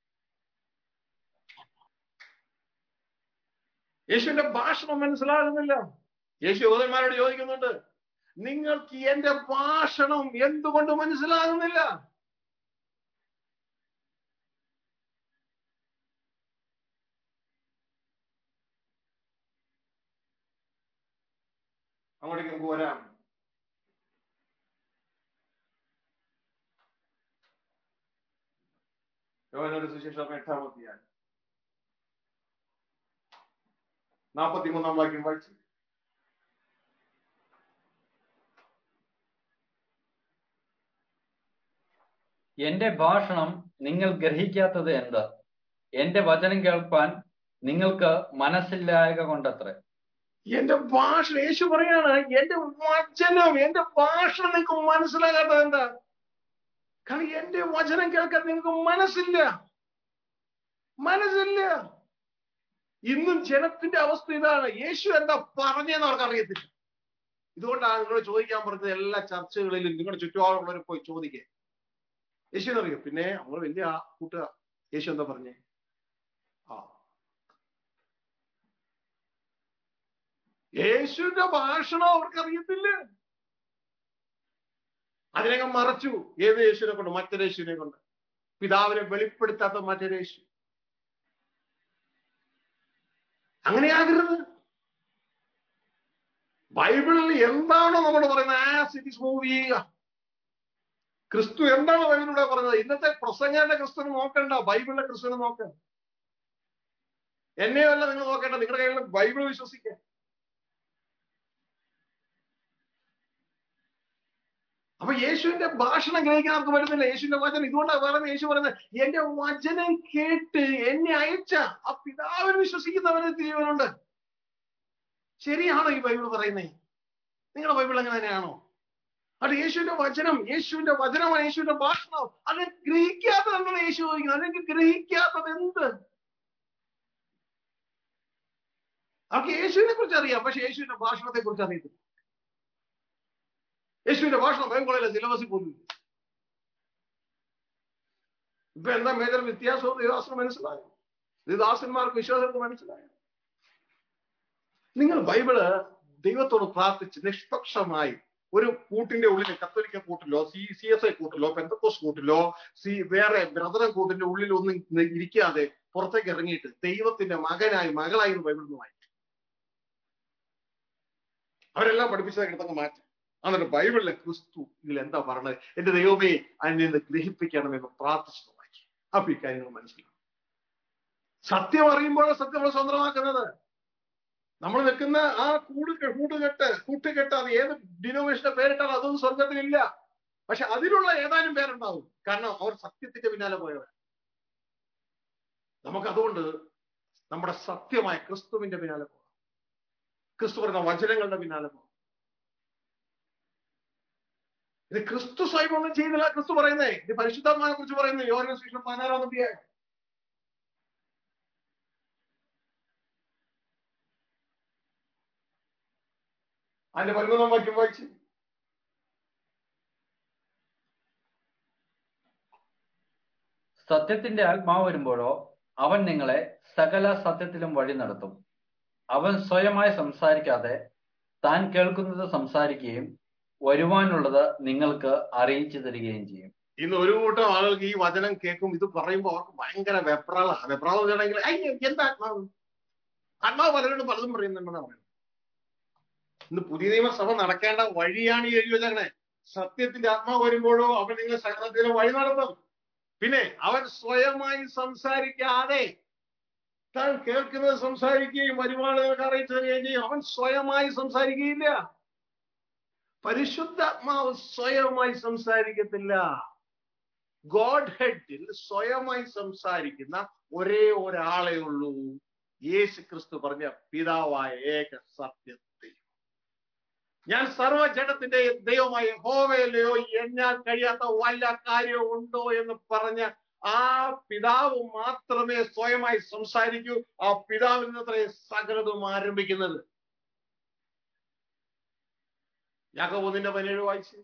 യേശുവിന്റെ ഭാഷണം മനസ്സിലാകുന്നില്ല യേശു യോധന്മാരോട് ചോദിക്കുന്നുണ്ട് നിങ്ങൾക്ക് എന്റെ ഭാഷണം എന്തുകൊണ്ട് മനസ്സിലാകുന്നില്ല അങ്ങോട്ടേക്ക് നമുക്ക് വരാം യോഹന്നാന്റെ സുവിശേഷം എട്ടാം അധ്യായം നാൽപ്പത്തിമൂന്നാം വാക്യം വായിച്ചു എന്റെ ഭാഷണം നിങ്ങൾ ഗ്രഹിക്കാത്തത് എന്ത് എന്റെ വചനം കേൾപ്പാൻ നിങ്ങൾക്ക് മനസ്സില്ലായക കൊണ്ടത്രേ എന്റെ ഭാഷ യേശു പറയാണ് എന്റെ വചനം എന്റെ ഭാഷ നിങ്ങൾക്ക് മനസ്സിലാകാത്തത് എന്താ കാരണം എന്റെ വചനം കേൾക്കാൻ നിങ്ങൾക്ക് മനസ്സില്ല മനസ്സില്ല ഇന്നും ജനത്തിന്റെ അവസ്ഥ ഇതാണ് യേശു എന്താ പറഞ്ഞതെന്ന് അവർക്ക് അറിയത്തില്ല ഇതുകൊണ്ടാണ് നിങ്ങളോട് ചോദിക്കാൻ പറഞ്ഞത് എല്ലാ ചർച്ചകളിലും നിങ്ങളുടെ ചുറ്റുപാടുള്ളവർ പോയി ചോദിക്കുക യേശു അറിയോ പിന്നെ നമ്മൾ വലിയ ആ കൂട്ടുക യേശു എന്താ പറഞ്ഞേ ആ യേശുവിന്റെ ഭാഷണം അവർക്ക് അറിയത്തില്ല അതിനകം മറച്ചു ഏത് യേശുവിനെ കൊണ്ട് മറ്റൊരു യേശുവിനെ കൊണ്ട് പിതാവിനെ വെളിപ്പെടുത്താത്ത മറ്റൊരു യേശു അങ്ങനെയാകരുത് ബൈബിളിൽ എന്താണോ നമ്മൾ പറയുന്നത് ആസ് ഇറ്റ് ഇസ് മൂവ് ചെയ്യുക ക്രിസ്തു എന്താണ് ബൈബിളിലൂടെ പറഞ്ഞത് ഇന്നത്തെ പ്രസംഗന്റെ ക്രിസ്തുവിനെ നോക്കണ്ട ബൈബിളിലെ ക്രിസ്തുവിനെ നോക്ക എന്നെയല്ല നിങ്ങൾ നോക്കേണ്ട നിങ്ങളുടെ കയ്യിൽ ബൈബിൾ വിശ്വസിക്കുക അപ്പൊ യേശുവിന്റെ ഭാഷണം ഗ്രഹിക്കാൻ നമുക്ക് പറ്റുന്നില്ല യേശുവിന്റെ വചനം ഇതുകൊണ്ടാണ് പറയുന്നത് യേശു പറയുന്നത് എന്റെ വചനം കേട്ട് എന്നെ അയച്ച ആ പിതാവിന് വിശ്വസിക്കുന്നവന് ജീവനുണ്ട് ശരിയാണോ ഈ ബൈബിൾ പറയുന്നേ നിങ്ങളുടെ ബൈബിൾ അങ്ങനെ തന്നെയാണോ അത് യേശുവിന്റെ വചനം യേശുവിന്റെ വചനമാണ് യേശുവിന്റെ ഭാഷണം അത് ഗ്രഹിക്കാത്തത് എന്താണ് യേശു ചോദിക്കുന്നത് അല്ലെങ്കിൽ ഗ്രഹിക്കാത്തത് എന്ത് അവർക്ക് യേശുവിനെ കുറിച്ച് അറിയാം പക്ഷെ യേശുവിന്റെ ഭാഷണത്തെ കുറിച്ച് അറിയത്തില്ല യേശുവിന്റെ ഭാഷണം ബൈബിൾ കോളേജിലെ സിലബസിൽ പോലും ഇല്ല. ഇപ്പൊ എന്താ മേജർ വ്യത്യാസവും ദേവദാസന് മനസ്സിലായോ ദേവദാസന്മാർക്ക് വിശ്വാസർക്ക് മനസ്സിലായോ നിങ്ങൾ ബൈബിള് ദൈവത്തോട് പ്രാർത്ഥിച്ച് നിഷ്പക്ഷമായി ഒരു കൂട്ടിന്റെ ഉള്ളിൽ കത്തോലിക്ക കൂട്ടിലോ സി സി എസ് ഐ കൂട്ടിലോ പെന്തക്കോസ് കൂട്ടിലോ സി വേറെ ബ്രദറൻ കൂട്ടിന്റെ ഉള്ളിൽ ഒന്നും നി- ഇരിക്കാതെ പുറത്തേക്ക് ഇറങ്ങിയിട്ട് ദൈവത്തിന്റെ മകനായി മകളായി എന്ന് ബൈബിളിൽ നിന്ന് വായിക്കും അവരെല്ലാം പഠിപ്പിച്ചതൊക്കെ എടുത്തങ്ങ് മാറ്റി എന്നിട്ട് ബൈബിളിലെ ക്രിസ്തു ഇതിൽ എന്താ പറഞ്ഞത് എന്റെ ദൈവമേ അതിനെ നിന്ന് ഗ്രഹിപ്പിക്കണമെന്ന് പ്രാർത്ഥിച്ചു വായിച്ചു അപ്പൊ ഈ കാര്യങ്ങൾ മനസ്സിലാവും സത്യം അറിയുമ്പോഴാണ് സത്യം നമ്മൾ സ്വന്തമാക്കുന്നത് നമ്മൾ നിൽക്കുന്ന ആ കൂട് കൂടുകെട്ട് കൂട്ടുകെട്ട് അത് ഏത് ഡിനോമിനേഷന്റെ പേരിട്ടാലും അതൊന്നും സ്വർഗത്തിലില്ല പക്ഷെ അതിലുള്ള ഏതാനും പേരുണ്ടാവും കാരണം അവർ സത്യത്തിന്റെ പിന്നാലെ പോയവർ നമുക്ക് അതുകൊണ്ട് നമ്മുടെ സത്യമായ ക്രിസ്തുവിന്റെ പിന്നാലെ പോകാം ക്രിസ്തു പറയുന്ന വചനങ്ങളുടെ പിന്നാലെ പോകാം ഇത് ക്രിസ്തു സ്വയം ഒന്നും ചെയ്യുന്നില്ല ക്രിസ്തു പറയുന്നേ ഇത് പരിശുദ്ധാത്മാവിനെ കുറിച്ച് പറയുന്നു യോഹന ശേഷം പതിനാറാം അധ്യായം അതിന്റെ പതിമൂന്നാം വാക്യം വായിച്ച് സത്യത്തിന്റെ ആത്മാവ് വരുമ്പോഴോ അവൻ നിങ്ങളെ സകല സത്യത്തിലും വഴി നടത്തും അവൻ സ്വയമായി സംസാരിക്കാതെ താൻ കേൾക്കുന്നത് സംസാരിക്കുകയും വരുവാനുള്ളത് നിങ്ങൾക്ക് അറിയിച്ചു തരികയും ചെയ്യും ഇന്ന് ഒരു കൂട്ടം ആളുകൾക്ക് ഈ വചനം കേൾക്കും ഇത് പറയുമ്പോൾ അവർക്ക് ഭയങ്കര വെപ്രാള വെപ്രാളം വെച്ചാണെങ്കിൽ അയ്യോ എന്താ ആത്മാവ് ആത്മാവ് പലരോടും പലതും പറയുന്നുണ്ടെന്നാണ് പറയുന്നത് ഇന്ന് പുതിയ നിയമസഭ നടക്കേണ്ട വഴിയാണ് ഈ എഴുതി വെച്ചേക്കണേ സത്യത്തിന്റെ ആത്മാവ് വരുമ്പോഴോ അവൻ നിങ്ങളെ സകലത്തിലെ വഴി നടത്തും പിന്നെ അവൻ സ്വയമായി സംസാരിക്കാതെ താൻ കേൾക്കുന്നത് സംസാരിക്കുകയും വരുമാനങ്ങൾക്ക് അറിയിച്ചു തരികയും ചെയ്യും അവൻ സ്വയമായി സംസാരിക്കുകയില്ല പരിശുദ്ധാത്മാവ് സ്വയമായി സംസാരിക്കത്തില്ല ഗോഡ് ഹെഡിൽ സ്വയമായി സംസാരിക്കുന്ന ഒരേ ഒരാളെ ഉള്ളൂ യേശു ക്രിസ്തു പറഞ്ഞ പിതാവായ ഏക സത്യത്തെ ഞാൻ സർവജടത്തിന്റെ ദൈവമായ ഹോവയല്ലയോ എന്നാൽ കഴിയാത്ത വല്ല കാര്യവും ഉണ്ടോ എന്ന് പറഞ്ഞ ആ പിതാവ് മാത്രമേ സ്വയമായി സംസാരിക്കൂ ആ പിതാവിൽ നിന്നത്രേ സകലതും ആരംഭിക്കുന്നത് യാക്കോബ് ഒന്നിന്റെ പതിനേഴ് വായിച്ച്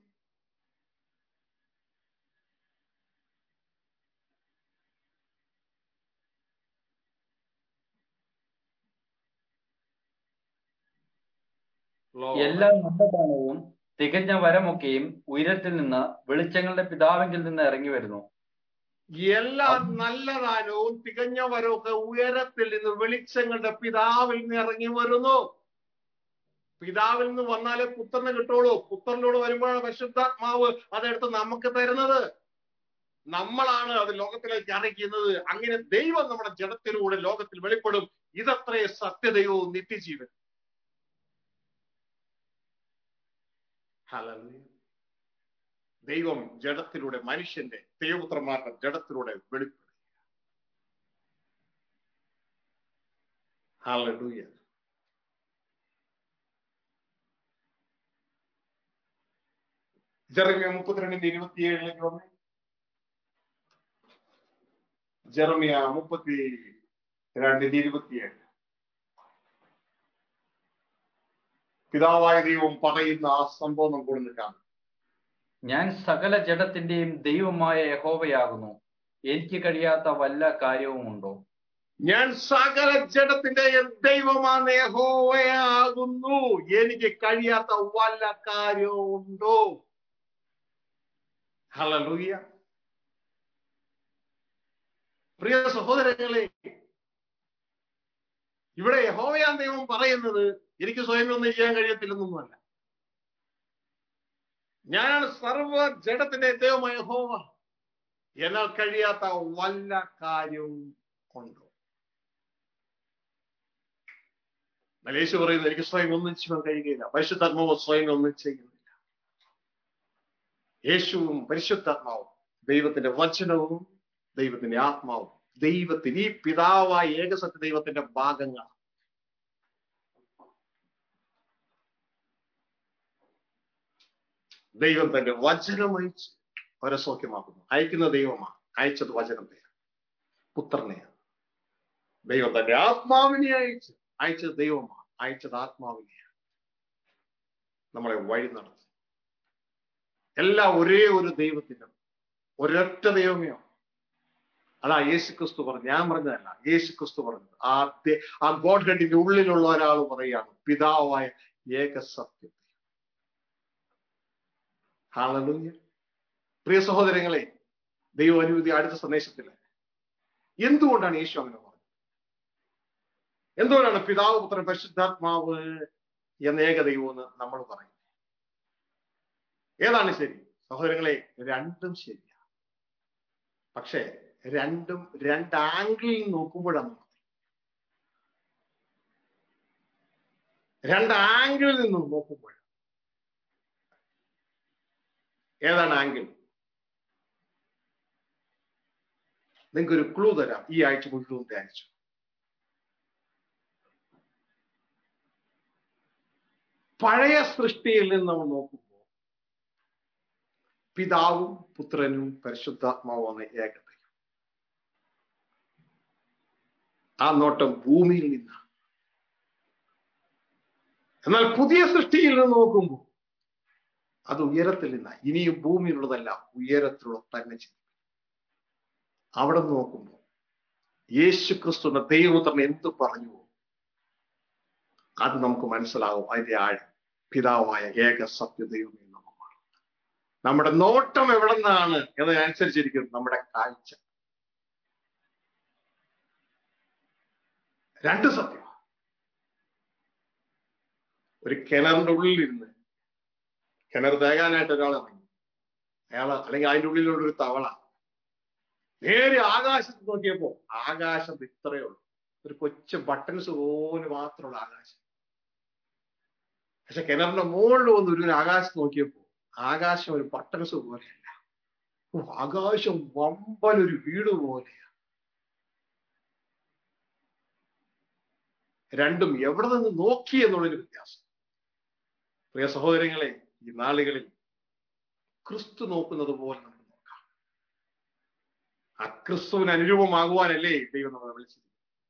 എല്ലാ നല്ലദാനവും തികഞ്ഞ വരമൊക്കെയും ഉയരത്തിൽ നിന്ന് വെളിച്ചങ്ങളുടെ പിതാവെങ്കിൽ നിന്ന് ഇറങ്ങി വരുന്നു എല്ലാ നല്ലതാനവും തികഞ്ഞ വരവൊക്കെ ഉയരത്തിൽ നിന്ന് വെളിച്ചങ്ങളുടെ പിതാവിൽ നിന്ന് ഇറങ്ങി വരുന്നു പിതാവിൽ നിന്ന് വന്നാലേ പുത്രന് കിട്ടുള്ളൂ പുത്രനിലൂടെ വരുമ്പോഴാണ് പരിശുദ്ധാത്മാവ് അതെടുത്ത് നമുക്ക് തരുന്നത് നമ്മളാണ് അത് ലോകത്തിലേക്ക് അറിയിക്കുന്നത് അങ്ങനെ ദൈവം നമ്മുടെ ജഡത്തിലൂടെ ലോകത്തിൽ വെളിപ്പെടും ഇതത്രേ സത്യദൈവവും നിത്യജീവൻ ഹല്ലേലൂയ ദൈവം ജഡത്തിലൂടെ മനുഷ്യന്റെ ദൈവപുത്രന്മാരുടെ ജഡത്തിലൂടെ വെളിപ്പെടുക ഹല്ലേലൂയ ജെറമിയ മുപ്പത്തിരണ്ടിന്റെ ഇരുപത്തിയേഴിലേക്ക് വന്നേ ജെറമിയ മുപ്പത്തി രണ്ടിന്റെ ഇരുപത്തിയേഴ് പിതാവായ ദൈവം പറയുന്ന ആ സംഭവം നമുക്ക് ഇവിടെ കാണാം ഞാൻ സകല ജഡത്തിന്റെയും ദൈവമായ യഹോവയാകുന്നു എനിക്ക് കഴിയാത്ത വല്ല കാര്യവുമുണ്ടോ ഞാൻ സകല ജഡത്തിന്റെ ദൈവമാണ് യഹോവയാകുന്നു എനിക്ക് കഴിയാത്ത വല്ല കാര്യവും ഉണ്ടോ ഹല്ലേലൂയ പ്രിയ സഹോദരങ്ങളെ ഇവിടെ യഹോവയാൻ ദൈവം പറയുന്നത് എനിക്ക് സ്വയം ഒന്നും ചെയ്യാൻ കഴിയത്തില്ലെന്നൊന്നുമല്ല ഞാനാണ് സർവ ജഡത്തിന്റെ ദൈവമായ യഹോവ എന്നാൽ കഴിയാത്ത വല്ല കാര്യവും ഉണ്ടോ മലേഷ്യ പറയുന്നത് എനിക്ക് സ്വയം ഒന്നും ചെയ്യാൻ കഴിയുകയില്ല പരിശുദ്ധാത്മാവ് സ്വയം ഒന്നും ചെയ്യുന്നില്ല യേശുവും പരിശുദ്ധാത്മാവും ദൈവത്തിന്റെ വചനവും ദൈവത്തിന്റെ ആത്മാവും ദൈവത്തിന് ഈ പിതാവായ ഏകസത്യ ദൈവത്തിന്റെ ഭാഗങ്ങൾ ദൈവം തന്റെ വചനം അയച്ച് അവരെ സൗഖ്യമാക്കുന്നു അയക്കുന്ന ദൈവമാണ് അയച്ചത് വചനത്തെയാണ് പുത്രനെയാണ് ദൈവം തന്റെ ആത്മാവിനെ അയച്ച് അയച്ചത് ദൈവമാണ് അയച്ചത് ആത്മാവിനെയാണ് നമ്മളെ വഴി നടത്തി എല്ലാം ഒരേ ഒരു ദൈവത്തിനും ഒരൊറ്റ ദൈവമേ അതാ യേശു ക്രിസ്തു പറഞ്ഞു ഞാൻ പറഞ്ഞതല്ല യേശു ക്രിസ്തു പറഞ്ഞത് ആ ദേ- ആ ഗോഡ് ഹെഡിന്റെ ഉള്ളിലുള്ള ഒരാൾ പറയാണ് പിതാവായ ഏകസത്യം ഹാളലൂയ പ്രിയ സഹോദരങ്ങളെ ദൈവം അനുമതി അടുത്ത സന്ദേശത്തില് എന്തുകൊണ്ടാണ് യേശു അങ്ങനെ പറഞ്ഞത് എന്തുകൊണ്ടാണ് പിതാവ് പുത്രൻ പരിശുദ്ധാത്മാവ് എന്ന ഏക ദൈവം എന്ന് നമ്മൾ പറയുന്നത് ഏതാണ് ശരി സഹോദരങ്ങളെ രണ്ടും ശരിയാണ് പക്ഷേ രണ്ടും രണ്ട് ആംഗിളിൽ നോക്കുമ്പോഴാണ് മതി രണ്ട് ആംഗിളിൽ നിന്നും നോക്കുമ്പോൾ ഏതാണ് ആംഗിൾ നിങ്ങൾക്ക് ഒരു ക്ലൂ തരാം ഈ ആഴ്ച മുഴുവൻ ധ്യാനിച്ചു പഴയ സൃഷ്ടിയിൽ നിന്ന് നമ്മൾ നോക്കുമ്പോൾ പിതാവും പുത്രനും പരിശുദ്ധാത്മാവുമാണ് ഏകത ആ നോട്ടം ഭൂമിയിൽ നിന്നാണ് എന്നാൽ പുതിയ സൃഷ്ടിയിൽ നിന്ന് നോക്കുമ്പോൾ അത് ഉയരത്തിൽ നിന്നാണ് ഇനിയും ഭൂമിയിലുള്ളതല്ല ഉയരത്തിലുള്ള തന്നെ ചിന്തി അവിടെ നോക്കുമ്പോൾ യേശു ക്രിസ്തുവിന്റെ ദൈവപുത്രൻ എന്ത് പറഞ്ഞു അത് നമുക്ക് മനസ്സിലാവും അതിന്റെ ആഴം പിതാവായ ഏക സത്യദൈവമേ നമുക്കാണ് നമ്മുടെ നോട്ടം എവിടെ നിന്നാണ് എന്നതനുസരിച്ചിരിക്കും നമ്മുടെ കാഴ്ച രണ്ട് സത്യം ഒരു കിണറിന്റെ ഉള്ളിൽ ഇരുന്ന് കിണർ തേകാനായിട്ട് ഒരാൾ ഇറങ്ങി അയാൾ അല്ലെങ്കിൽ അതിന്റെ ഉള്ളിലുള്ള ഒരു തവള നേരെ ആകാശത്ത് നോക്കിയപ്പോ ആകാശം ഇത്രയേ ഉള്ളൂ ഒരു കൊച്ചു ബട്ടൺസ് പോലെ മാത്രമുള്ള ആകാശം പക്ഷെ കിണറിന്റെ മുകളിൽ വന്ന് ഒരു ആകാശത്ത് നോക്കിയപ്പോ ആകാശം ഒരു ബട്ടൺസ് പോലെയല്ല ഓ ആകാശം വമ്പൻ ഒരു വീട് പോലെയാ രണ്ടും എവിടെ നിന്ന് നോക്കി എന്നുള്ളൊരു വ്യത്യാസം പ്രിയ സഹോദരങ്ങളെ ഈ നാളുകളിൽ ക്രിസ്തു നോക്കുന്നത് പോലെ നമുക്ക് നോക്കാം ആ ക്രിസ്തുവിന് അനുരൂപമാകുവാനല്ലേ ദൈവം നമ്മളെ വിളിച്ചത്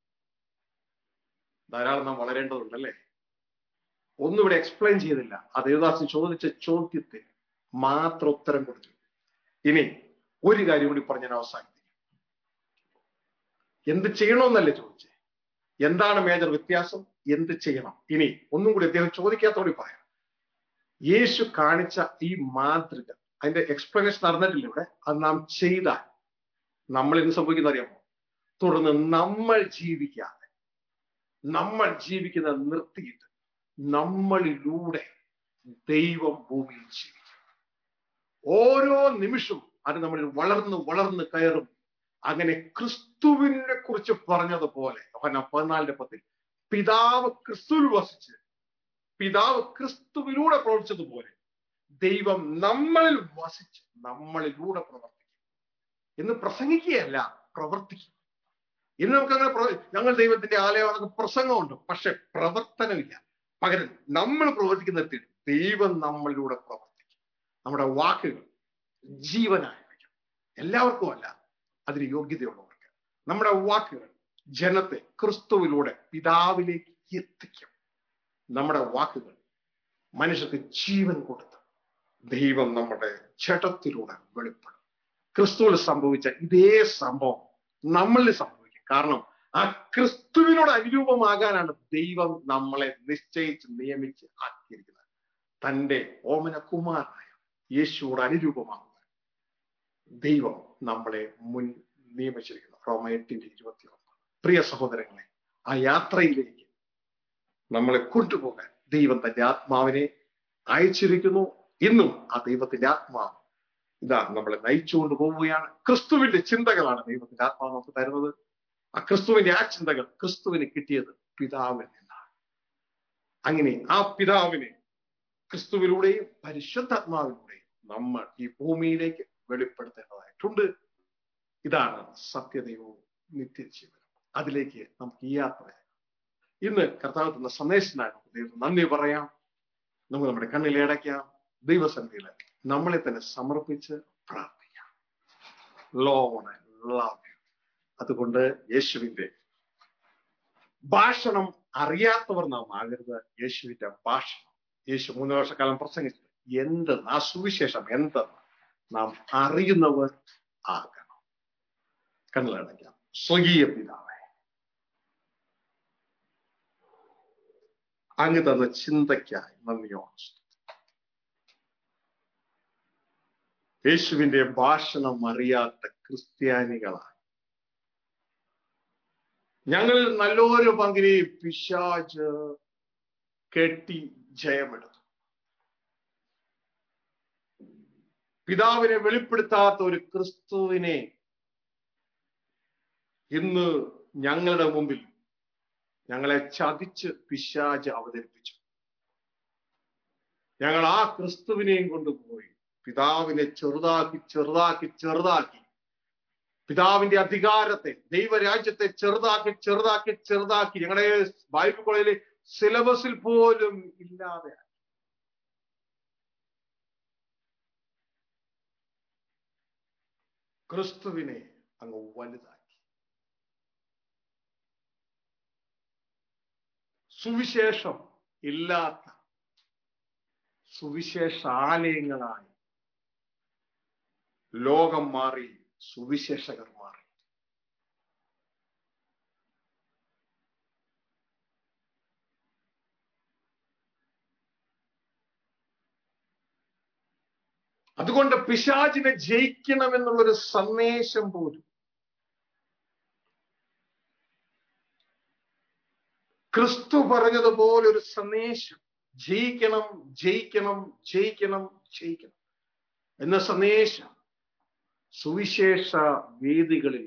ധാരാളം നാം വളരേണ്ടതുണ്ടല്ലേ ഒന്നും ഇവിടെ എക്സ്പ്ലെയിൻ ചെയ്തില്ല ആ ദേവദാസൻ ചോദിച്ച ചോദ്യത്തിന് മാത്രം ഉത്തരം കൊടുത്തു ഇനി ഒരു കാര്യം കൂടി പറഞ്ഞ് ഞാൻ അവസാനിപ്പിക്കും എന്ത് ചെയ്യണമെന്നല്ലേ ചോദിച്ചേ എന്താണ് മേജർ വ്യത്യാസം എന്ത് ചെയ്യണം ഇനി ഒന്നും കൂടി അദ്ദേഹം ചോദിക്കാത്തോടി പറയാം യേശു കാണിച്ച ഈ മാതൃക അതിന്റെ എക്സ്പ്ലനേഷൻ നടന്നിട്ടില്ല ഇവിടെ അത് നാം ചെയ്താൽ നമ്മൾ എന്ത് സംഭവിക്കുന്ന അറിയാമോ തുടർന്ന് നമ്മൾ ജീവിക്കാതെ നമ്മൾ ജീവിക്കുന്നത് നിർത്തിയിട്ട് നമ്മളിലൂടെ ദൈവം ഭൂമിയിൽ ജീവിക്കും ഓരോ നിമിഷവും അത് നമ്മളിൽ വളർന്ന് വളർന്ന് കയറും അങ്ങനെ ക്രിസ്തുവിനെ കുറിച്ച് പറഞ്ഞതുപോലെ പതിനാലിന്റെ പത്തിൽ പിതാവ് ക്രിസ്തുവിൽ വസിച്ച് പിതാവ് ക്രിസ്തുവിലൂടെ പ്രവർത്തിച്ചതുപോലെ ദൈവം നമ്മളിൽ വസിച്ച് നമ്മളിലൂടെ പ്രവർത്തിക്കും എന്ന് പ്രസംഗിക്കുകയല്ല പ്രവർത്തിക്കും ഇന്ന് നമുക്ക് അങ്ങനെ ഞങ്ങൾ ദൈവത്തിന്റെ ആലയമാണെന്ന് പ്രസംഗമുണ്ട് പക്ഷെ പ്രവർത്തനമില്ല പകരം നമ്മൾ പ്രവർത്തിക്കുന്നിടത്ത് ദൈവം നമ്മളിലൂടെ പ്രവർത്തിക്കും നമ്മുടെ വാക്കുകൾ ജീവനായിരിക്കും എല്ലാവർക്കും അല്ല അതിന് യോഗ്യതയുള്ളവർക്ക് നമ്മുടെ വാക്കുകൾ ജനത്തെ ക്രിസ്തുവിലൂടെ പിതാവിലേക്ക് എത്തിക്കും നമ്മുടെ വാക്കുകൾ മനുഷ്യർക്ക് ജീവൻ കൊടുത്ത് ദൈവം നമ്മുടെ ജഡത്തിലൂടെ വെളിപ്പെടും ക്രിസ്തുവിൽ സംഭവിച്ച ഇതേ സംഭവം നമ്മളിൽ സംഭവിക്കും കാരണം ആ ക്രിസ്തുവിനോട് അനുരൂപമാകാനാണ് ദൈവം നമ്മളെ നിശ്ചയിച്ച് നിയമിച്ച് ആക്കിയിരിക്കുന്നത് തന്റെ ഓമന കുമാരനായ യേശുവോട് അനുരൂപമാകുക ദൈവം നമ്മളെ മുൻ നിയമിച്ചിരിക്കുന്നു റോമ എട്ടിന്റെ ഇരുപത്തി ഒന്ന് പ്രിയ സഹോദരങ്ങളെ ആ യാത്രയിലേക്ക് നമ്മളെ കൊണ്ടുപോകാൻ ദൈവം തന്റെ ആത്മാവിനെ അയച്ചിരിക്കുന്നു ഇന്നും ആ ദൈവത്തിന്റെ ആത്മാവ് ഇതാ നമ്മളെ നയിച്ചുകൊണ്ട് പോവുകയാണ് ക്രിസ്തുവിന്റെ ചിന്തകളാണ് ദൈവത്തിന്റെ ആത്മാവ് നമുക്ക് തരുന്നത് ആ ക്രിസ്തുവിന്റെ ആ ചിന്തകൾ ക്രിസ്തുവിന് കിട്ടിയത് പിതാവിൽ നിന്നാണ് അങ്ങനെ ആ പിതാവിനെ ക്രിസ്തുവിലൂടെയും പരിശുദ്ധാത്മാവിലൂടെയും നമ്മൾ ഈ ഭൂമിയിലേക്ക് വെളിപ്പെടുത്തേണ്ടതായിട്ടുണ്ട് ഇതാണ് സത്യദൈവവും നിത്യജീവനും അതിലേക്ക് നമുക്ക് ഈ യാത്രയാകാം ഇന്ന് കർത്താവ് തന്ന സന്ദേശത്തിനായി നമുക്ക് ദൈവം നന്ദി പറയാം നമുക്ക് നമ്മുടെ കണ്ണിലടയ്ക്കാം ദൈവസന്നിധിയിൽ നമ്മളെ തന്നെ സമർപ്പിച്ച് പ്രാർത്ഥിക്കാം ലോണ് ലവ് യു അതുകൊണ്ട് യേശുവിന്റെ ഭാഷണം അറിയാത്തവർ നാം ആകരുത് യേശുവിന്റെ ഭാഷണം യേശു മൂന്ന് വർഷക്കാലം പ്രസംഗിച്ചത് എന്തെന്ന് ആ സുവിശേഷം എന്തെന്ന് നാം അറിയുന്നവർ ആകണം കണ്ണിലടയ്ക്കാം സ്വകീയ പിതാവേ അങ്ങ് തന്ന ചിന്തയ്ക്കായി നന്ദിയോട് യേശുവിന്റെ ഭാഷണം അറിയാത്ത ക്രിസ്ത്യാനികളായി ഞങ്ങളിൽ നല്ലൊരു പങ്കിനെ പിശാജ് കെട്ടി ജയമെടുത്തു പിതാവിനെ വെളിപ്പെടുത്താത്ത ഒരു ക്രിസ്തുവിനെ ഇന്ന് ഞങ്ങളുടെ മുമ്പിൽ ഞങ്ങളെ ചതിച്ച് പിശാജ് അവതരിപ്പിച്ചു ഞങ്ങൾ ആ ക്രിസ്തുവിനെയും കൊണ്ടുപോയി പിതാവിനെ ചെറുതാക്കി ചെറുതാക്കി ചെറുതാക്കി പിതാവിന്റെ അധികാരത്തെ ദൈവരാജ്യത്തെ ചെറുതാക്കി ചെറുതാക്കി ചെറുതാക്കി ഞങ്ങളുടെ ബൈബിൾ കോളേജിലെ സിലബസിൽ പോലും ഇല്ലാതെ ക്രിസ്തുവിനെ അങ്ങ് വലുതാക്കി സുവിശേഷം ഇല്ലാത്ത സുവിശേഷാലയങ്ങളായി ലോകം മാറി സുവിശേഷകർ മാറി അതുകൊണ്ട് പിശാചിനെ ജയിക്കണമെന്നുള്ളൊരു സന്ദേശം പോലും ക്രിസ്തു പറഞ്ഞതുപോലെ ഒരു സന്ദേശം ജയിക്കണം ജയിക്കണം ജയിക്കണം ജയിക്കണം എന്ന സന്ദേശം സുവിശേഷ വേദികളിൽ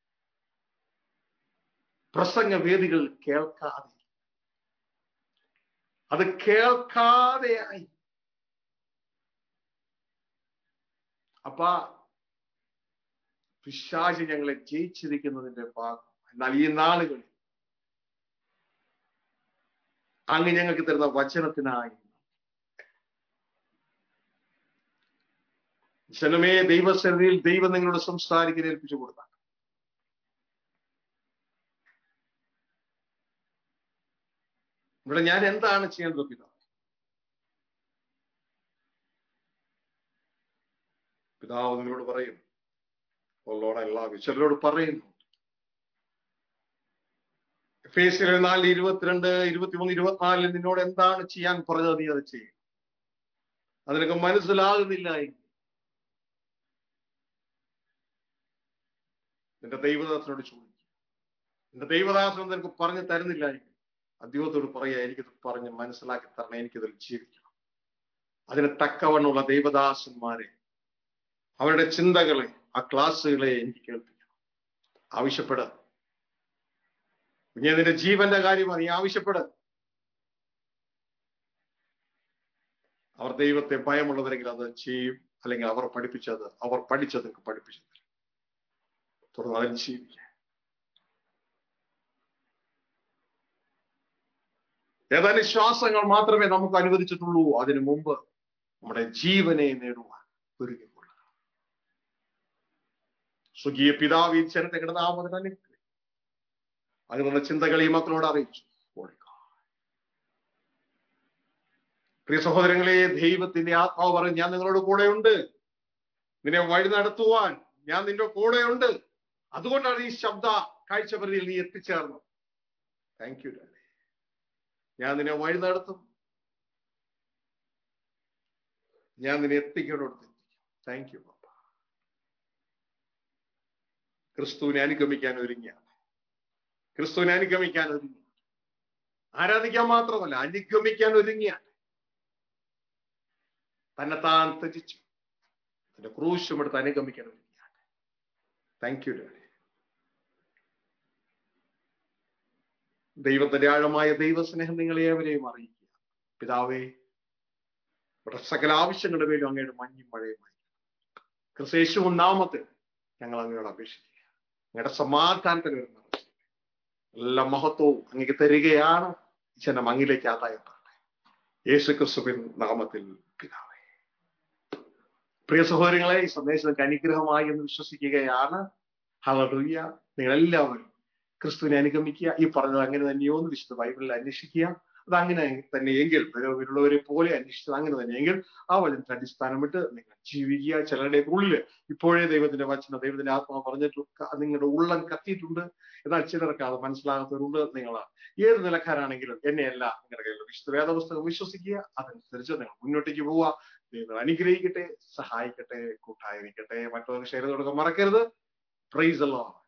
പ്രസംഗ വേദികൾ കേൾക്കാതെ അത് കേൾക്കാതെയായി അപ്പ പിശാചി ഞങ്ങളെ ജയിച്ചിരിക്കുന്നതിന്റെ ഭാഗം എന്നാൽ ഈ നാളുകളിൽ അങ്ങ് ഞങ്ങൾക്ക് തരുന്ന വചനത്തിനായി ജനമേ ദൈവസന്നിധിയിൽ ദൈവം നിങ്ങളോട് സംസാരിക്കാൻ ഏൽപ്പിച്ചു കൊടുത്ത ഇവിടെ ഞാൻ എന്താണ് ചെയ്യേണ്ടത് പിതാവ് പിതാവ് നിങ്ങളോട് പറയും ഉള്ളോടെ എല്ലാ ചിലരോട് പറയുന്നു ഫേസിൽ നാല് ഇരുപത്തിരണ്ട് ഇരുപത്തിമൂന്ന് ഇരുപത്തിനാലിൽ നിന്നോട് എന്താണ് ചെയ്യാൻ പറഞ്ഞത് നീ അത് ചെയ്യും അതിനൊക്കെ മനസ്സിലാകുന്നില്ല എങ്കിൽ നിന്റെ ദൈവദാസനോട് ചോദിക്കും നിന്റെ ദൈവദാസനോട് നിനക്ക് പറഞ്ഞു തരുന്നില്ല എങ്കിൽ അദ്ദേഹത്തോട് പറയാ എനിക്കിത് പറഞ്ഞ് മനസ്സിലാക്കി തരണം എനിക്കിതിൽ ജീവിക്കണം അതിന് തക്കവണ്ണമുള്ള ദൈവദാസന്മാരെ അവരുടെ ചിന്തകളെ ആ ക്ലാസ്സുകളെ എനിക്ക് കേൾപ്പിക്കണം ആവശ്യപ്പെട ഇനി അതിന്റെ ജീവന്റെ കാര്യമാണ് നീ ആവശ്യപ്പെട അവർ ദൈവത്തെ ഭയമുള്ളവരെങ്കിൽ അത് ചെയ്യും അല്ലെങ്കിൽ അവർ പഠിപ്പിച്ചത് അവർ പഠിച്ചത് പഠിപ്പിച്ചത് തുടർന്ന് അതിന് ജീവിക്കുക ഏതാനും ശ്വാസങ്ങൾ മാത്രമേ നമുക്ക് അനുവദിച്ചിട്ടുള്ളൂ അതിനു മുമ്പ് നമ്മുടെ ജീവനെ നേടുവാൻ ഒരുങ്ങിക്കൊള്ളുക സ്വകീയ പിതാവ് ഈ ചരത്തെ കിടന്ന ആ മുതൽ അനുഗ്രഹിക്കും അതിനുള്ള ചിന്തകൾ ഈ മക്കളോട് അറിയിച്ചു കൊടുക്കുക പ്രിയ സഹോദരങ്ങളെ ദൈവത്തിന്റെ ആത്മാവ് പറഞ്ഞു ഞാൻ നിങ്ങളോട് കൂടെയുണ്ട് നിന്നെ വഴി നടത്തുവാൻ ഞാൻ നിന്റെ കൂടെയുണ്ട് അതുകൊണ്ടാണ് ഈ ശബ്ദ കാഴ്ചപരിധിയിൽ നീ എത്തിച്ചേർന്നത് താങ്ക് യു ഡാഡി ഞാൻ നിന്നെ വഴി നടത്തും ഞാൻ നിന്നെ എത്തിക്കേണ്ടടുത്ത് എത്തിക്കും താങ്ക് യു പപ്പ ക്രിസ്തുവിനെ അനുഗമിക്കാൻ ഒരുങ്ങിയ ക്രിസ്തുവിനെ അനുഗമിക്കാൻ ഒരുങ്ങി ആരാധിക്കാൻ മാത്രമല്ല അനുഗമിക്കാൻ ഒരുങ്ങിയ തന്നെത്താൻ ത്യജിച്ചു തന്റെ ക്രൂശും എടുത്ത് അനുഗമിക്കാൻ ഒരുങ്ങിയാണ് താങ്ക് യു ഡാഡി ദൈവത്തിന്റെ ആഴമായ ദൈവസ്നേഹം നിങ്ങളെ ഏവരെയും അറിയിക്കുക പിതാവേ ഇവിടെ സകല ആവശ്യങ്ങളുടെ പേരും അങ്ങയുടെ മഞ്ഞും മഴയുമായി ക്രിസ്തേശു നാമത്തിൽ ഞങ്ങൾ അങ്ങയോട് അപേക്ഷിക്കുക അങ്ങയുടെ സമാധാനത്തിന് വരുന്ന എല്ലാ മഹത്വവും അങ്ങേക്ക് തരികയാണ് ജനം അങ്ങിലേക്ക് ആദായപ്പെടട്ടെ യേശു ക്രിസ്തുവിൻ നാമത്തിൽ പിതാവേ പ്രിയ സഹോദരങ്ങളെ ഈ സന്ദേശം നിങ്ങൾക്ക് അനുഗ്രഹമായി എന്ന് വിശ്വസിക്കുകയാണ് ഹലറിയ നിങ്ങൾ എല്ലാവരും ക്രിസ്തുവിനെ അനുഗമിക്കുക ഈ പറഞ്ഞത് അങ്ങനെ തന്നെയോ എന്ന് വിശുദ്ധ ബൈബിളിൽ അന്വേഷിക്കുക അത് അങ്ങനെ തന്നെയെങ്കിൽ വരുള്ളവരെ പോലെ അന്വേഷിച്ചത് അങ്ങനെ തന്നെയെങ്കിൽ ആ വചനത്തിന്റെ അടിസ്ഥാനം വിട്ട് നിങ്ങൾ ജീവിക്കുക ചിലരുടെ ഉള്ളില് ഇപ്പോഴേ ദൈവത്തിന്റെ വചന ദൈവത്തിന്റെ ആത്മാവ് പറഞ്ഞിട്ട് നിങ്ങളുടെ ഉള്ളം കത്തിയിട്ടുണ്ട് എന്നാൽ ചിലർക്ക് അത് മനസ്സിലാകാത്തവരുണ്ട് നിങ്ങൾ ഏത് നിലക്കാരാണെങ്കിലും എന്നെയല്ല നിങ്ങളുടെ കയ്യിൽ വിശുദ്ധ വേദപുസ്തകം വിശ്വസിക്കുക അതനുസരിച്ച് നിങ്ങൾ മുന്നോട്ടേക്ക് പോവുക ദൈവം അനുഗ്രഹിക്കട്ടെ സഹായിക്കട്ടെ കൂട്ടായിരിക്കട്ടെ മറ്റൊരു ഷെയർ തുടക്കം മറക്കരുത് പ്രൈസ് അല്ലോ